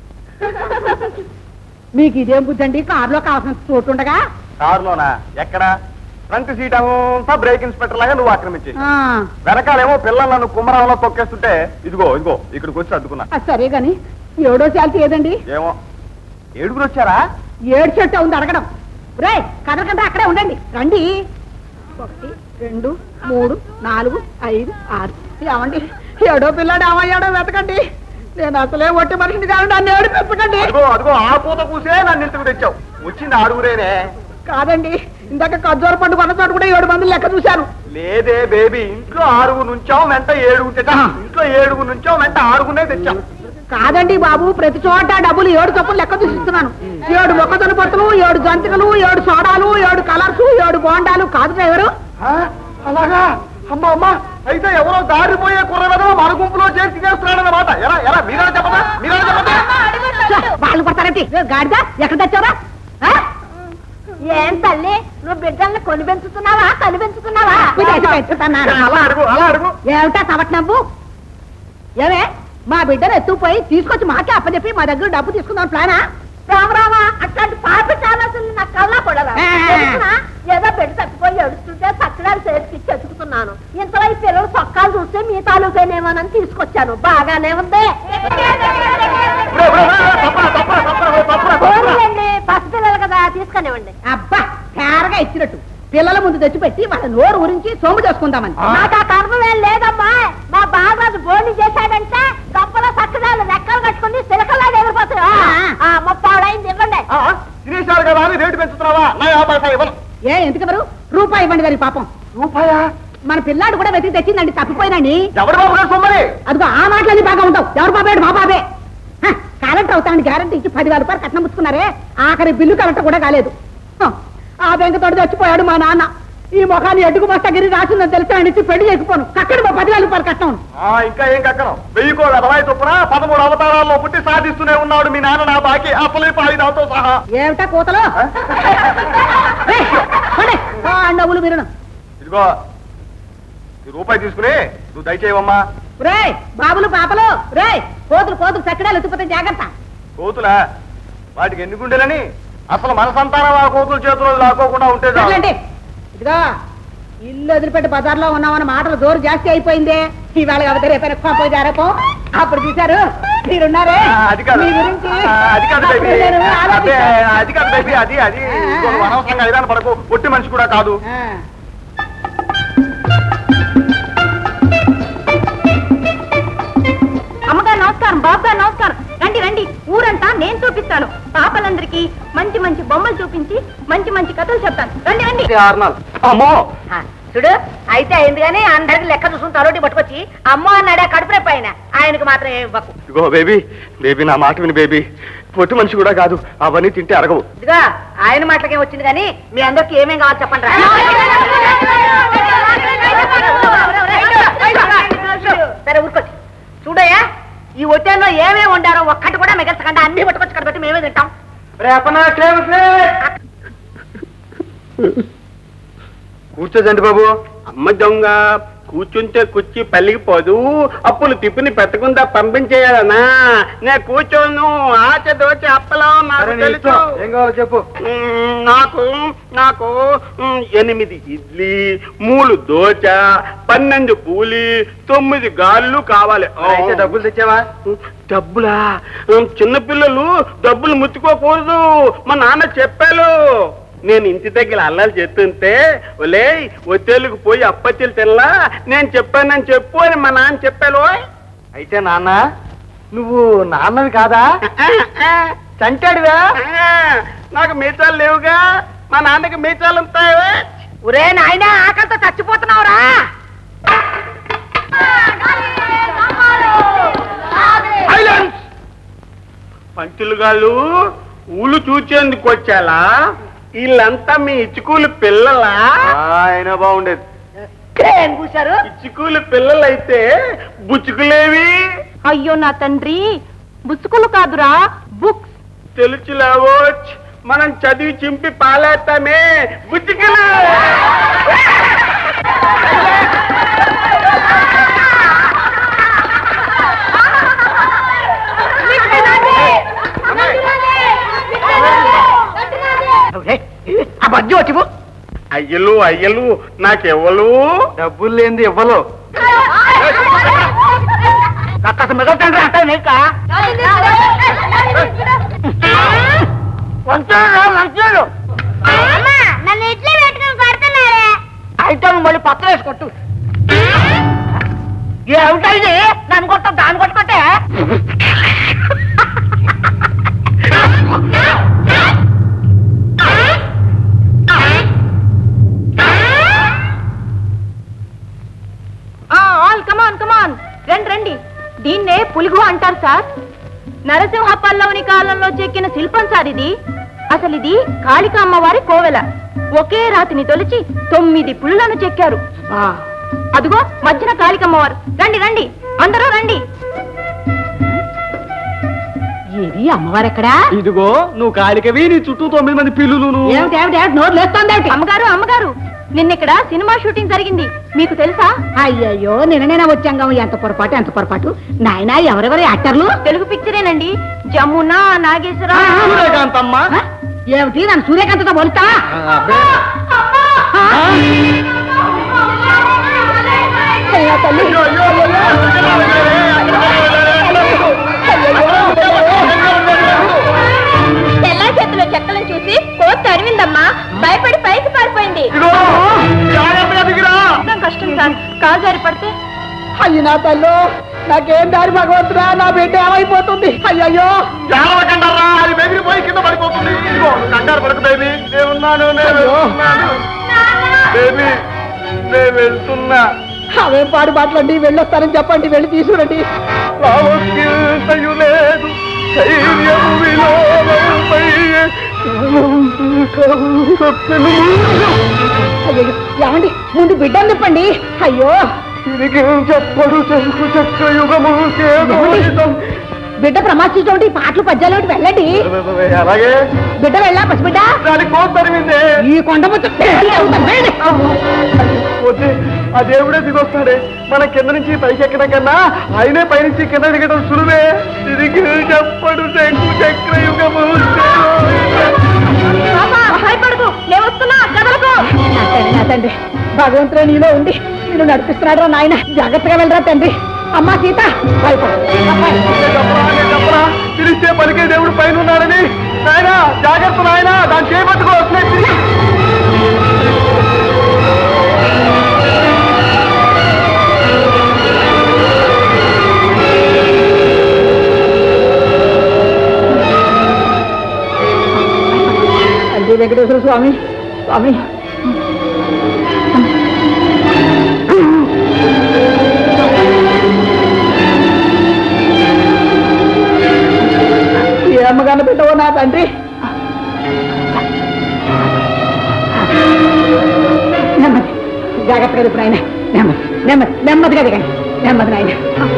మీకు ఇదేం బుద్ధి అండి కారులో కావాల్సిన చోటు ఉండగా కారులోనా ఎక్కడ ఫ్రంట్ సీట్ అంతా బ్రేక్ ఇన్స్పెక్టర్ లాగా నువ్వు ఆక్రమించి ఆ, వెనకాలేమో పిల్లలు నన్ను కుమ్మరంలో తొక్కేస్తుంటే ఇదిగో ఇదిగో ఇక్కడికి వచ్చి అద్దుకున్నా అది సరే గాని ఏడో శాలరీ ఏదండి ఏమో ఏడుగురు వచ్చారా ఏడు చెట్టు ఉంది అడగడం రే కదలకంటే అక్కడే ఉండండి రండి ఒకటి రెండు మూడు నాలుగు ఐదు ఆరు ఏమండి ఏడో పిల్లాడు ఏమయ్యాడో వెతకండి నేను అసలే ఒట్టి మనిషిని కాదు నన్ను ఏడు పెంపకండి అదిగో అదిగో ఆ పూత కూసే నన్ను ఇంటికి తెచ్చావు వచ్చింది ఆరుగురేనే కాదండి ఇందాక ఖర్జూర పండు కొన్న చోట కూడా ఏడు మంది లెక్క చూశాను లేదే బేబీ ఇంట్లో ఆరుగురు నుంచాం వెంట ఏడుగురు తెచ్చాం ఇంట్లో ఏడుగురు నుంచాం వెంట ఆరుగునే తెచ్చాం కాదండి బాబు ప్రతి చోట డబ్బులు ఏడు చొప్పులు లెక్క చూసిస్తున్నాను ఏడు మొక్కజొన్న పొత్తులు ఏడు జంతికలు ఏడు సోడాలు ఏడు కలర్స్ ఏడు బోండాలు కాదు డ్రైవరు ఆ, అలాగా అమ్మా అమ్మా అయితే ఎవరో దారిపోయే కుర్రవేదో మన గుంపులో చేసి చేస్తున్నాడన్నమాట ఎలా ఎలా మీరే చెప్పదా మీరే చెప్పదా ఛ, వాళ్ళు కొడతారంటే గాడిద ఎక్కడ తెచ్చారా ఆ? ఏం తల్లి నువ్వు బిడ్డల్ని కొని పెంచుతున్నావా కని పెంచుతున్నావా విదేశీ పెంచుతున్నాను. అలా అడుగు అలా అడుగు ఏమిటా తవట్ నవ్వు ఏమే మా బిడ్డను ఎత్తుకుపోయి తీసుకొచ్చి మాకే అప్పచెప్పి మా దగ్గర డబ్బు తీసుకుందాం ప్లానా రామరామా అట్లాంటి పాపి చాలాసింది నా కల్లా పడలా ఆ. తెలుసునా? ఏదో బిడ్డ తప్పిపోయి ఎడుస్తుంటే పచ్చడాలు చేతికి చెతుకుతున్నాను ఇంతలో ఈ పిల్లలు సొక్కాలు చూస్తే మీ తాలూకేనేమోనని తీసుకొచ్చాను బాగానే ఉంది ఇప్పుడే, ఇప్పుడే, ఇప్పుడే, తప్పరా, తప్పరా, తప్పరా, తప్పరా, తప్పరా. పోనీలేండి, పసిపిల్లలు కదా తీసుకునివ్వండి అబ్బా తేరగా ఇచ్చినట్టు పిల్లల ముందు తెచ్చిపెట్టి వాళ్ళ నోరు ఉరించి సొమ్ము చేసుకుందామని నాకు ఆ కర్మం లేదమ్మా మా బాబాజు బోని చేశాడంటే గంపలో సక్కదాలు రెక్కలు కట్టుకుని సిలకలాగా ఎగిరిపోతాయి ఆ, ఆ, ముప్పాడైంది ఇవ్వండి ఆ, తినేశారు కదా అని రేటు పెంచుతున్నావా నా యాభై రూపాయలు ఇవ్వను ఏ ఎందుకెవరు రూపాయి ఇవ్వండి గారి పాపం రూపాయా మన పిల్లాడు కూడా వెతికి తెచ్చిందండి తప్పిపోయినండి ఎవరు బాబు గారు సొమ్మని అదిగో ఆ మాటలన్నీ బాగా ఉంటావు ఎవరు బాబాడు మా బాబే హ, కలెక్టర్ అవుతామని గ్యారంటీ ఇచ్చి పదివేల రూపాయలు కట్నం పుచ్చుకున్నారే ఆఖరి బిల్లు కలెక్టర్ కూడా కాలేదు హ, ఆ బెంకతోటి చచ్చిపోయాడు మా నాన్న ఈ ముఖాన్ని ఎడ్డుకు మస్తగిరి రాసిందని తెలిసి ఆయన ఇచ్చి పెళ్లి చేసుకుపోను కక్కడి మా పదివేల రూపాయలు కట్నం ఆ, ఇంకా ఏం కక్కనం వెయ్యి కోట్ల అరవై చొప్పున పదమూడు అవతారాల్లో పుట్టి సాధిస్తూనే ఉన్నాడు మీ నాన్న నా బాకీ అప్పలే పాయిదాతో సహా ఏమిటా కూతలు ఏయ్, పోనీ, పాండవులు మీరు ఇదిగో ఈ రూపాయి తీసుకుని నువ్వు దయచేయవమ్మా రే బాబులు పాపలు రే కోతులు కోతులు చక్కడాలు ఎత్తిపోతే జాగ్రత్త కోతులా వాటికి ఎన్ని గుండెలని అసలు మన సంతానం ఆ కోతుల చేతుల్లో లాక్కోకుండా ఉంటే చాలు. సర్లేండి. ఇదిగో ఇల్లు వదిలిపెట్టి బజార్లో ఉన్నామన్న మాటలు జోరు జాస్తి అయిపోయింది ఇవాళ కాబట్టి రేపైనా పోయి జారపో అప్పుడు చూశారు మీరున్నారే ఆ, అది కాదు మీ గురించి ఆ, అది కాదు అప్పుడు బేబీ నేను అదే ఆలోచించాను. అది కాదు బేబీ అది అది ఆ, ఆ. ఇదిగో నువ్వు అనవసరంగా ఐదాన్ని పడకు ఒట్టి మనిషి కూడా కాదు ఆ. అమ్మగారు నమస్కారం బాబు గారు నమస్కారం రండి రండి ఊరంతా నేను చూపిస్తాను పాపలందరికీ మంచి మంచి బొమ్మలు చూపించి మంచి మంచి కథలు చెప్తాను రండి రండి అమ్మో చూడు అయితే అయింది కానీ అందరికి లెక్క చూసుకుని తలోటి పట్టుకొచ్చి అమ్మ అన్నాడే కడుపు రేపు ఆయన ఆయనకు మాత్రం ఏమి ఇవ్వకు ఇదిగో బేబీ బేబీ నా మాట విని బేబీ పొట్టి మనిషి కూడా కాదు అవన్నీ తింటే అరగవు ఇదిగా ఆయన మాటలకేం వచ్చింది కానీ మీ అందరికి ఏమేం కావాలి చెప్పండి రా. సరే ఊరుకోండి చూడయ్యా ఈ ఒట్టేలో ఏమేమి ఉండారో ఒక్కటి కూడా మిగల్చకుండా అన్ని పట్టుకొచ్చి ఇక్కడ పెట్టి మేమే తింటాం కూర్చోదండి బాబు అమ్మ దొంగ కూర్చుంటే కుర్చీ పలిగిపోదు అప్పులు తిప్పిని పెట్టకుండా పంపించేయాలనా నే కూర్చోను ఆచ దోచి అప్పలం నాకు తెలుసు ఏం కావాలో చెప్పు మ్మ్, నాకు నాకు మ్మ్, ఎనిమిది ఇడ్లీ మూడు దోశ పన్నెండు పూలి తొమ్మిది గాళ్ళు కావాలి అయితే డబ్బులు తెచ్చావా డబ్బులా మ్మ్, చిన్నపిల్లలు డబ్బులు ముట్టుకోకూడదు మా నాన్న చెప్పారు నేను ఇంటి దగ్గర అల్లాలు చెప్తుంటే ఒలే ఒత్తేళ్ళకి పోయి అప్పత్తిలు తినలా నేను చెప్పానని చెప్పు అని మా నాన్న చెప్పాను అయితే నాన్న నువ్వు నాన్నవి కాదా చంటాడువా నాకు మీసాలు లేవుగా మా నాన్నకి మీసాలు ఉంటాయా ఒరే నాయన ఆకలితో చచ్చిపోతున్నావురా పంతులు గారు ఊళ్ళు చూచేందుకు వచ్చాలా వీళ్ళంతా మీ ఇచ్చుకూలు పిల్లలా ఆయన బాగుండేది ఏం కూశారు ఇచ్చుకూలు పిల్లలైతే బుచ్చుకులేవి అయ్యో నా తండ్రి బుసుకులు కాదురా బుక్స్ తెలుసులేవో మనం చదివి చింపి పాలేస్తామే బుచ్చుకులు ఆ బజ్జి వచ్చివు అయ్యలు అయ్యలు నాకెవ్వలు డబ్బులు లేనిది ఇవ్వలు కాస్త మిగతాను రా నీక వంచాడు వంచాడు నన్ను ఇట్లే పెట్టుకుని కొడుతున్నారే అయితే నువ్వు మళ్ళీ పత్రం వేసి కొట్టు ఏమిటా ఇది నన్ను కొట్ట దాన్ని కొట్టుకుంటే ఆల్ కమాన్ కమాన్ రండి రండి దీన్నే పులుగు అంటారు సార్ నరసింహ పల్లవుని కాలంలో చెక్కిన శిల్పం సార్ ఇది అసలు ఇది కాళిక అమ్మవారి కోవెల ఒకే రాతిని తొలిచి తొమ్మిది పులులను చెక్కారు అదిగో మధ్యన కాళికమ్మవారు రండి రండి అందరూ రండి ఇది అమ్మవారెక్కడా ఇదిగో నువ్వు కాలికవి నీ చుట్టూ తొమ్మిది మంది పిల్లులు ఏమిటి ఏమిటి ఏమిటి నోరు లేస్తోంది అమ్మగారు అమ్మగారు నిన్నిక్కడ సినిమా షూటింగ్ జరిగింది మీకు తెలుసా అయ్యయ్యో నిన్ననేనా వచ్చాంగా ఎంత పొరపాటు ఎంత పొరపాటు నాయనా ఎవరెవరి యాక్టర్లు తెలుగు పిక్చరేనండి జమున నాగేశ్వర సూర్యకాంతమ్మ ఆ? ఏమిటి నన్ను సూర్యకాంతతో పోలుతా అయ్యో తల్లి తెల్ల చేతిలో చెక్కలను చూసి కోతి అరివిందమ్మా భయపడి పైకి పారిపోయింది అర్థం కష్టం సార్ కాలు జారి పడితే అయ్యి నా తల్లు నాకేం దారి భగవంతుడా నా బిడ్డ ఏమైపోతుంది అయ్యయ్యో జాలవకండరా అది బెదిరిపోయి కింద పడిపోతుంది ఇదిగో కంగారు పడకు బేబీ నేనున్నాను నేను వెళ్తున్నాను బేబీ నేను వెళ్తున్నా అవేం పాడు మాటలండి వెళ్ళొస్తానని చెప్పండి వెళ్ళి తీసుకురండి రావద్దు లేదు ధైర్యము విలోపై అయ్యో ఏమండి ముందు బిడ్డను తిప్పండి అయ్యో తిరిగి చెప్పడు చెరుకు చెక్క యుగము బిడ్డ ప్రమాదించండి పాటలు పద్యాలు ఒకటి వెళ్ళండి అలాగే బిడ్డ వెళ్ళా పసిబిడ్డ దానికి కోతరిమిందే ఈ కొండ ముచ్చు పోతే ఆ దేవుడే దిగొస్తాడే మన కింద నుంచి పైకి ఎక్కడం కన్నా ఆయనే పైనుంచి కింద దిగడం సులువే తిరిగి చెప్పడు చెక్కు చక్ర యుగము భయపడదు నేను వస్తున్నా కదలకు నా తండ్రి నా తండ్రి భగవంతుడు నీలో ఉండి నేను నడిపిస్తున్నాడు నాయన జాగ్రత్తగా వెళ్ళరా తండ్రి అమ్మా సీత భయపడు చెప్పరా పిలిస్తే పలికే దేవుడు పైన ఉన్నాడని నాయన జాగ్రత్త నాయన దాన్ని చేపట్టుకో వస్తున్నాయి తండ్రి వెంకటేశ్వర స్వామి స్వామి ఏ అమ్మగారిని పెట్టవో నా తండ్రి నెమ్మది జాగ్రత్తగా ఇప్పుడు ఆయన నెమ్మది నెమ్మది నెమ్మదిగా దిగండి నెమ్మది నాయన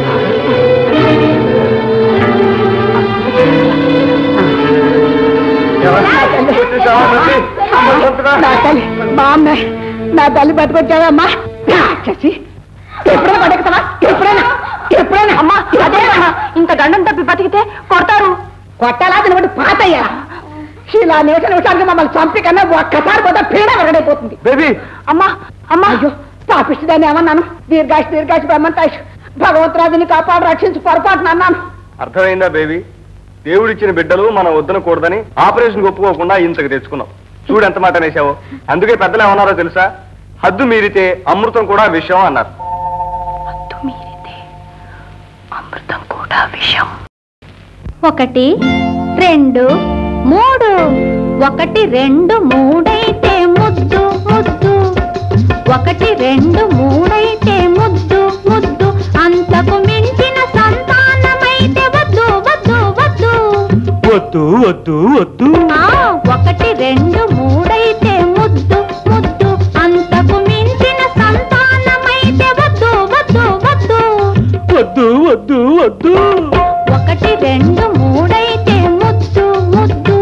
నా తల్లి మా అమ్మ నా తల్లి బతుకొచ్చావమ్మా చచ్చి ఎప్పుడైనా బతుకుతావా ఎప్పుడైనా ఎప్పుడైనా అమ్మా అదే ఇంత గండం తప్పి బతికితే కొడతారు కొట్టాలా తినబడి పాతయ్యా ఇలా నిమిష నిమిషానికి మమ్మల్ని చంపి కన్నా ఒక్కసారి పోతే పీడ వెరగడైపోతుంది బేబీ అమ్మా అమ్మా అయ్యో పాపిష్టి దాన్ని ఏమన్నాను దీర్ఘాష్ దీర్ఘాష్ బ్రహ్మంతాష్ భగవంతరాజుని కాపాడు రక్షించి పొరపాటున అన్నాను అర్థమైందా బేబీ దేవుడిచ్చిన బిడ్డలు మనం వద్దనకూడదని ఆపరేషన్ ఒప్పుకోకుండా ఇంతకు తెచ్చుకున్నాం చూడు ఎంత మాట అనేసావు అందుకే పెద్దలు ఏమన్నారో తెలుసా హద్దు మీరితే అమృతం కూడా విషయం అన్నారు హద్దు మీరితే అమృతం కూడా విషం ఒకటి రెండు మూడు ఒకటి రెండు మూడైతే ముద్దు ముద్దు ఒకటి రెండు మూడైతే ముద్దు ముద్దు అంతకు మించిన సంతానమైతే వద్దు వద్దు వద్దు వద్దు వద్దు వద్దు ఆ ఒకటి రెండు మూడైతే ముద్దు ముద్దు అంతకు మించిన సంతానమైతే వద్దు వద్దు వద్దు వద్దు వద్దు వద్దు ఒకటి రెండు మూడైతే ముద్దు ముద్దు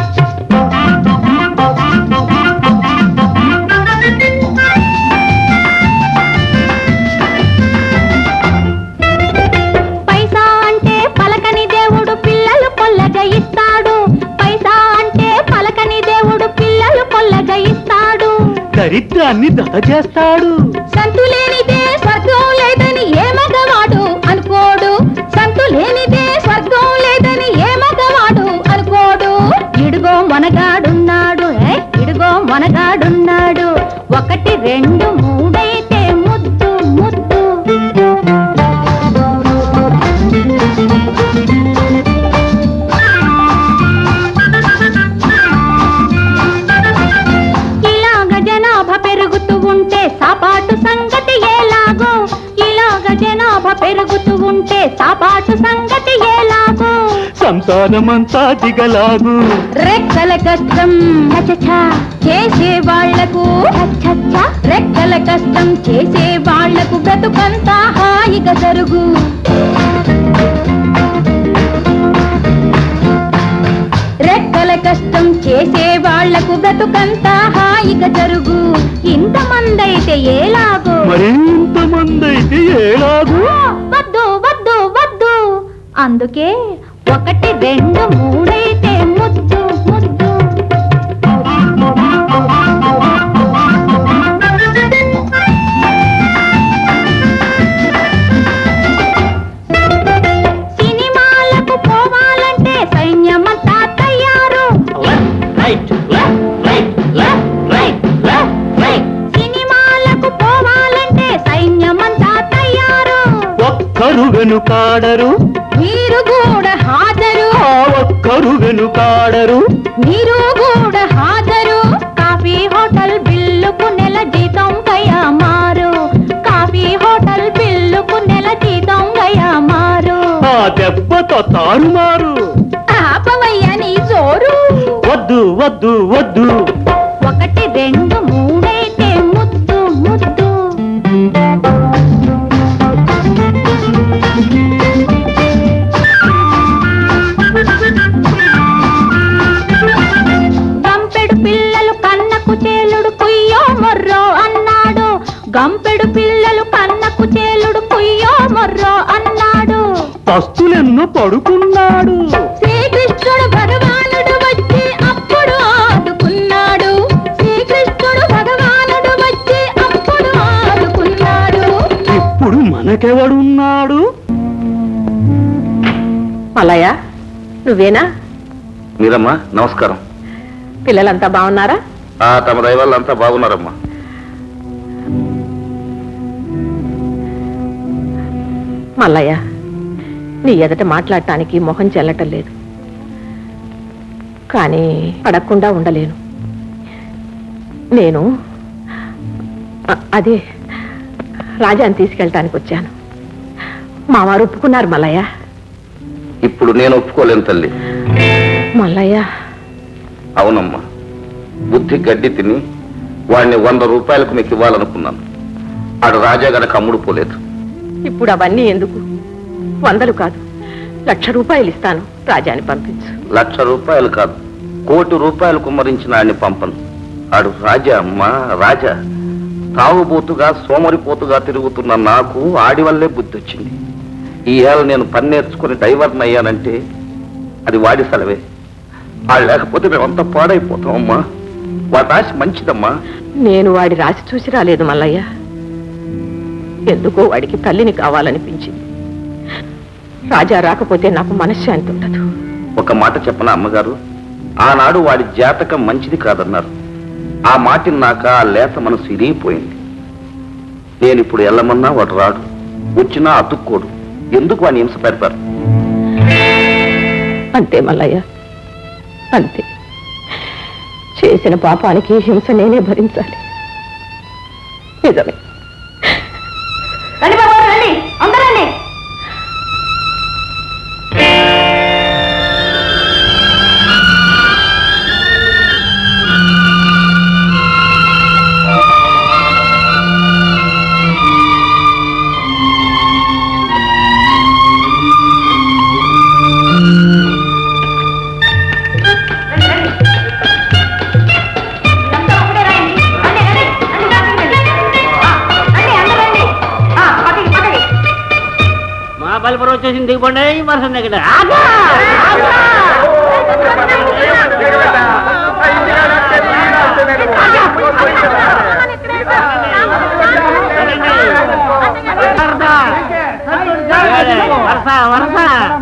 పైసా అంటే పలకని దేవుడు పిల్లలు కొల్లగా ఇస్తాడు పైసా అంటే పలకని దేవుడు పిల్లలు కొల్లగా ఇస్తాడు దరిద్రాన్ని దహచేస్తాడు సంతు లేనిదే స్వర్గం లేదని ఏ మగవాడు అనుకోడు సంతు లేనిదే స్వర్గం లేదని ఏ మగవాడు అనుకోడు ఇడుగో మనగాడున్నాడు ఏ, ఇడుగో మనగాడున్నాడు ఒకటి రెండు మూడైతే ముద్దు ముద్దు ఇలాగ జనాభా పెరుగుతూ ఉంటే సాపాటు సంగతి ఎలాగో ఇలాగ జనాభా పెరుగుతూ ఉంటే సాపాటు సంగతి ఎలాగో సంసారమంతా దిగలాగు రెక్కల కష్టం చచచ చేసే వాళ్లకు చచ్చచ్చ రెక్కల కష్టం చేసే వాళ్లకు బ్రతుకంతా హాయిగా జరుగు రెక్కల కష్టం చేసే వాళ్లకు బ్రతుకంతా హాయిగా జరుగు ఇంతమందైతే ఏలాగో మరింతమంది అయితే ఏలాగు వద్దు వద్దు వద్దు అందుకే ఒకటి రెండు మూడైతే ముద్దు ముద్దు సినిమాలకు పోవాలంటే సైన్యమంతా తయారు సినిమాలకు పోవాలంటే సైన్యమంతా తయారు ఒక్కరు వెనుకాడరు మీరు కూడా హాజరు ఆ ఒక్కరు వెనుకాడరు మీరు కూడా హాజరు కాఫీ హోటల్ బిల్లుకు నెల జీతం గయా మారు కాఫీ హోటల్ బిల్లుకు నెల జీతం గయా మారు ఆ దెబ్బతో తారుమారు ఆపవయ్య నీ జోరు వద్దు వద్దు వద్దు ఒకటి రెండు మూడైతే ముద్దు ముద్దు గంపెడు పిల్లలు కన్నకు చేలుడు కుయ్యో మొర్రో అన్నాడు గంపెడు పిల్లలు కన్నకు చేలుడు కుయ్యో మొర్రో అన్నాడు పస్తులెన్నో పడుకున్నాడు శ్రీకృష్ణుడు భగవానుడు వచ్చి అప్పుడు ఆదుకున్నాడు శ్రీకృష్ణుడు భగవానుడు వచ్చి అప్పుడు ఆదుకున్నాడు ఇప్పుడు మనకెవడున్నాడు మల్లయ్య నువ్వేనా మీరమ్మా నమస్కారం పిల్లలంతా బాగున్నారా ఆ తమ దైవాళ్ళంతా బాగున్నారమ్మా మల్లయ్య నీ ఎదట మాట్లాడటానికి మొహం చెల్లటం లేదు కానీ అడగకుండా ఉండలేను నేను అ- అదే రాజాని తీసుకెళ్ళటానికి వచ్చాను మా వారు ఒప్పుకున్నారు మల్లయ్య ఇప్పుడు నేను ఒప్పుకోలేను తల్లి మల్లయ్య అవునమ్మా బుద్ధి గడ్డి తిని వాడిని వంద రూపాయలకు మీకు ఇవ్వాలనుకున్నాను ఆడు రాజా గనక అమ్ముడు పోలేదు ఇప్పుడు అవన్నీ ఎందుకు వందలు కాదు లక్ష రూపాయలు ఇస్తాను రాజాని పంపించు లక్ష రూపాయలు కాదు కోటి రూపాయలు కుమ్మరించిన ఆడిని పంపను ఆడు రాజా అమ్మా రాజా తాగుబోతుగా సోమరిపోతుగా తిరుగుతున్న నాకు ఆడి వల్లే బుద్ధి వచ్చింది ఈ ఏళ్ళ నేను పని నేర్చుకుని డైవర్ని అయ్యానంటే అది వాడి సెలవే ఆడు లేకపోతే మేమంతా పాడైపోతాం అమ్మా వాటి ఆశ మంచిదమ్మా నేను వాడి రాసి చూసి రాలేదు మల్లయ్య ఎందుకో వాడికి తల్లిని కావాలనిపించింది రాజా రాకపోతే నాకు మనశ్శాంతి ఉండదు ఒక మాట చెప్పనా అమ్మగారు ఆనాడు వాడి జాతకం మంచిది కాదన్నారు ఆ మాటిన్నాక ఆ లేత మనసు ఇరిగిపోయింది నేను ఇప్పుడు వెళ్ళమన్నా వాడు రాడు వచ్చినా అతుక్కోడు ఎందుకు వాడిని హింస పెడతారు అంతే మల్లయ్య అంతే చేసిన పాపానికి హింస నేనే భరించాలి నిజమే రండి బాబు రండి అందరూ రండి ఇదంతా ఒకటే రాయండి. రండి, రండి, రండి, రండి, రండి. ఆ, రండి, అందరూ రండి. ఆ, పక్కకి, పక్కకి. మా బలిపురం వచ్చేసింది దిగుబండి వరుస దగ్గర వరస వరస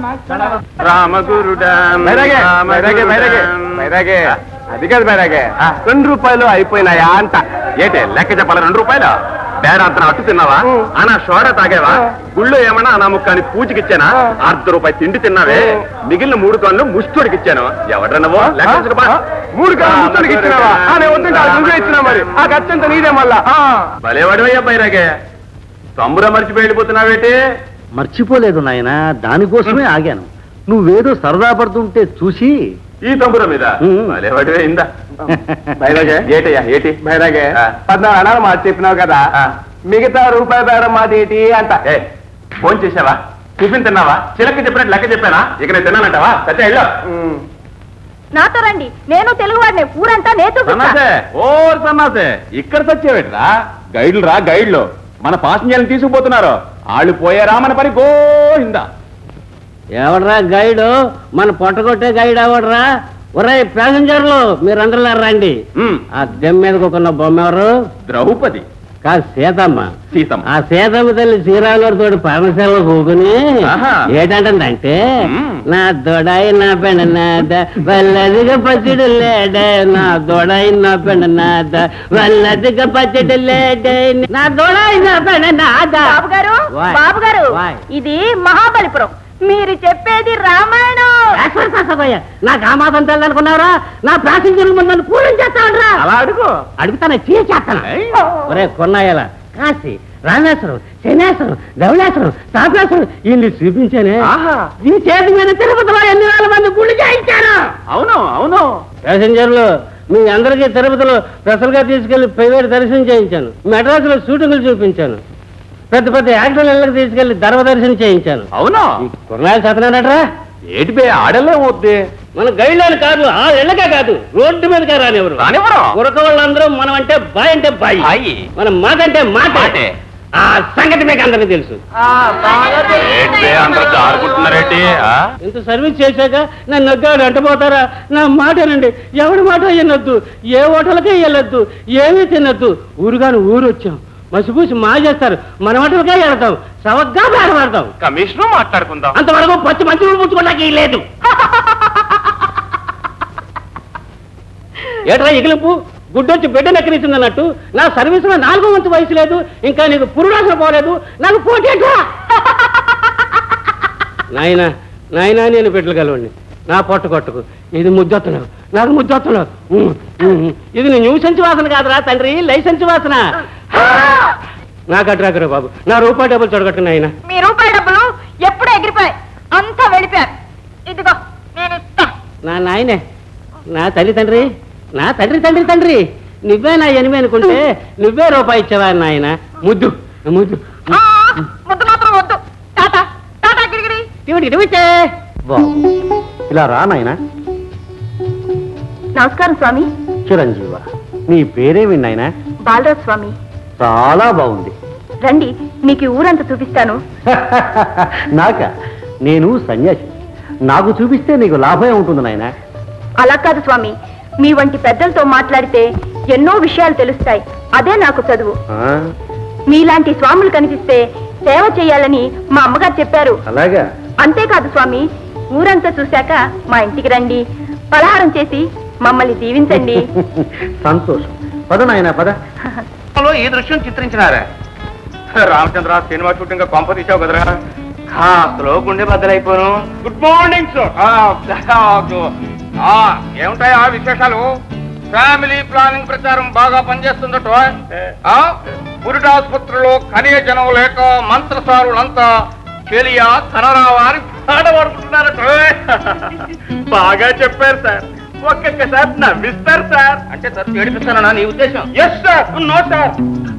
రామగురుడా మైరాగే, మైరాగే, మైరాగే, మైరాగే. అది కాదు మైరాగే రెండు రూపాయలు అయిపోయినాయా అంట ఏంటి లెక్క చెప్పాలి రెండు రూపాయలు బేడ అంత అట్టు తిన్నావా అనా షోడ తాగేవా గుళ్ళో ఏమన్నా అనా ముక్కాని పూజకి ఇచ్చానా అర్ధ రూపాయి తిండి తిన్నావే మిగిలిన మూడు కన్ను ముష్టోడికి ఇచ్చాను ఎవడ్రా నువ్వు లెక్క ఉంచుకోపా. మూడు కాదు ముసలికి ఇచ్చినావా ఆ, నేను వద్దంటే అది నువ్వే ఇచ్చినా మరి ఆ ఖర్చంతా నీదే మళ్ళా ఆ. భలేవాడివయ్యా బైరాగే తమ్మురా మర్చిపోయి వెళ్ళిపోతున్నావేటి మర్చిపోలేదు నాయన దానికోసమే ఆగాను నువ్వేదో సరదా పడుతుంటే చూసి ఈ తమ్ముర మీద ఉమ్. భలేవాడివే ఇందా బైరాగే ఏటయ్యా ఏటి బైరాగే ఆ. పద్నాలుగు అనాలు మాట చెప్పినావు కదా ఆ. మిగతా రూపాయి బేరం మాట ఏంటి అంట ఏ ఫోన్ చేసావా టిఫిన్ తిన్నావా చిలక చెప్పినట్టు లెక్క చెప్పానా ఇక నేను తిన్నానంటావా సత్య వెళ్ళు ఉమ్. నాతో రండి నేను తెలుగు వాడిని ఊరంతా నేతూ సన్నాసే ఓ సన్నాసే ఇక్కడ తెచ్చేవేట్రా గైడ్లు రా గైడ్లు మన పాసింజర్లు తీసుకుపోతున్నారు వాళ్ళు పోయారా మన పని గోయిందా ఎవడ్రా గైడు మన పొట్టగొట్టే గైడ్ ఎవడ్రా ఒరే ప్యాసింజర్లు మీరందరూ రండి ఉమ్, ఆ దెమ్ మీద కొన్న బొమ్మ ఎవరు ద్రౌపది కాదు సీతమ్మ సీతమ్మ ఆ సీతమ్మ తల్లి శ్రీరాములతో తోటి పరమశిలలో కూకుని ఆహా. ఏంటంటే మ్మ్. నా దొడాయి నా పెండ నాద వల్లదిగా పచ్చడి లేడే నా దొడాయి నా పెండ నాద వల్లదిగా పచ్చడి లేడే నా దొడాయి నా పెండ నాద బాబు గారు Why? బాబు గారు Why? ఇది మహాబలిపురం మీరు చెప్పేది రామాయణం రాసుకోండి, రాసుకోబోయే. నాకు ఆ మాత్రం తెల్లనుకున్నారా నా ప్యాసింజర్లు ముందు నన్ను పూరించేస్తాను అలా అడుగు అడుగుతాను చేస్తాను ఒరే కొన్నాయల కాశీ రామేశ్వరం శనేశ్వరం ధవళేశ్వరం తాపేశ్వరం ఇన్ని చూపించానే ఆహా. ఈ చేతి మీద తిరుపతిలో ఎన్ని వేల మంది గుళ్ళు చేయించాను అవును అవును ప్యాసింజర్లు మీ అందరికీ తిరుపతిలో స్పెషల్గా తీసుకెళ్లి ప్రైవేట్ దర్శనం చేయించాను మెడ్రాసులో షూటింగ్లు చూపించాను పెద్ద పెద్ద యాక్టర్ల ఇళ్ళకి తీసుకెళ్లి ధర్మ దర్శనం చేయించాను అవును ఈ కుర్రాలు చదవనట్రా ఏటి బే ఆడలే అవుద్ది మన గైడ్లైన్ కాదు ఆ ఇళ్ళకే కాదు రోడ్డు మీదకే రానివ్వరు రానివ్వరు. ఉరక వాళ్ళందరూ మనం అంటే బాయ్ అంటే బాయ్ బాయి. మన మాట అంటే మాట మాటే. ఆ సంగతి మీకు అందరికీ తెలుసు ఏంటి బే అందరూ జారుకుంటున్నారేటి ఆ? ఇంత సర్వీస్ చేశాక నన్ను నగ్గాడు అంటపోతారా నా మాటనండి ఎవడి మాట వినొద్దు ఏ హోటల్కే వెళ్ళొద్దు ఏమీ తినొద్దు ఊరుగాని ఊరు వచ్చాం మసిపూసి మా చేస్తారు మన హోటల్కే వెళ్తాం సవగ్గా బేరమాడతాం కమిషనర్ మాట్లాడుకుందాం అంతవరకు పచ్చి మంచి పుచ్చుకోవడానికి లేదు ఏట్రా ఇగిలిపు గుడ్డొచ్చి బిడ్డ నెక్కరిస్తుందన్నట్టు నా సర్వీసులో నాలుగో వంతు వయసు లేదు ఇంకా నీకు పురుడాసన పోలేదు నాకు పోటేట్రా నాయనా నాయనా నేను పెట్టగలవండి నా పొట్ట కొట్టకు ఇది ముద్దొస్తున్నావు నాకు ముద్దొస్తున్నావు ఉమ్, ఉమ్, ఉమ్. ఇది నీ న్యూసెన్స్ వాసన కాదురా తండ్రి లైసెన్స్ వాసన నాకు అడ్రాకరా బాబు నా రూపాయి డబ్బులు చొడగట్టు నాయనా మీ రూపాయి డబ్బులు ఎప్పుడూ ఎగిరిపోయాయి అంతా వెళ్ళిపోయారు ఇదిగో నేను ఇస్తా నా నాయనే నా తల్లి తండ్రి నా తండ్రి తండ్రి తండ్రి నువ్వే నా ఎనిమి అనుకుంటే నువ్వే రూపాయి ఇచ్చావా నాయన ముద్దు ముద్దు ఆ, ముద్దు మాత్రం వద్దు టాటా టాటా గిరిగిరి ఇవిడికి ఇవిటే. ఇలా రా నాయన నమస్కారం స్వామి చిరంజీవ నీ పేరేమి నాయన బాలరాజ్ స్వామి చాలా బాగుంది రండి మీకు ఈ ఊరంతా చూపిస్తాను నాక నేను సన్యాసి నాకు చూపిస్తే నీకు లాభం ఉంటుంది నాయన అలా కాదు స్వామి మీ వంటి పెద్దలతో మాట్లాడితే ఎన్నో విషయాలు తెలుస్తాయి అదే నాకు చదువు మీలాంటి స్వాములు కనిపిస్తే సేవ చేయాలని మా అమ్మగారు చెప్పారు అలాగా అంతేకాదు స్వామి ఊరంతా చూశాక మా ఇంటికి రండి పలహారం చేసి మమ్మల్ని దీవించండి సంతోషం పద నాయన పద లో ఈ దృశ్యం చిత్రించినారా రామచంద్ర సినిమా షూటింగ్ కొంప తీసావు కదరా కాస్తలో గుండె బద్దలైపోను గుడ్ మార్నింగ్ సార్ ఏముంటాయి ఆ విశేషాలు ఫ్యామిలీ ప్లానింగ్ ప్రచారం బాగా పనిచేస్తుందట ఆ? పురిట ఆసుపత్రిలో కనీయ జనం లేక మంత్రసారులంతా చెలియా కనరా వారి పాడబడుకుంటున్నారట బాగా చెప్పారు సార్ ఒక్కొక్కసారి నవ్విస్తారు సార్ అంటే సార్ ఏడిపిస్తానా నీ ఉద్దేశం ఎస్ సార్ నో సార్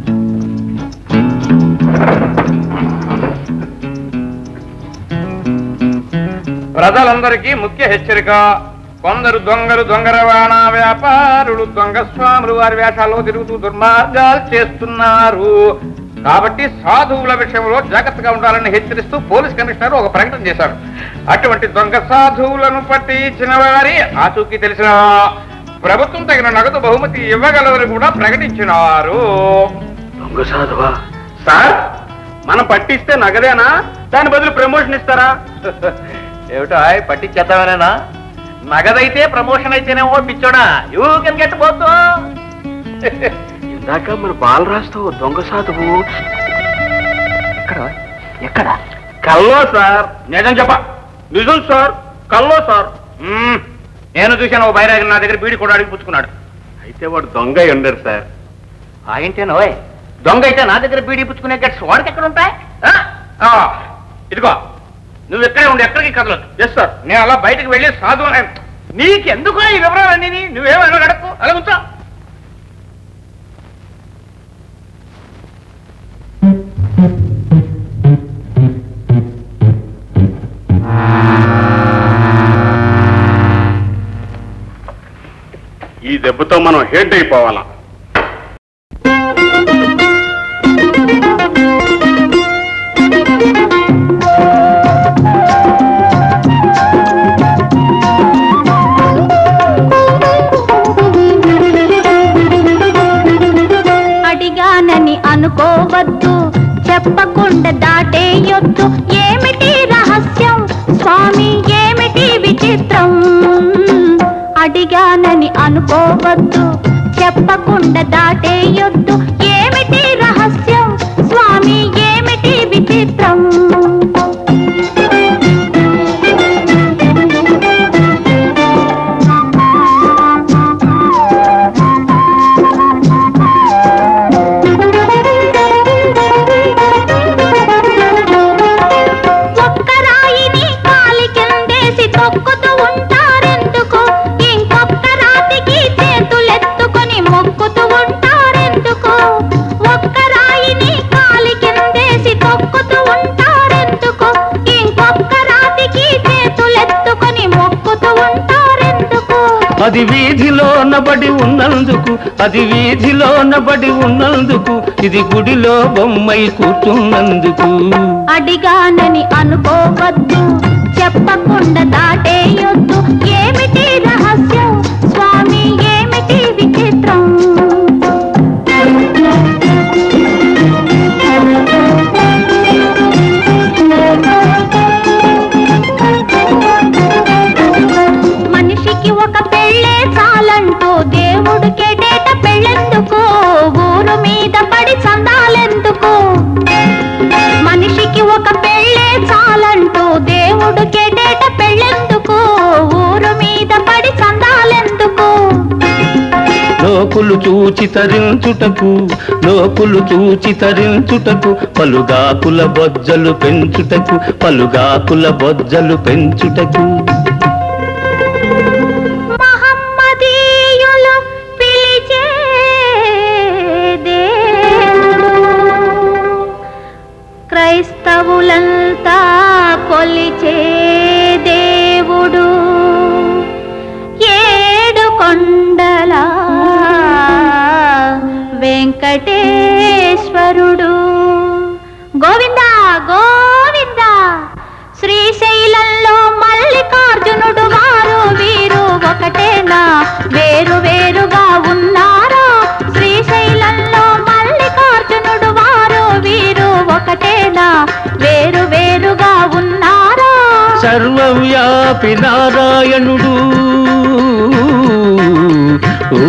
ప్రజలందరికీ ముఖ్య హెచ్చరిక కొందరు దొంగలు దొంగ రవాణా వ్యాపారులు దొంగ స్వాములు వారి వేషాల్లో తిరుగుతూ దుర్మార్గాలు చేస్తున్నారు కాబట్టి సాధువుల విషయంలో జాగ్రత్తగా ఉండాలని హెచ్చరిస్తూ పోలీస్ కమిషనర్ ఒక ప్రకటన చేశారు అటువంటి దొంగ సాధువులను పట్టించిన వారి ఆచూకీ తెలిసిన ప్రభుత్వం తగిన నగదు బహుమతి ఇవ్వగలదని కూడా ప్రకటించినారు దొంగ సాధువా సార్ మనం పట్టిస్తే నగదేనా దాని బదులు ప్రమోషన్ ఇస్తారా ఏమిటో ఆయ్ పట్టించేద్దామనేనా నగదైతే ప్రమోషన్ అయితేనేమో పిచ్చోడా యూ కెన్ గెట్ పోతూ ఇందాక మన బాలరాజుతో దొంగ సాధువు ఎక్కడ ఎక్కడ కల్లో సార్ నిజం చెప్ప నిజం సార్ కల్లో సార్ మ్మ్. నేను చూశాను ఓ బైరాగి నా దగ్గర బీడి కూడా అడిగి పుచ్చుకున్నాడు అయితే వాడు దొంగ అయి ఉండరు సార్ ఏంటేనో దొంగ అయితే నా దగ్గర బీడీ పుచ్చుకునే గట్స్ వాడికి ఎక్కడ ఉంటాయి ఆ? ఆ, ఇదిగో నువ్వు ఎక్కడే ఉండి ఎక్కడికి కదలదు ఎస్ సార్ నేను అలా బయటకు వెళ్ళి సాధు నీకెందుకు ఈ వివరాలన్నీ నువ్వేమైనా గడకు అలా కూర్చో ఈ దెబ్బతో మనం హెడ్ అయిపోవాలా అడిగానని అనుకోవద్దు చెప్పకుండా దాటేయొద్దు ఏమిటి రహస్యం స్వామి ఏమిటి విచిత్రం అడిగానని అనుకోవద్దు చెప్పకుండా దాటేయొద్దు ఏమిటి రహస్యం స్వామి ఏమిటి విచిత్రం ఒక్క రాయిని కాలి కిందేసి తొక్కుతూ ఉంటారెందుకు ఇంకొక్క రాతికి చేతులెత్తుకొని మొక్కుతూ ఉంటారెందుకు ఒక్క రాయిని కాలి కిందేసి తొక్కుతూ ఉంటారెందుకు ఇంకొక్క రాతికి చేతులెత్తుకొని మొక్కుతూ ఉంటారెందుకు అది వీధిలో నబడి ఉన్నందుకు అది వీధిలో నబడి ఉన్నందుకు ఇది గుడిలో బొమ్మై కూర్చున్నందుకు అడిగానని అనుకోవద్దు చెప్పకుండా దాటేయొద్దు ఏమిటి రహస్యం స్వామి ఏమిటి విచిత్రం మనిషికి ఒక పెళ్ళే చాలంటూ దేవుడికెడేట పెళ్ళెందుకు ఊరు మీద పడి చందాలెందుకు మనిషికి ఒక పెళ్ళే చాలంటూ దేవుడికెడేట పెళ్ళెందుకు ఊరు మీద పడి చందాలెందుకు లోకులు చూచి తరించుటకు లోకులు చూచి తరించుటకు పలుగాకుల బొజ్జలు పెంచుటకు పలుగాకుల బొజ్జలు పెంచుటకు మహమ్మదీయులు పిలిచే దేవుడు క్రైస్తవులంతా కొలిచే దేవుడు ఏడు కొండల వెంకటేశ్వరుడు గోవిందా గోవిందా శ్రీశైలంలో మల్లికార్జునుడు వారు వీరు ఒకటేనా వేరు వేరుగా ఉన్నారా శ్రీశైలంలో మల్లికార్జునుడు వారు వీరు ఒకటేనా వేరు వేరుగా ఉన్నారా సర్వవ్యాపి నారాయణుడు ఊ,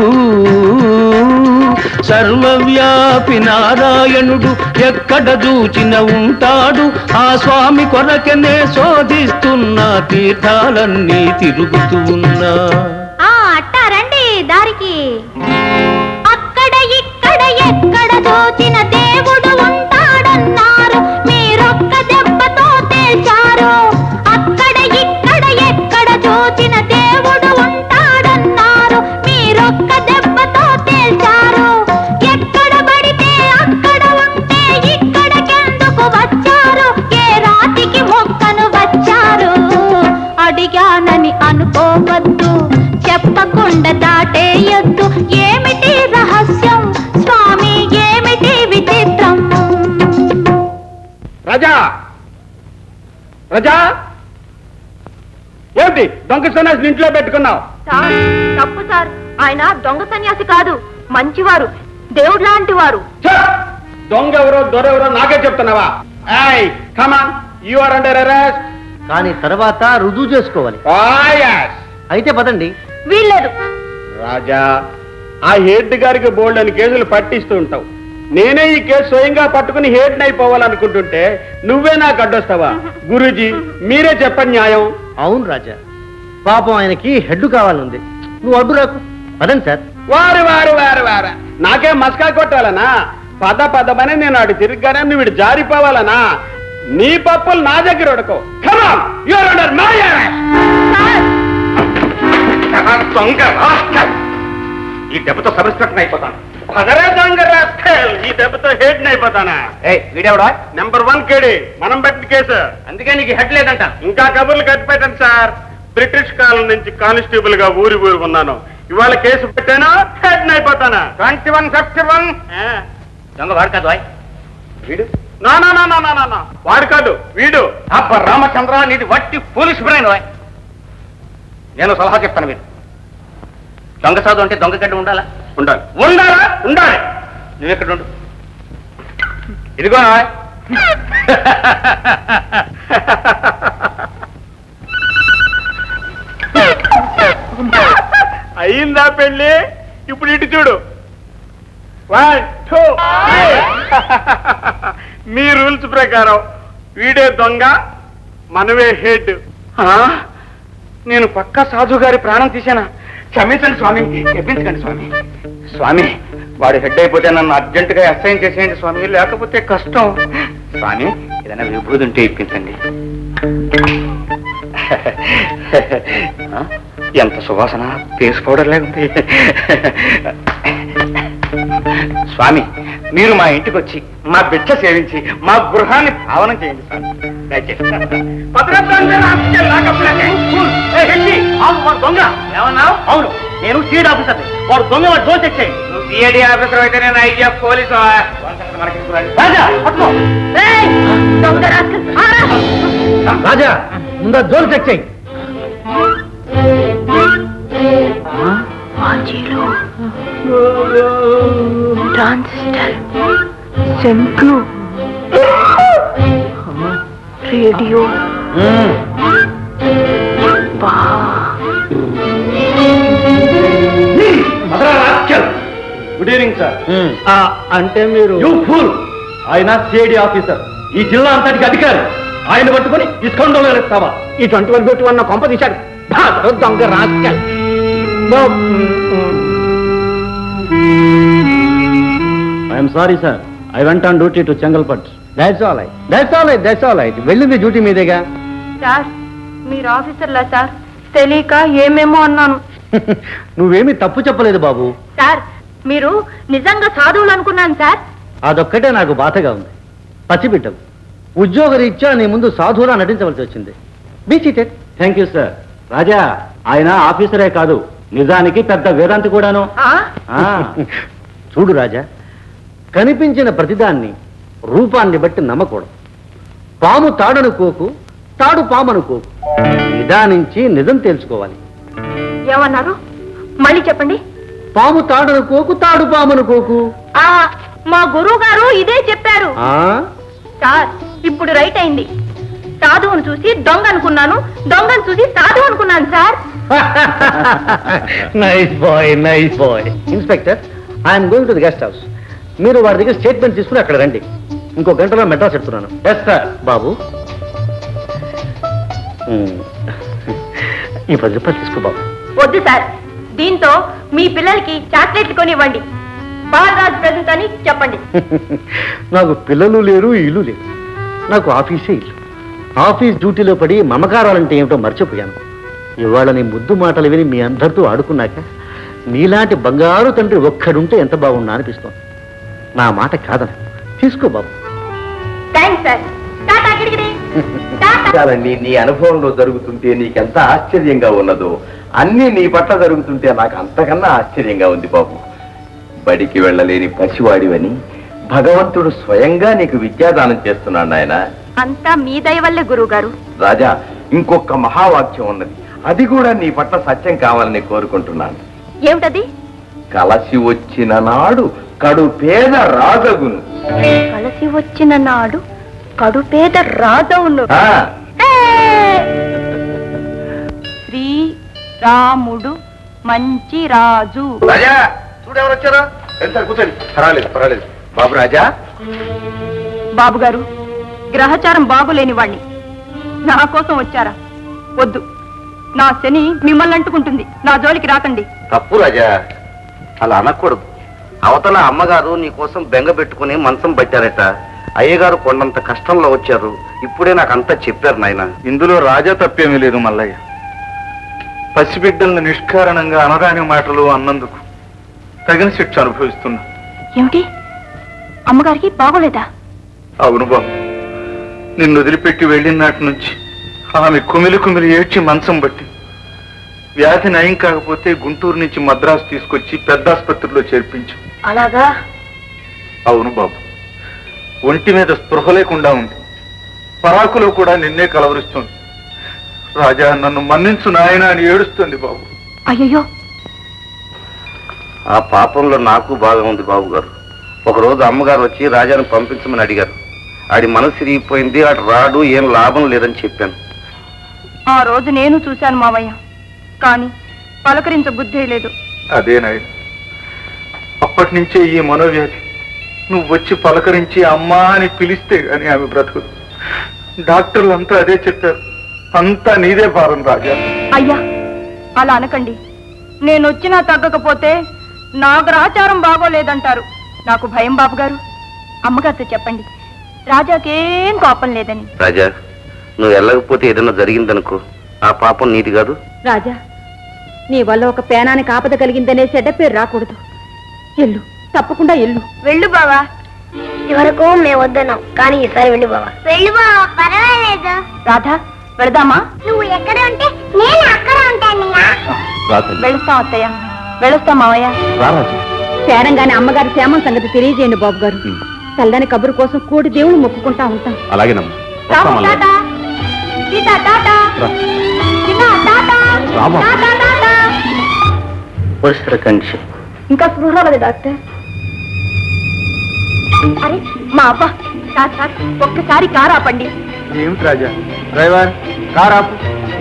సర్వవ్యాపి నారాయణుడు ఎక్కడ చూచిన ఉంటాడు ఆ స్వామి కొరకనే శోధిస్తున్న తీర్థాలన్నీ తిరుగుతూ ఉన్నా ఆ అట్టారండి దారికి అక్కడ ఇక్కడ ఎక్కడ దోచిన దేవుడు ఉంటాడన్నారు మీరొక్క దెబ్బతో తేల్చారు అక్కడ ఇక్కడ ఎక్కడ దోచిన దేవుడు ఉంటాడన్నారు మీరొక్క దెబ్బతో తేల్చారు ఎక్కడ పడితే అక్కడ ఉంటే ఇక్కడికెందుకు వచ్చారు ఏ రాతికి మొక్కను వచ్చారు అడిగానని అనుకోవద్దు చెప్పకుండా దాటేయొద్దు ఏమిటి రహస్యం స్వామి ఏమిటి విచిత్రం రాజా రాజా ఏంటి దొంగ సన్నాసిని ఇంట్లో పెట్టుకున్నావు సార్ తప్పు సార్ ఆయన దొంగ సన్యాసి కాదు మంచివారు దేవుడు లాంటి వారు ఛ! దొంగ ఎవరో దొరెవరో నాకే చెప్తున్నావా I come on you are under arrest కానీ తర్వాత రుజువు చేసుకోవాలి అయితే పదండి వీల్లేదు రాజా ఆ హెడ్ గారికి బోల్డ్ అని కేసులు పట్టిస్తూ ఉంటావు నేనే ఈ కేసు స్వయంగా పట్టుకుని హేడ్ అయిపోవాలనుకుంటుంటే నువ్వే నాకు అడ్డొస్తావా గురూజీ మీరే చెప్పండి న్యాయం అవును రాజా పాపం ఆయనకి హెడ్ కావాలనుంది నువ్వు అడ్డు రాకు పదండి సార్ వారు వారు వారు వారు నాకేం మస్కా కొట్టాలనా పద పదమని నేను అటు తిరిగానే నువ్వు ఇటు జారిపోవాలనా నీ పప్పులు నా దగ్గర ఉడకో కమాన్ యువర్ అండర్ మై దొంగ రాస్కల్. ఈ దెబ్బతో సబ్ ఇన్స్పెక్టర్ అయిపోతాను పదరే దొంగ రాస్కల్. ఈ దెబ్బతో హెడ్ అయిపోతానా ఏ వీడెవడా నెంబర్ వన్ కేడి మనం పెట్టిన కేసు అందుకే నీకు హెడ్ లేదంట ఇంకా కబుర్లు కట్టి పెట్టండి సార్ బ్రిటిష్ కాలం నుంచి కానిస్టేబుల్ గా ఊరి ఊరి ఉన్నాను ఇవాళ కేసు పెట్టానా హెడ్ అయిపోతానా ట్వంటీ వన్ ఫిఫ్టీ వన్ దొంగ వాడు కాదు ఆయ్. వీడు నా నా నా నా నా నా, నా వాడు కాదు వీడు అబ్బ రామచంద్ర నీది వట్టి పోలీస్ బ్రెయిన్ ఓయ్. నేను సలహా చెప్తాను మీరు దొంగ సాధు అంటే దొంగ గడ్డ ఉండాలా ఉండాలి ఉండాలా ఉండాలి నువ్వు ఎక్కడ ఉండు ఇదిగో ఓయ్. అయిందా పెళ్ళి ఇప్పుడు ఇటు చూడు వన్ టూ మీ రూల్స్ ప్రకారం వీడే దొంగ మనమే హెడ్ నేను పక్క సాధు గారి ప్రాణం తీశానా క్షమించండి స్వామి క్షమించకండి స్వామి స్వామి వాడు హెడ్ అయిపోతే నన్ను అర్జెంట్ గా అసైన్ చేసేయండి స్వామి లేకపోతే కష్టం స్వామి ఏదైనా విభూతి ఉంటే ఇప్పించండి ఆ? ఎంత సువాసన ఫేస్ పౌడర్ లేకుంది స్వామి మీరు మా ఇంటికి వచ్చి మా బిడ్డ సేవించి మా గృహాన్ని పావనం చేయండి స్వామి దయచేసి దొంగ ఏమన్నావు అవును నేను సీడ్ ఆఫీసర్ వాడు దొంగ వాడు దోష తెచ్చేయండి నువ్వు సిఐడి ఆఫీసర్ అయితే నేను ఐజీఎఫ్ పోలీసు రాజా పట్టుకో దొంగ రాస్కల్. ఆ! రాజా ముందు జోలు చెక్ చేయి వాచీలు ట్రాన్సిస్టర్ సెంట్లు రేడియో బా గుడ్ ఈవినింగ్ సార్ అంటే మీరు యూ ఫూల్ ఆయన సిఐడి ఆఫీసర్ ఈ జిల్లా అంతటికి అధికారి ఆయన పట్టుకొని ఇస్కొండలో ఇస్తావా ఈ ట్వంటీ వన్ ఫిఫ్టీ వన్ కొంప తీశాడు బాగా దొంగ rascal I'm sorry sir I went on duty to Chengalpattu that's all right that's all right that's all right వెళ్ళింది డ్యూటీ మీదేగా సార్ మీరు ఆఫీసర్లా సార్ తెలియక ఏమేమో అన్నాను నువ్వేమీ తప్పు చెప్పలేదు బాబు సార్ మీరు నిజంగా సాధువులు అనుకున్నాను సార్ అదొక్కటే నాకు బాధగా ఉంది పసిబిడ్డవు ఉద్యోగరీత్యా నీ ముందు సాధువులా నటించవలసి వచ్చింది be seated thank you sir Raja ఆయన ఆఫీసరే కాదు నిజానికి పెద్ద వేదాంతి కూడాను ఆ? ఆ, చూడు రాజా కనిపించిన ప్రతిదాన్ని రూపాన్ని బట్టి నమ్మకూడదు పాము తాడనుకోకు తాడు పామనుకోకు నిదానించి నిజం తెలుసుకోవాలి ఏమన్నారు మళ్ళీ చెప్పండి పాము తాడనుకోకు తాడు పామనుకోకు ఆ మా గురువు గారు ఇదే చెప్పారు ఆ సార్ ఇప్పుడు రైట్ అయింది సాధువును చూసి దొంగ అనుకున్నాను దొంగను చూసి సాధువు అనుకున్నాను sir nice boy nice boy inspector I'm going to the guest house మీరు వారి దగ్గర స్టేట్మెంట్ తీసుకుని అక్కడ రండి ఇంకో గంటలో మెడ్రాస్ చెప్తున్నాను ఎస్ సార్ బాబు మ్మ్. ఈ పది రూపాయలు తీసుకో బాబు వద్దు సార్ దీంతో మీ పిల్లలకి చాక్లెట్లు కొనివ్వండి బాలరాజ్ ప్రజెంట్ అని చెప్పండి నాకు పిల్లలు లేరు ఇల్లు లేదు నాకు ఆఫీసే ఇల్లు ఆఫీస్ డ్యూటీలో పడి మమకారాలంటే ఏమిటో మర్చిపోయాను ఇవాళ నీ ముద్దు మాటలు విని మీ అందరితో ఆడుకున్నాక నీలాంటి బంగారు తండ్రి ఒక్కడుంటే ఎంత బాగుండా అనిపిస్తోంది నా మాట కాదని తీసుకో బాబు థ్యాంక్స్ సార్ టాటా గిడిగిడి విషయాలన్నీ నీ అనుభవంలో జరుగుతుంటే నీకెంత ఆశ్చర్యంగా ఉన్నదో అన్నీ నీ పట్ల జరుగుతుంటే నాకు అంతకన్నా ఆశ్చర్యంగా ఉంది బాబు బడికి వెళ్ళలేని పసివాడివని భగవంతుడు స్వయంగా నీకు విద్యాదానం చేస్తున్నాడు నాయన అంతా మీ దయ వల్లే గురువు గారు రాజా ఇంకొక మహావాక్యం ఉన్నది అది కూడా నీ పట్ల సత్యం కావాలని కోరుకుంటున్నాను ఏమిటది కలసి వచ్చిన నాడు కడు పేద రాజగును కలిసి వచ్చిన నాడు కడుపేద రాజవును ఆ, శ్రీ రాముడు మంచి రాజు రాజా చూడెవరు వచ్చారో ఎంత కూర్చోండి పర్వాలేదు పర్వాలేదు బాబు రాజా బాబు గారు గ్రహచారం బాగులేని వాణ్ణి నా కోసం వచ్చారా వద్దు నా శని మిమ్మల్ని అంటుకుంటుంది నా జోలికి రాకండి తప్పు రాజా అలా అనకూడదు అవతల అమ్మగారు నీ కోసం బెంగ పెట్టుకుని మంచం పట్టారట అయ్యగారు కొండంత కష్టంలో వచ్చారు ఇప్పుడే నాకు అంతా చెప్పారు నాయన ఇందులో రాజా తప్పేమీ లేదు మల్లయ్య పసిబిడ్డల్ని నిష్కారణంగా అనరాని మాటలు అన్నందుకు తగిన శిక్ష అనుభవిస్తున్నా ఏమిటి అమ్మగారికి బాగోలేదా అవును బాబు నిన్ను వదిలిపెట్టి వెళ్ళిన నాటి నుంచి ఆమె కుమిలి కుమిలి ఏడ్చి మంచం బట్టి వ్యాధి నయం కాకపోతే గుంటూరు నుంచి మద్రాసు తీసుకొచ్చి పెద్ద ఆసుపత్రిలో చేర్పించు అలాగా అవును బాబు ఒంటి మీద స్పృహ లేకుండా ఉంది పరాకులో కూడా నిన్నే కలవరిస్తుంది రాజా నన్ను మన్నించు నాయన అని ఏడుస్తుంది బాబు అయ్యయ్యో ఆ పాపంలో నాకు బాగా ఉంది బాబు గారు ఒకరోజు అమ్మగారు వచ్చి రాజాను పంపించమని అడిగారు ఆడి మనసు తిరిగిపోయింది ఆడు రాడు ఏం లాభం లేదని చెప్పాను ఆ రోజు నేను చూశాను మావయ్య కానీ పలకరించ బుద్ధి లేదు అదే నాయన అప్పటి నుంచే ఈ మనోవ్యాధి నువ్వు వచ్చి పలకరించి అమ్మా అని పిలిస్తే గాని ఆమె బ్రతుకుదు డాక్టర్లు అంతా అదే చెప్పారు అంతా నీదే భారం రాజా అయ్యా అలా అనకండి నేను వచ్చినా తగ్గకపోతే నా గ్రహచారం బాగోలేదంటారు నాకు భయం బాబు గారు అమ్మగారితో చెప్పండి రాజాకేం కోపం లేదని రాజా నువ్వు వెళ్ళకపోతే ఏదైనా జరిగిందనుకో ఆ పాపం నీది కాదు రాజా నీ వల్ల ఒక పేనానికి ఆపద కలిగిందనే చెడ్డ పేరు రాకూడదు ఎల్లు తప్పకుండా ఎల్లు వెళ్ళు బావా ఇవరకు మేము వద్దన్నాం కానీ ఈసారి వెళ్ళి బావా వెళ్ళి బావా పర్వాలేదు రాధా వెళదామా నువ్వు ఎక్కడ ఉంటే నేను అక్కడ ఉంటాను వెళుస్తాం అత్తయ్య వెళుస్తాం మావయ్య తేడంగానే అమ్మగారి క్షేమం సంగతి తెలియజేయండి బాబు గారు చల్లని కబురు కోసం కోటి దేవుడు మొక్కుకుంటా ఉంటాం అలాగేనమ్మా రాము టాటా సీత టాటా చిన్న టాటా రామా. టాటా టాటా వరుస కంచి ఇంకా స్పృహ రాలేదు డాక్టర్ అరే మా అబ్బా సార్ సార్ ఒక్కసారి కారు ఆపండి ఏమిటి రాజా డ్రైవర్ కార్ ఆపు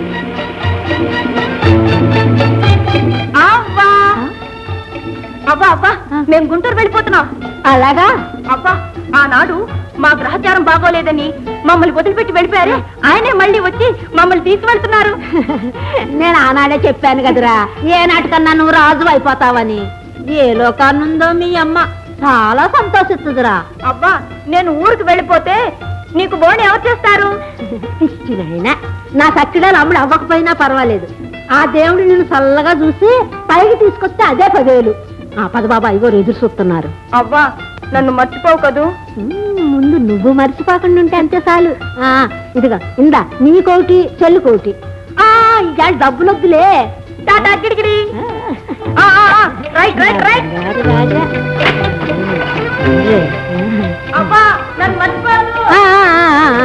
అవ్వా అవ్వా అవ్వా మేము గుంటూరు వెళ్ళిపోతున్నాం అలాగా అబ్బా ఆనాడు మా గ్రహచారం బాగోలేదని మమ్మల్ని వదిలిపెట్టి వెళ్ళిపోయారే ఆయనే మళ్ళీ వచ్చి మమ్మల్ని తీసుకెళ్తున్నారు నేను ఆనాడే చెప్పాను కదరా ఏ నాటికన్నా నువ్వు రాజు అయిపోతావని ఏ లోకాన్నుందో మీ అమ్మ చాలా సంతోషిస్తుందిరా అబ్బా నేను ఊరికి వెళ్ళిపోతే నీకు బోని ఎవరు చేస్తారు పిచ్చినైనా నా సచ్చిడాలు అమ్ముడు అవ్వకపోయినా పర్వాలేదు ఆ దేవుడు నిన్ను చల్లగా చూసి పైకి తీసుకొస్తే అదే పదేలు ఆ పద బాబా ఇగో ఎదురు చూస్తున్నారు అవ్వా నన్ను మర్చిపోవు కదూ ఉమ్, ముందు నువ్వు మర్చిపోకుండా ఉంటే అంతే చాలు ఆ ఇదిగా ఇందా నీకోటి చెల్లుకోటి ఆ ఇవాళ డబ్బులొద్దులే టాటా గిడిగిడి ఆ, ఆ, ఆ, right right right Raju Raja అబ్బా నన్ను మర్చిపోయాను ఆ, ఆ, ఆ, ఆ.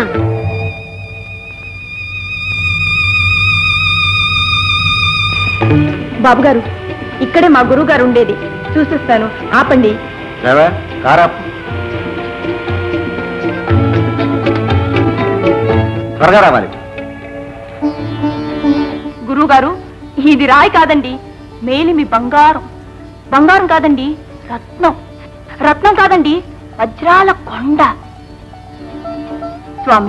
బాబు గారు ఇక్కడే మా గురువు గారు ఉండేది చూసిస్తాను ఆపండి డ్రైవర్ కార్ ఆపు త్వరగా రావాలి గురువు గారు ఇది రాయి కాదండి మేలిమి బంగారం బంగారం కాదండి రత్నం రత్నం కాదండి వజ్రాల కొండ స్వామి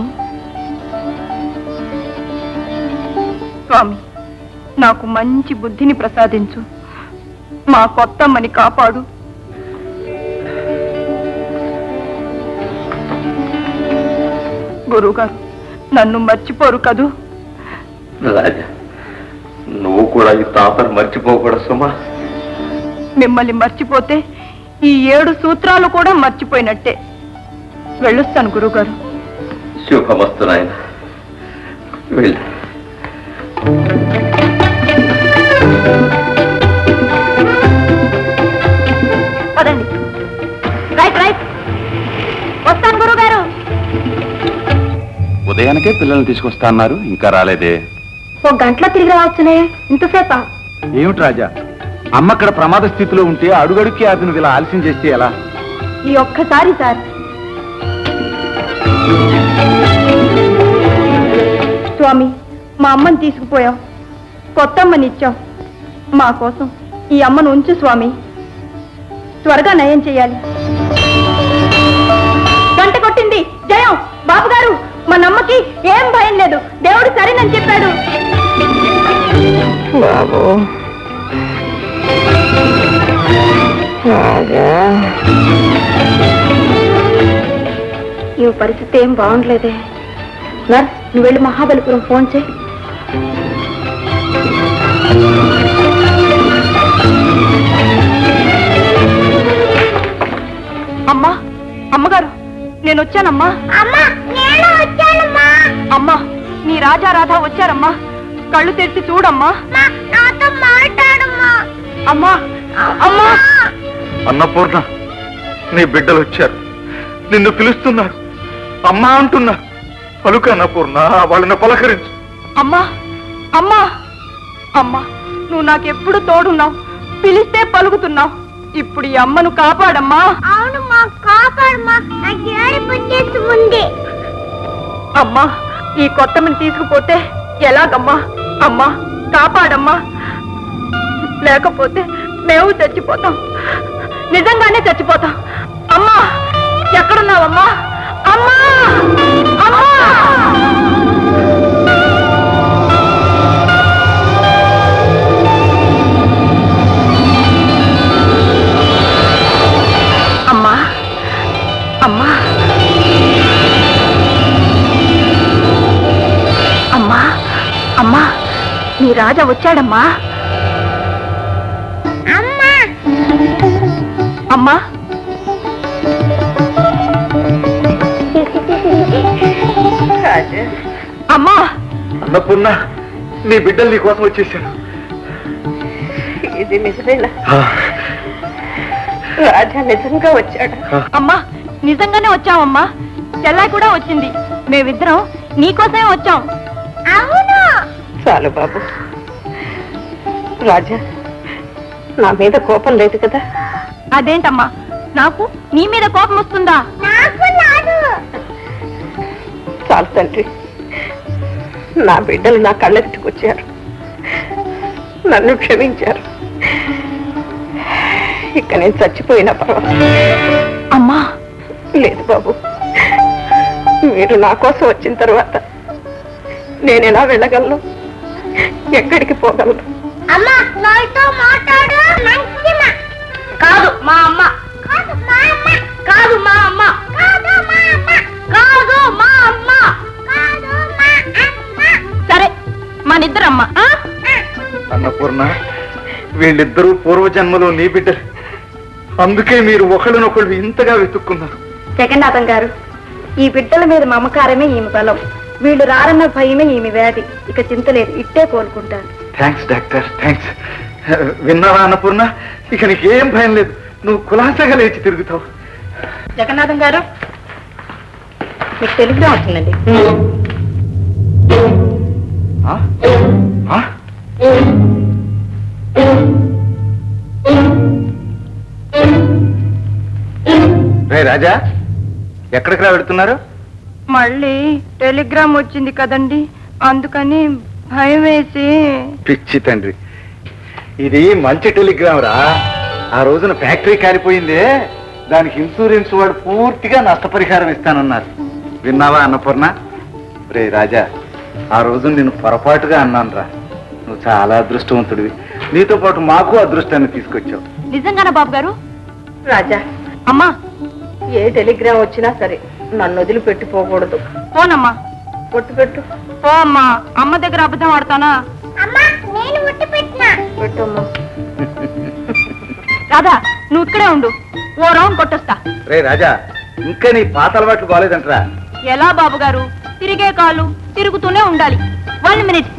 స్వామి నాకు మంచి బుద్ధిని ప్రసాదించు మా కొత్తమ్మని కాపాడు గురువుగారు నన్ను మర్చిపోరు కదూ రాజా నువ్వు కూడా ఈ తాతను మర్చిపోకూడదు సుమా మిమ్మల్ని మర్చిపోతే ఈ ఏడు సూత్రాలు కూడా మర్చిపోయినట్టే వెళ్ళొస్తాను గురుగారు శుభమస్తు నాయన వెళ్ళు పదండి రైట్ రైట్ వస్తాను గురుగారు ఉదయానికే పిల్లల్ని తీసుకొస్తా అన్నారు ఇంకా రాలేదే ఓ గంటలో తిరిగి రావచ్చునే ఇంతసేపా ఏమిటి రాజా అమ్మ అక్కడ ప్రమాద స్థితిలో ఉంటే అడుగడుక్కి అతను ఇలా ఆలస్యం చేస్తే ఎలా ఈ ఒక్కసారి సార్ స్వామి మా అమ్మని తీసుకుపోయాం కొత్త అమ్మని ఇచ్చాం మా కోసం ఈ అమ్మను ఉంచు స్వామి త్వరగా నయం చేయాలి గంట కొట్టింది జయం బాబు గారు మన అమ్మకి ఏం భయం లేదు దేవుడు సరేనని చెప్పాడు బాబు ఈ పరిస్థితి ఏం బాగుండలేదే నర్స్ నువ్వు వెళ్ళి మహాబలిపురం ఫోన్ చేయి అమ్మా అమ్మగారు నేను వచ్చానమ్మా అమ్మా నేను వచ్చానమ్మా అమ్మా నీ రాజా రాధా వచ్చారమ్మా కళ్ళు తెరిచి చూడమ్మా నాతో మాట్లాడమ్మా అమ్మా అమ్మా అన్నపూర్ణ నీ బిడ్డలు వచ్చారు నిన్ను పిలుస్తున్నారు అమ్మా అంటున్నారు పలుకు అన్నపూర్ణ వాళ్ళని పలకరించు అమ్మా అమ్మా అమ్మా నువ్వు నాకెప్పుడు తోడున్నావు పిలిస్తే పలుకుతున్నావు ఇప్పుడు ఈ అమ్మను కాపాడమ్మా అవును మా కాపాడమ్మా నాకు ఏడుపు వచ్చేస్తుంది అమ్మా ఈ కొత్తమని తీసుకుపోతే ఎలాగమ్మా అమ్మా కాపాడమ్మా లేకపోతే మేము చచ్చిపోతాం నిజంగానే చచ్చిపోతాం అమ్మా ఎక్కడున్నావమ్మా అమ్మా అమ్మా అమ్మా అమ్మా అమ్మా అమ్మా నీ రాజా వచ్చాడమ్మా అమ్మా అమ్మా అమ్మా అన్నపూర్ణ నీ బిడ్డలు నీ కోసం వచ్చేసారు ఇది నిజమేనా రాజా నిజంగా వచ్చాడు అమ్మా నిజంగానే వచ్చామమ్మా చెల్లాయి కూడా వచ్చింది మేమిద్దరం నీకోసమే వచ్చాం అవును చాలు బాబు రాజా నా మీద కోపం లేదు కదా అదేంటమ్మా నాకు నీ మీద కోపం వస్తుందా నాకు రాదు చాలు తండ్రి నా బిడ్డలు నా కళ్ళెత్తుకొచ్చారు నన్ను క్షమించారు ఇక నేను చచ్చిపోయినా పర్వాలేదు అమ్మా లేదు బాబు మీరు నా కోసం వచ్చిన తర్వాత నేను ఎలా వెళ్ళగలను ఎక్కడికి పోగలను అమ్మా నాతో మాట్లాడు మంచిమ కాదు మా అమ్మ కాదు మా అమ్మ కాదు మా అమ్మ కాదు మా అమ్మ కాదు మా అమ్మ కాదు మా అమ్మ సరే మనిద్దరమ్మా ఆ? అన్నపూర్ణ వీళ్ళిద్దరూ పూర్వజన్మలో నీ బిడ్డలు అందుకే మీరు ఒకళ్ళనొకళ్ళు ఇంతగా వెతుక్కున్నారు జగన్నాథం గారు ఈ బిడ్డల మీద మమకారమే ఈమె బలం వీళ్ళు రారన్న భయమే ఈమె వ్యాధి ఇక చింతలేదు ఇట్టే కోలుకుంటారు థ్యాంక్స్ డాక్టర్ థ్యాంక్స్ విన్నావా అన్నపూర్ణ ఇక నీకేం భయం లేదు నువ్వు కులాసగా లేచి తిరుగుతావు జగన్నాథం గారు మీకు తెలుగులో వచ్చిందండి ఆ? ఆ? రే రాజా ఎక్కడికి రా వెళ్తున్నారు మళ్ళీ టెలిగ్రామ్ వచ్చింది కదండి అందుకని భయం వేసి పిచ్చి తండ్రి ఇది మంచి టెలిగ్రామ్ రా ఆ రోజున ఫ్యాక్టరీ కాలిపోయిందే దానికి ఇన్సూరెన్స్ వాడు పూర్తిగా నష్టపరిహారం ఇస్తానన్నారు విన్నావా అన్నపూర్ణ రే రాజా ఆ రోజు నేను పొరపాటుగా అన్నాను రా నువ్వు చాలా అదృష్టవంతుడివి నీతో పాటు మాకు అదృష్టాన్ని తీసుకొచ్చావు నిజంగానా బాబు గారు రాజా అమ్మా ఏ టెలిగ్రామ్ వచ్చినా సరే నన్ను వదిలిపెట్టిపోకూడదు పోనమ్మా పొట్టు పెట్టు పో అమ్మా అమ్మ దగ్గర అబద్ధం ఆడతానా అమ్మా నేను ముట్టి పెట్టినా పెట్టమ్మా రాధా నువ్వు ఇక్కడే ఉండు ఓ రౌండ్ కొట్టొస్తా రే రాజా ఇంకా నీ పాత అలవాట్లు బాగాలేదంటరా ఎలా బాబు గారు తిరిగే కాళ్ళు తిరుగుతూనే ఉండాలి వన్ మినిట్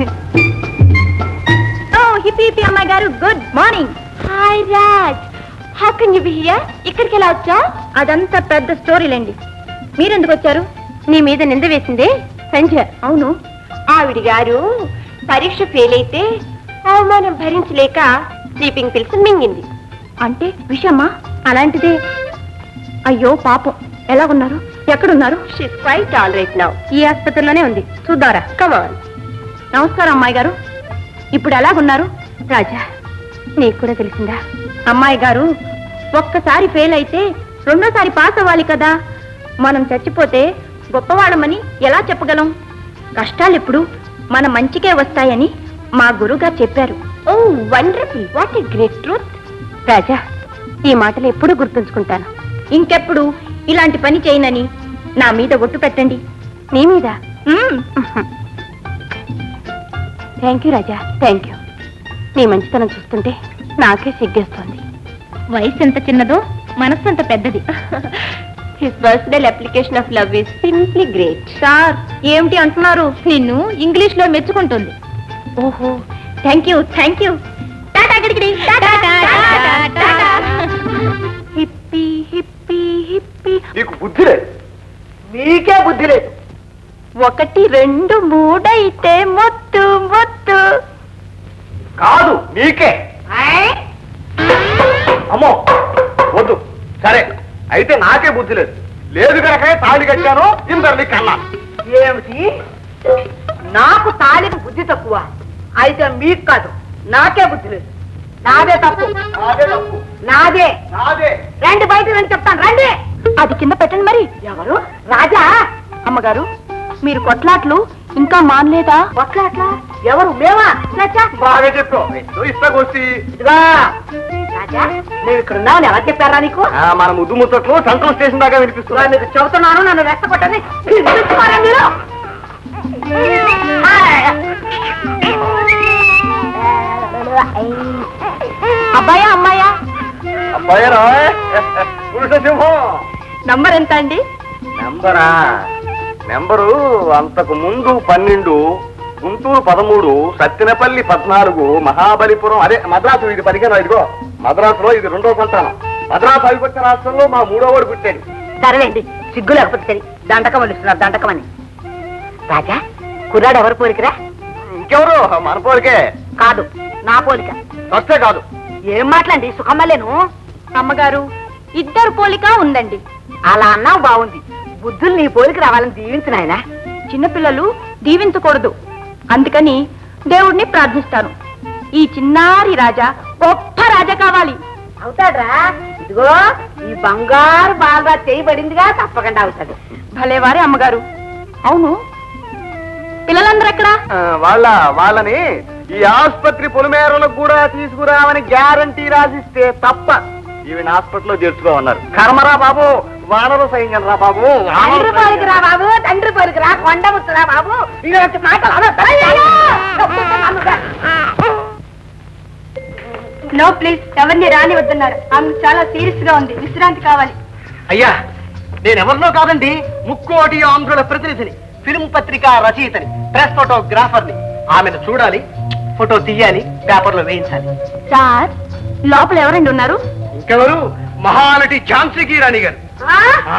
ఓ హిప్పి హిప్పి అమ్మాయి గారు good morning hi Raj how can you be here ఇక్కడికి ఎలా వచ్చా అదంతా పెద్ద స్టోరీలండి మీరెందుకు వచ్చారు నీ మీద నింద వేసిందే సంజయ్ అవును ఆవిడ గారు పరీక్ష ఫెయిల్ అయితే అవమానం భరించలేక స్లీపింగ్ పిల్స్ మింగింది అంటే విషయమ్మా అలాంటిదే అయ్యో పాపం ఎలా ఉన్నారు ఎక్కడున్నారు she's quite all right now ఈ ఆసుపత్రిలోనే ఉంది చూద్దారా కమాన్ నమస్కారం అమ్మాయి గారు ఇప్పుడు ఎలాగున్నారు రాజా నీకు కూడా తెలిసిందా అమ్మాయి గారు ఒక్కసారి ఫెయిల్ అయితే రెండోసారి పాస్ అవ్వాలి కదా మనం చచ్చిపోతే గొప్పవాళ్ళమని ఎలా చెప్పగలం కష్టాలు ఎప్పుడు మన మంచికే వస్తాయని మా గురుగారు చెప్పారు oh wonderful what a great truth Raja ఈ మాటలు ఎప్పుడూ గుర్తుంచుకుంటాను ఇంకెప్పుడు ఇలాంటి పని చేయనని నా మీద ఒట్టు పెట్టండి నీ మీద thank you Raja thank you నీ మంచితనం చూస్తుంటే నాకే సిగ్గేస్తోంది వయసు ఎంత చిన్నదో మనస్సు అంత పెద్దది his birthday application of love is simply great sir ఏమిటి అంటున్నారు నిన్ను ఇంగ్లీష్ లో మెచ్చుకుంటుంది ఓహో thank you thank you tata గిడిగిడి tata tata hippie hippie hippie నీకు బుద్ధి లేదు నీకే బుద్ధి లేదు ఒకటి రెండు మూడైతే మొత్తు మొత్తు కాదు నీకే అమ్మో వద్దు సరే అయితే నాకే బుద్ధి లేదు లేదు కనుక తాళి కట్టాను ఇందరిని కన్నాను ఏమిటి నాకు తాళికి బుద్ధి తక్కువ అయితే మీకు కాదు నాకే బుద్ధి లేదు నాదే తప్పు నాదే తప్పు నాదే నాదే రండి బయట రండి చెప్తాను రండి అది కింద పెట్టండి మరి ఎవరు రాజా అమ్మగారు మీరు కొట్లాట్లు ఇంకా మానలేదా కొట్లాట్లా ఎవరు మేమా చచ్చా. బాగా చెప్పావు నువ్వు ఇస్తాకొచ్చి ఇదిగో రాజా మేము ఇక్కడ ఉన్నామని ఎవరు చెప్పారా నీకు మన ముద్దు ముచ్చట్లు సంతోష్ స్టేషన్ దాకా వినిపిస్తున్నా ఇదిగో మీకు చెబుతున్నాను నన్ను రెచ్చగొట్టని పిలుచుకోరా మీరు అబ్బాయా అమ్మాయా అబ్బాయరా పురుష సింహం నంబర్ ఎంత అండి నెంబరా నెంబరు అంతకు ముందు పన్నెండు గుంటూరు పదమూడు సత్తినపల్లి పద్నాలుగు మహాబలిపురం అదే మద్రాసు ఇది పదిహేను ఇదిగో మద్రాసులో ఇది రెండో సంతానం మద్రాసు అవిభక్త రాష్ట్రంలో మా మూడో వాడు పుట్టాడు సరేలేండి సిగ్గు లేకపోతే సరి దండకం వలుస్తున్నారు దండకం అని రాజా కుర్రాడు ఎవరు పోలికరా ఇంకెవరు మన పోలికే కాదు నా పోలిక వస్తే కాదు ఏం మాట్లాడి సుఖమ్మలేను అమ్మగారు ఇద్దరు పోలిక ఉందండి అలా అన్నావు బాగుంది బుద్ధులు నీ పోలిక రావాలని దీవించు నాయనా చిన్నపిల్లలు దీవించకూడదు అందుకని దేవుడిని ప్రార్థిస్తాను ఈ చిన్నారి రాజా గొప్ప రాజా కావాలి అవుతాడ్రా ఇదిగో ఈ బంగారు బాగా చేయబడిందిగా తప్పకుండా అవుతాడు భలేవారే అమ్మగారు అవును పిల్లలందరూ ఎక్కడా ఆ, వాళ్ళ వాళ్ళని ఈ ఆసుపత్రి పొలిమేరలకు కూడా తీసుకురావని గ్యారంటీ రాసిస్తే తప్ప ఈవిడ హాస్పిటల్లో చేర్చుకోమన్నారు కర్మరా బాబు వానర సైన్యం రా బాబు వానర తండ్రి పోలికి రా బాబు తండ్రి పోలికి రా కొండ ముచ్చురా బాబు ఇలాంటి మాటలు అనొద్దు. అయ్యయ్యో! నో ప్లీజ్ ఎవరిని రాని వద్దన్నారు ఆమె చాలా సీరియస్ గా ఉంది విశ్రాంతి కావాలి అయ్యా నేను ఎవరినో కాదండి ముక్కోటి ఆంధ్రుల ప్రతినిధిని ఫిల్మ్ పత్రిక రచయితని ప్రెస్ ఫోటోగ్రాఫర్ని ఆమెను చూడాలి ఫోటో తీయాలి పేపర్లో వేయించాలి సార్ లోపల ఎవరండి ఉన్నారు ఇంకెవరు మహానటి ఝాన్సీ రాణి గారు ఆ,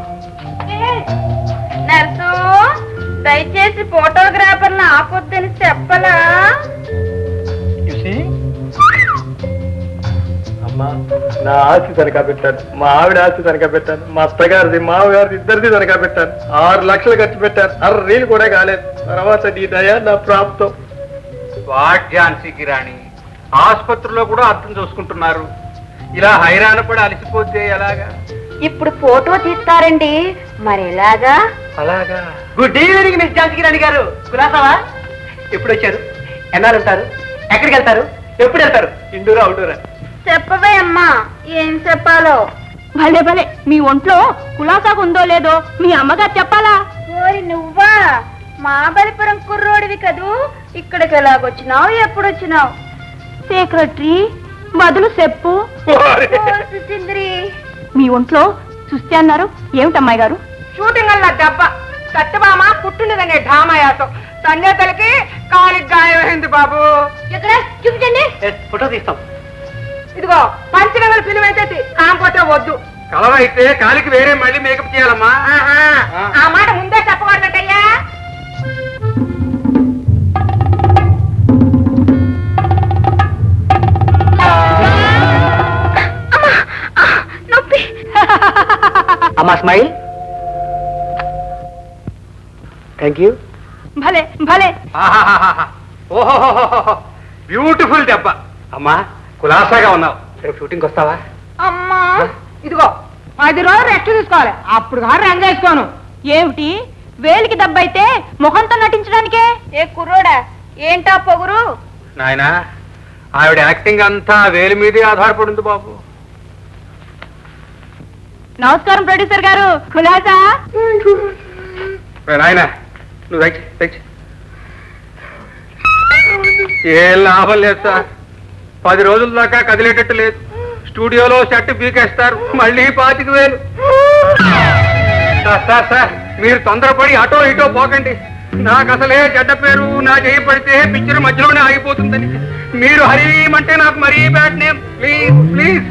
నర్సు దయచేసి ఫోటోగ్రాఫర్ ఆపొద్దని చెప్పలా you see? అమ్మా నా ఆస్తి తనఖా పెట్టాను మా ఆవిడ ఆస్తి తనఖా పెట్టాను మా అత్తగారిది మామగారిది ఇద్దరిది తనఖా పెట్టాను ఆరు లక్షలు ఖర్చు పెట్టాను అర రీలు కూడా కాలేదు తర్వాత నీ దయ నా ప్రాప్తం వాట్ ఝాన్సీకి రాణి ఆసుపత్రిలో కూడా అర్థం చూసుకుంటున్నారు ఇలా హైరాణ పడి అలసిపోతే ఎలాగా ఇప్పుడు ఫోటో తీస్తారండి మరి ఎలాగా అలాగా good evening miss Janaki Rani గారు కులాసావా ఎప్పుడు వచ్చారు ఎన్నాళ్ళు ఉంటారు ఎక్కడికి వెళ్తారు ఎప్పుడు వెళ్తారు ఇండోరా అవుట్డోరా చెప్పవే అమ్మా ఏం చెప్పాలో భలే భలే మీ ఒంట్లో కులాసాగా ఉందో లేదో మీ అమ్మగారు చెప్పాలా ఓరి నువ్వా మాబలిపురం కుర్రోడివి కదూ ఇక్కడికి ఎలాగొచ్చినావు ఎప్పుడు వచ్చినావు సెక్రటరీ బదులు చెప్పు సింద్రి మీ ఒంట్లో చూస్తే అన్నారు ఏమిటమ్మాయి గారు షూటింగ్ అల్ల దెబ్బ సత్యభామ పుట్టినదనే ఢామాయాసం తన్నేతలకి కాలికి గాయమైంది బాబు ఎక్కడ చూపించండి ఫోటో తీస్తాం ఇదిగో పంచనగల ఫిలిం అయితే తీ, కాకపోతే వద్దు కలర్ అయితే కాలికి వేరే మళ్ళీ మేకప్ చేయాలమ్మా ఆహా, ఆ మాట ముందే చెప్పవాలన్నట్టయ్యా నొప్పి అమ్మా స్మైల్ థ్యాంక్ యూ భలే భలే ఓహో బ్యూటిఫుల్ దెబ్బ అమ్మా కులాసాగా ఉన్నావు రేపు షూటింగ్ వస్తావా అమ్మా ఇదిగో పది రోజులు రెస్ట్ తీసుకోవాలి అప్పుడు కానీ రంగు వేసుకోను ఏమిటి వేలికి దెబ్బైతే ముఖంతో నటించడానికే ఏ కుర్రోడా ఏంటా పొగురు నాయనా ఆవిడ యాక్టింగ్ అంతా వేలి మీదే ఆధారపడింది బాబు నమస్కారం ప్రొడ్యూసర్ గారు కులాసా ఏ నాయనా నువ్వు దయచి దయచి ఏం లాభం లేదు సార్ పది రోజుల దాకా కదిలేటట్టు లేదు స్టూడియోలో సెట్ బీకేస్తారు మళ్ళీ పాతిక వేలు సార్ సార్ సార్ మీరు తొందరపడి అటో ఇటో పోకండి నాకు అసలే చెడ్డ పేరు నా చేయి పడితే పిక్చర్ మధ్యలోనే ఆగిపోతుందని మీరు హరీమంటే నాకు మరీ bad name please please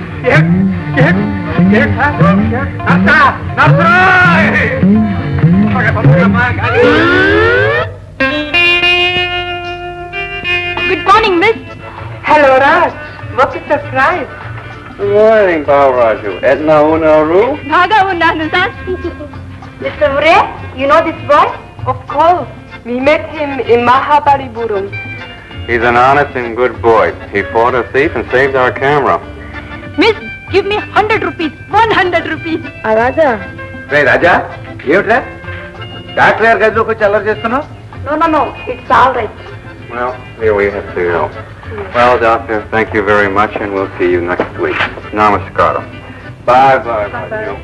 good morning miss hello Raj what is surprise Morning, Bawaraju. Edna Unaru. బాగా ఉన్నాను సార్ మిస్టర్ ఉరే you know this boy of course we met him in Mahabalipuram He's an honest and good boy. He fought a thief and saved our camera. Miss give me hundred rupees one hundred rupees అలాగా రే రాజా ఏమిట్రా doctor గారి గదిలోకి వచ్చి అల్లరి చేస్తున్నావు no no no it's all right Well, here we have to go. Well, Doctor, thank you very much, and we'll see you next week. Namaskaram. Bye, bye, bye. Joe.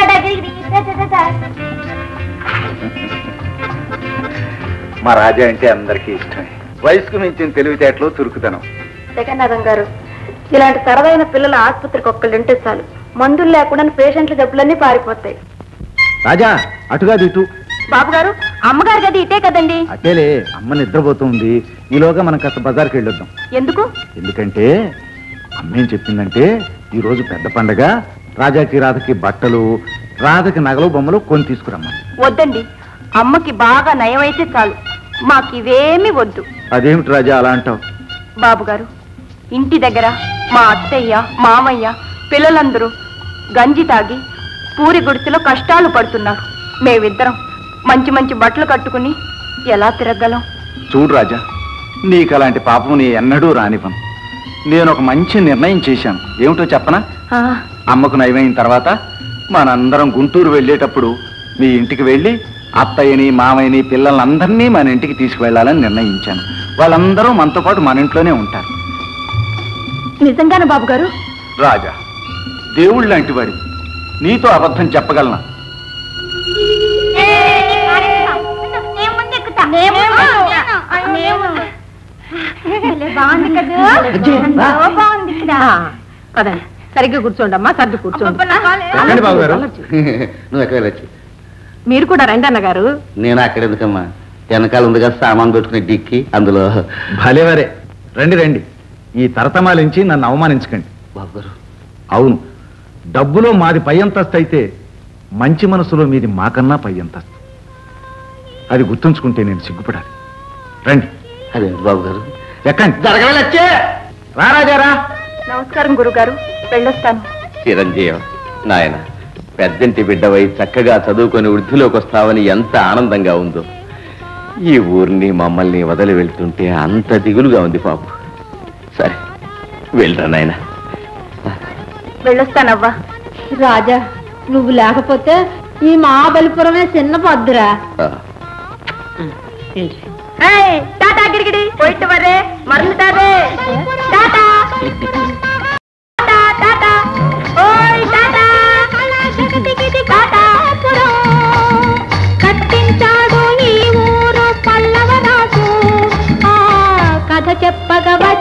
మా రాజా అంటే అందరికీ ఇష్టమే వయసుకు మించిన తెలివితేటలు చురుకుతనం జగన్నాథం గారు ఇలాంటి సరదైన పిల్లల ఆసుపత్రికి ఒక్కళ్ళు ఉంటే చాలు మందులు లేకుండా పేషెంట్ల జబ్బులన్నీ పారిపోతాయి రాజా అటుగా ఇటు బాబు గారు అమ్మగారి గది ఇటే కదండి అటేలే అమ్మ నిద్రపోతుంది ఈలోగా మనం కాస్త బజార్కి వెళ్ళొద్దాం ఎందుకు ఎందుకంటే అమ్మేం చెప్పిందంటే ఈ రోజు పెద్ద పండగ రాజాకి రాధకి బట్టలు రాధకి నగలు బొమ్మలు కొని తీసుకురమ్మని వద్దండి అమ్మకి బాగా నయమైతే చాలు మాకివేమీ వద్దు అదేమిటి రాజా అలా అంటావు బాబు గారు ఇంటి దగ్గర మా అత్తయ్య మామయ్య పిల్లలందరూ గంజి తాగి పూరి గుడిసెలో కష్టాలు పడుతున్నారు మేమిద్దరం మంచి మంచి బట్టలు కట్టుకుని ఎలా తిరగలం చూడు రాజా నీకు అలాంటి పాపం నీ ఎన్నడూ రానివ్వను నేను ఒక మంచి నిర్ణయం చేశాను ఏమిటో చెప్పనా ఆ, అమ్మకు నయమైన తర్వాత మనందరం గుంటూరు వెళ్ళేటప్పుడు మీ ఇంటికి వెళ్ళి అత్తయ్యని మామయ్యని పిల్లలందరినీ మన ఇంటికి తీసుకువెళ్ళాలని నిర్ణయించాను వాళ్ళందరూ మనతో పాటు మన ఇంట్లోనే ఉంటారు నిజంగానే బాబు గారు రాజా దేవుళ్ళు లాంటి వాడి నీతో అబద్ధం చెప్పగలనా బాగుంది కదా బాగుంది పదండి సరిగ్గా కూర్చోండి అమ్మా సర్ది కూర్చోండి ఎక్కండి బాబు గారు నువ్వు ఎక్కడ వెళ్ళచ్చు మీరు కూడా రండి అన్నగారు నేను అక్కడ ఎందుకమ్మా వెనకాల ఉంది కదా సామాన్ పెట్టుకునే డిక్కి అందులో భలేవరే రండి రండి ఈ తరతమాలించి నన్ను అవమానించకండి బాబు గారు అవును డబ్బులో మాది పై అంతస్తు అయితే మంచి మనసులో మీది మాకన్నా పై అంతస్తు అది గుర్తుంచుకుంటే నేను సిగ్గుపడాలి రండి అదేంటి బాబు గారు ఎక్కండి జరగవలచ్చే రా రాజారా నమస్కారం గురుగారు వెళ్ళొస్తాను చిరంజీవి నాయన పెద్దంటి బిడ్డవై చక్కగా చదువుకొని వృద్ధిలోకి వస్తావని ఎంత ఆనందంగా ఉందో ఈ ఊరిని మమ్మల్ని వదిలి వెళ్తుంటే అంత దిగులుగా ఉంది పాపు సరే వెళ్ళరా నాయన వెళ్ళొస్తానవ్వా రాజా నువ్వు లేకపోతే ఈ మహాబలిపురమే చిన్న పద్దురా ஏய் டாடா கிரிகிடி போயிட்டு வரே மறந்துட்டாதே டாடா டாடா டாடா ஓய் டாடா டாடா కట్టించాడు ఈ ఊరు పల్లవరాజు ఆ కథ చెప్పగ